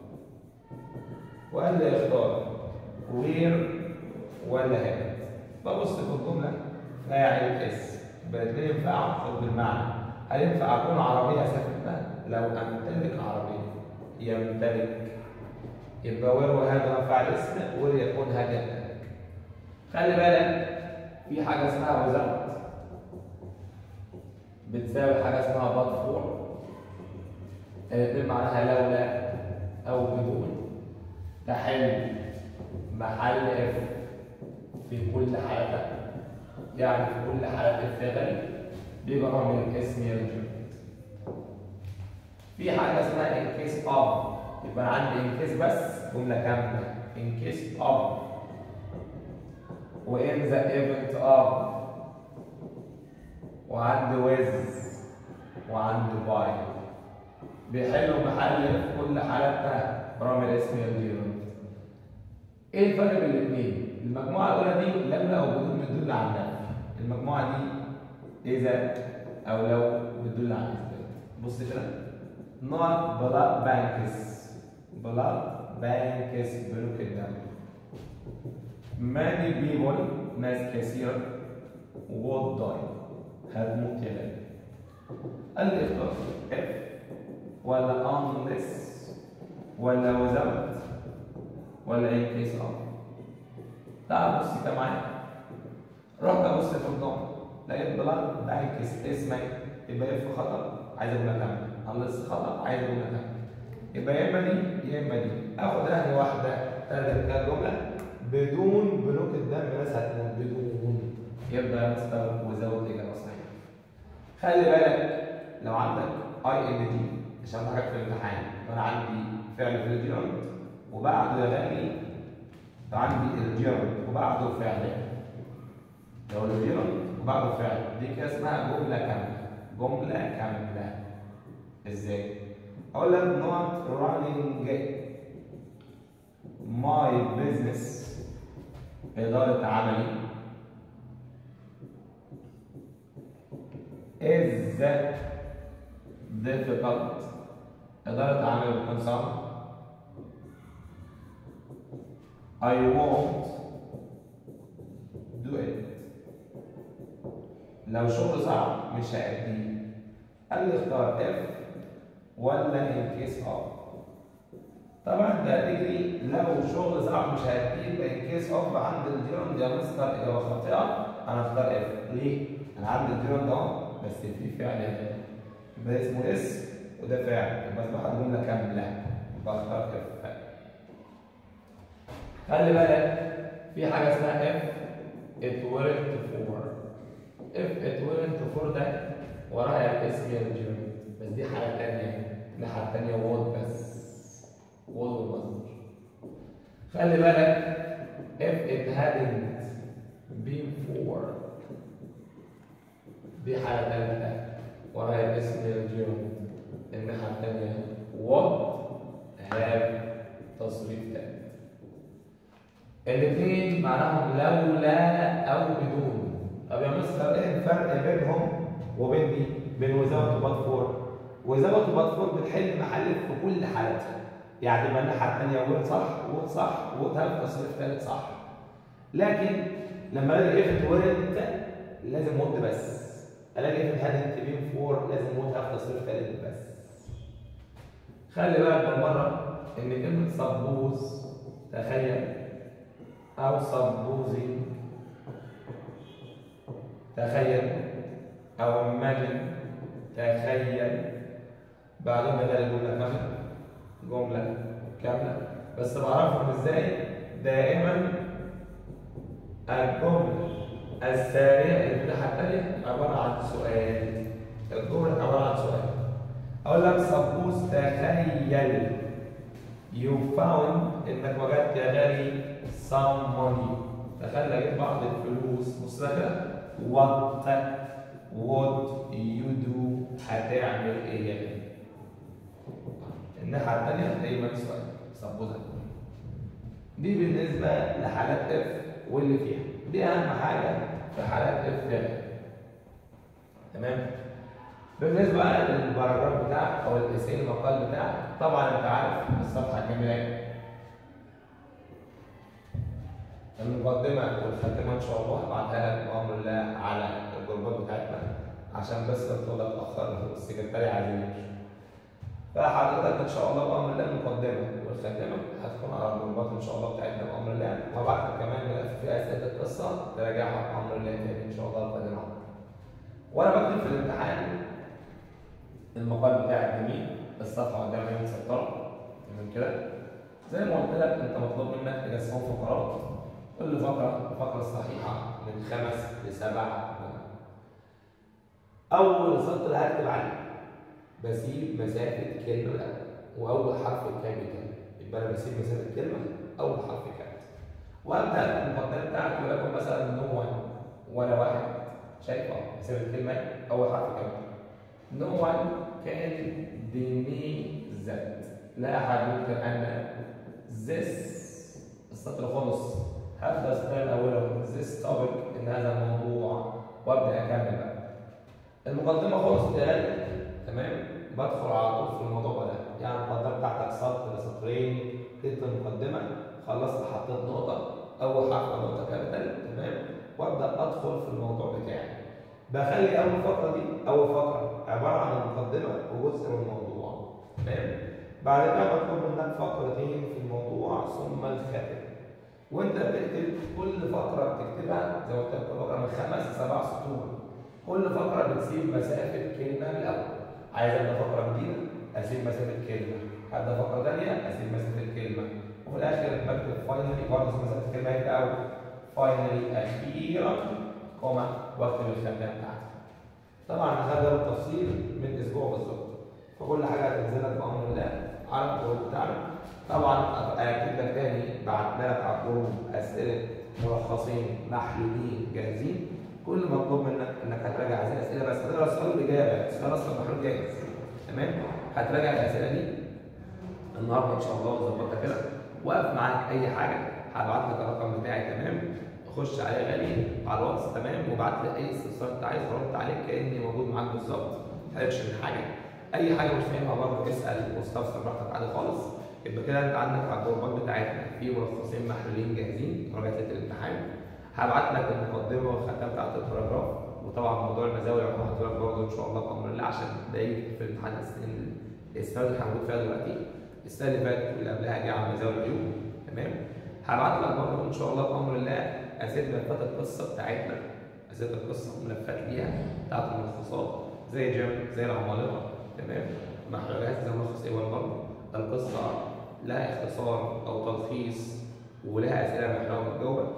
وقال لي اختار وير ولا هات ببص في الجمله فاعل اس يبقى الاثنين ينفعوا خد بالمعنى هل ينفع اكون عربيه اسافر بها؟ لو امتلك عربيه يمتلك يبقى وير وهذا فاعل اسم وير يكون هذا يمتلك خلي بالك في حاجه اسمها وزارة بتساوي حاجه اسمها مدفوع الاثنين معناها لولا او بدون تحل محل اف في كل حالة يعني في كل حالة الفعل بيبقى نوع من الاسم يرجع في حاجة اسمها ان كيس of يبقى عندي ان كيس بس جملة كاملة ان كيس of وان ذا ايفنت of وعندي with وعندي by بيحلوا محل في كل حالتها برامج اسم الجيرون ايه الفرق بين الاثنين المجموعه الاولى دي لولا او بدون بتدل على النفي المجموعه دي اذا او لو بتدل على الاثبات بص كده نوع بلاد بانكس بلاد بانكس بنوك الدم many people ناس كثيرة would die هتموت يا غالي قال لي اختار F ولا unless ولا without ولا in case of تعال بص كده معايا رحت ابص في النوع لقيت بلاد بانكس اسمك يبقى اف خطا عايز اقول لك كام unless خطا عايز اقول لك كام يبقى يا اما دي يا اما دي اخد انهي واحده ثلاث جمله بدون بنوك الدم ناس هتموت بدون يبقى مستر وزود اجابه صحيحه خلي بالك لو عندك اي ان دي عشان حاجات في الامتحان فانا عندي فعل في الجيرند وبعده يا غالي عندي الجيرند وبعده فعل لو الجيرند وبعده فعل دي كده اسمها جمله كامله جمله كامله ازاي؟ اقول لك not running my business إدارة عملي is difficult إدارة عمل بتكون صعبة I won't do it لو شغل صعب مش هأديه قال لي اختار if ولا in case of طبعا ده هتجري لو شغل صعب مش هأديه يبقى in case of عند الديرون دي مستر إجابة خاطئة أنا اختار if ليه؟ أنا عندي الديرون ده بس في فعل هنا يبقى اسمه اس وده فعل يبقى اصبح الجمله كامله يبقى اختار اف خلي بالك في حاجه اسمها اف it weren't for if it weren't for ده وراها الاسم الجيرمي بس دي حاجة تانية الناحية التانية would بس would والمصدر خلي بالك if it hadn't been for دي حاجة تالتة وراها الاسم الجيرمي الناحية التانية would have تصريف تاني الاثنين معناهم لولا او بدون طب يا مستر ايه الفرق بينهم وبين دي بين وزاوت وبات فور وزاوت وبات فور بتحل محل في كل حالتها يعني ما الناحيه الثانيه وود صح وود صح وود هاف تصريف ثالث صح لكن لما الاقي ايه وورد لازم وود بس الاقي ايه هادنت بين فور لازم وود هاف تصريف ثالث بس خلي بالك بالمره ان كلمه سبوز تخيل أو سبوزي تخيل أو imagine تخيل بعدين بدل الجملة كاملة جملة كاملة بس بعرفهم ازاي دائما الجملة الثانية الناحية الثانية عبارة عن سؤال الجملة عبارة عن سؤال أقول لك سبوز تخيل you found إنك وجدت يا غالي some money تخيل لقيت بعض الفلوس بص كده what would you do هتعمل ايه يعني الناحية التانية دايما سؤال سبوزة دي بالنسبة لحالات اف واللي فيها دي أهم حاجة في حالات اف يعني تمام بالنسبة للباراجراف بتاعك أو الإسئلة المقال بتاعك طبعا أنت عارف الصفحة كاملة ايه المقدمة والخاتمة إن شاء الله هبعتها لك بأمر الله على الجروبات بتاعتنا عشان بس لو ده اتأخر السكرتاري عايزين يمشي. فحضرتك إن شاء الله بأمر الله المقدمة والخاتمة هتكون على الجروبات إن شاء الله بتاعتنا بأمر الله وهبعت لك كمان ملف فيه أسئلة القصة تراجعها بأمر الله تاني إن شاء الله القادم وأنا بكتب في الامتحان المقال بتاعك جميل الصفحة قدامي مسطرة تمام كده زي ما قلت لك أنت مطلوب منك تجسم فقرات كل فقرة فقرة صحيحة من خمس لسبع جمل. أول سطر هكتب عليه بسيب مسافة كلمة الأول وأول حرف كابيتال يبقى أنا بسيب مسافة كلمة أول حرف كابيتال وأبدأ المقدمة بتاعتي ولكن مثلا نو وان ولا واحد شايف أهو مسافة كلمة أول حرف كابيتال نو وان كان ديني ذات لا أحد ينكر أن this السطر خلص هبدا استخدم اوله this topic ان هذا الموضوع وابدا اكمل بقى المقدمه خلصت يا غالي تمام بدخل على طول في الموضوع ده يعني المقدمه بتاعتك سطر سطرين كتبت المقدمه خلصت حطيت نقطه اول حرف نقطه كابيتال تمام وابدا ادخل في الموضوع بتاعي بخلي اول فقره دي اول فقره عباره عن المقدمه وجزء من الموضوع تمام بعد كده بطلب منك فقرتين في الموضوع ثم الخاتم وانت بتكتب كل فقره بتكتبها زي ما قلت لك فقره من خمس لسبع سطور كل فقره بتسيب مسافه كلمه من الاول عايز ابدا فقره جديده اسيب مسافه كلمه ابدا فقره ثانيه اسيب مسافه كلمه وفي الاخر بكتب فاينلي برضه مسافه كلمه هي الاول فاينلي اخيرا كوما واكتب الخانه بتاعتي طبعا هذا التفصيل من اسبوع بالظبط فكل حاجه هتنزل لك بامر الله على الجروب بتاعنا طبعا اكد لك تاني بعتنا لك على الجروب اسئله ملخصين محلولين جاهزين كل مطلوب منك انك هتراجع هذه الاسئله بس هتقرا السؤال بالاجابه السؤال اصلا محلول جاهز تمام هتراجع الاسئله دي النهارده ان شاء الله وظبطها كده واقف معاك اي حاجه هبعت لك الرقم بتاعي تمام خش عليه غالي على الواتس تمام وابعت لي اي استفسار انت عايز ارد عليك كاني موجود معاك بالظبط ما تحرجش من حاجه اي حاجه مش فاهمها برضه اسال واستفسر براحتك عادي خالص يبقى كده انت عندك على الجروبات بتاعتنا في ملخصين محلولين جاهزين مراجعه الامتحان هبعت لك المقدمه والختام بتاعت الباراجراف وطبعا موضوع المزاوله هبعته لك برضه ان شاء الله بامر الله عشان ده يجي في الامتحان السنين السنه اللي هنقول فيها دلوقتي السنه اللي فاتت واللي قبلها جه على مزاوله العيوب تمام هبعت لك برضه ان شاء الله بامر الله اسئله ملفات القصه بتاعتنا اسئله القصه ملفات ليها بتاعت الملخصات زي جيم زي العمالقه تمام محلولات زي ملخص ايه برضه القصه لها اختصار او تلخيص ولها اسئله محلوله من جوه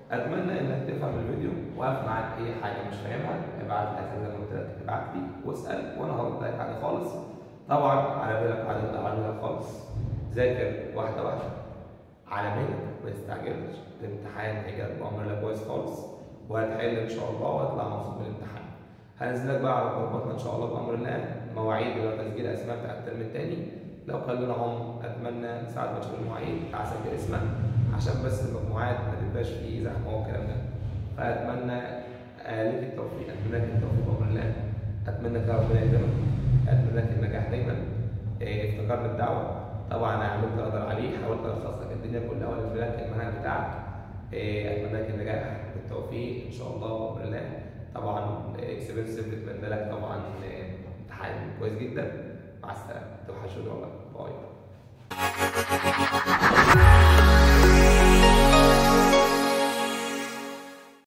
اتمنى انك تفهم الفيديو واقف معاك اي حاجه مش فاهمها ابعت لي زي ما قلت لك ابعت لي واسال وانا هرد لك حاجه خالص طبعا على بالك على على بالك خالص ذاكر واحده واحده على بالك ما تستعجلش الامتحان هيجي بامر الله كويس خالص وهتحل ان شاء الله وهتطلع مبسوط من الامتحان هنزل لك بقى على قرباتنا ان شاء الله بامر الله مواعيد اللي هو تسجيل اسماء بتاع الترم الثاني لو خلونا هم اتمنى ساعه ما تشوف المواعيد اسجل اسمك عشان بس المجموعات ما تبقاش فيه زحمه والكلام ده فاتمنى آه لك التوفيق اتمنى لك التوفيق بامر الله اتمنى لك ربنا يكرمك اتمنى لك النجاح دايما آه افتكرنا الدعوه طبعا انا عملت اقدر عليه حاولت الخص لك الدنيا كلها والف لك المنهج بتاعك آه اتمنى لك النجاح بالتوفيق ان شاء الله بامر الله طبعا اكسبنسيف بتمنى لك طبعا امتحان كويس جدا مع السلامه توحشوني والله باي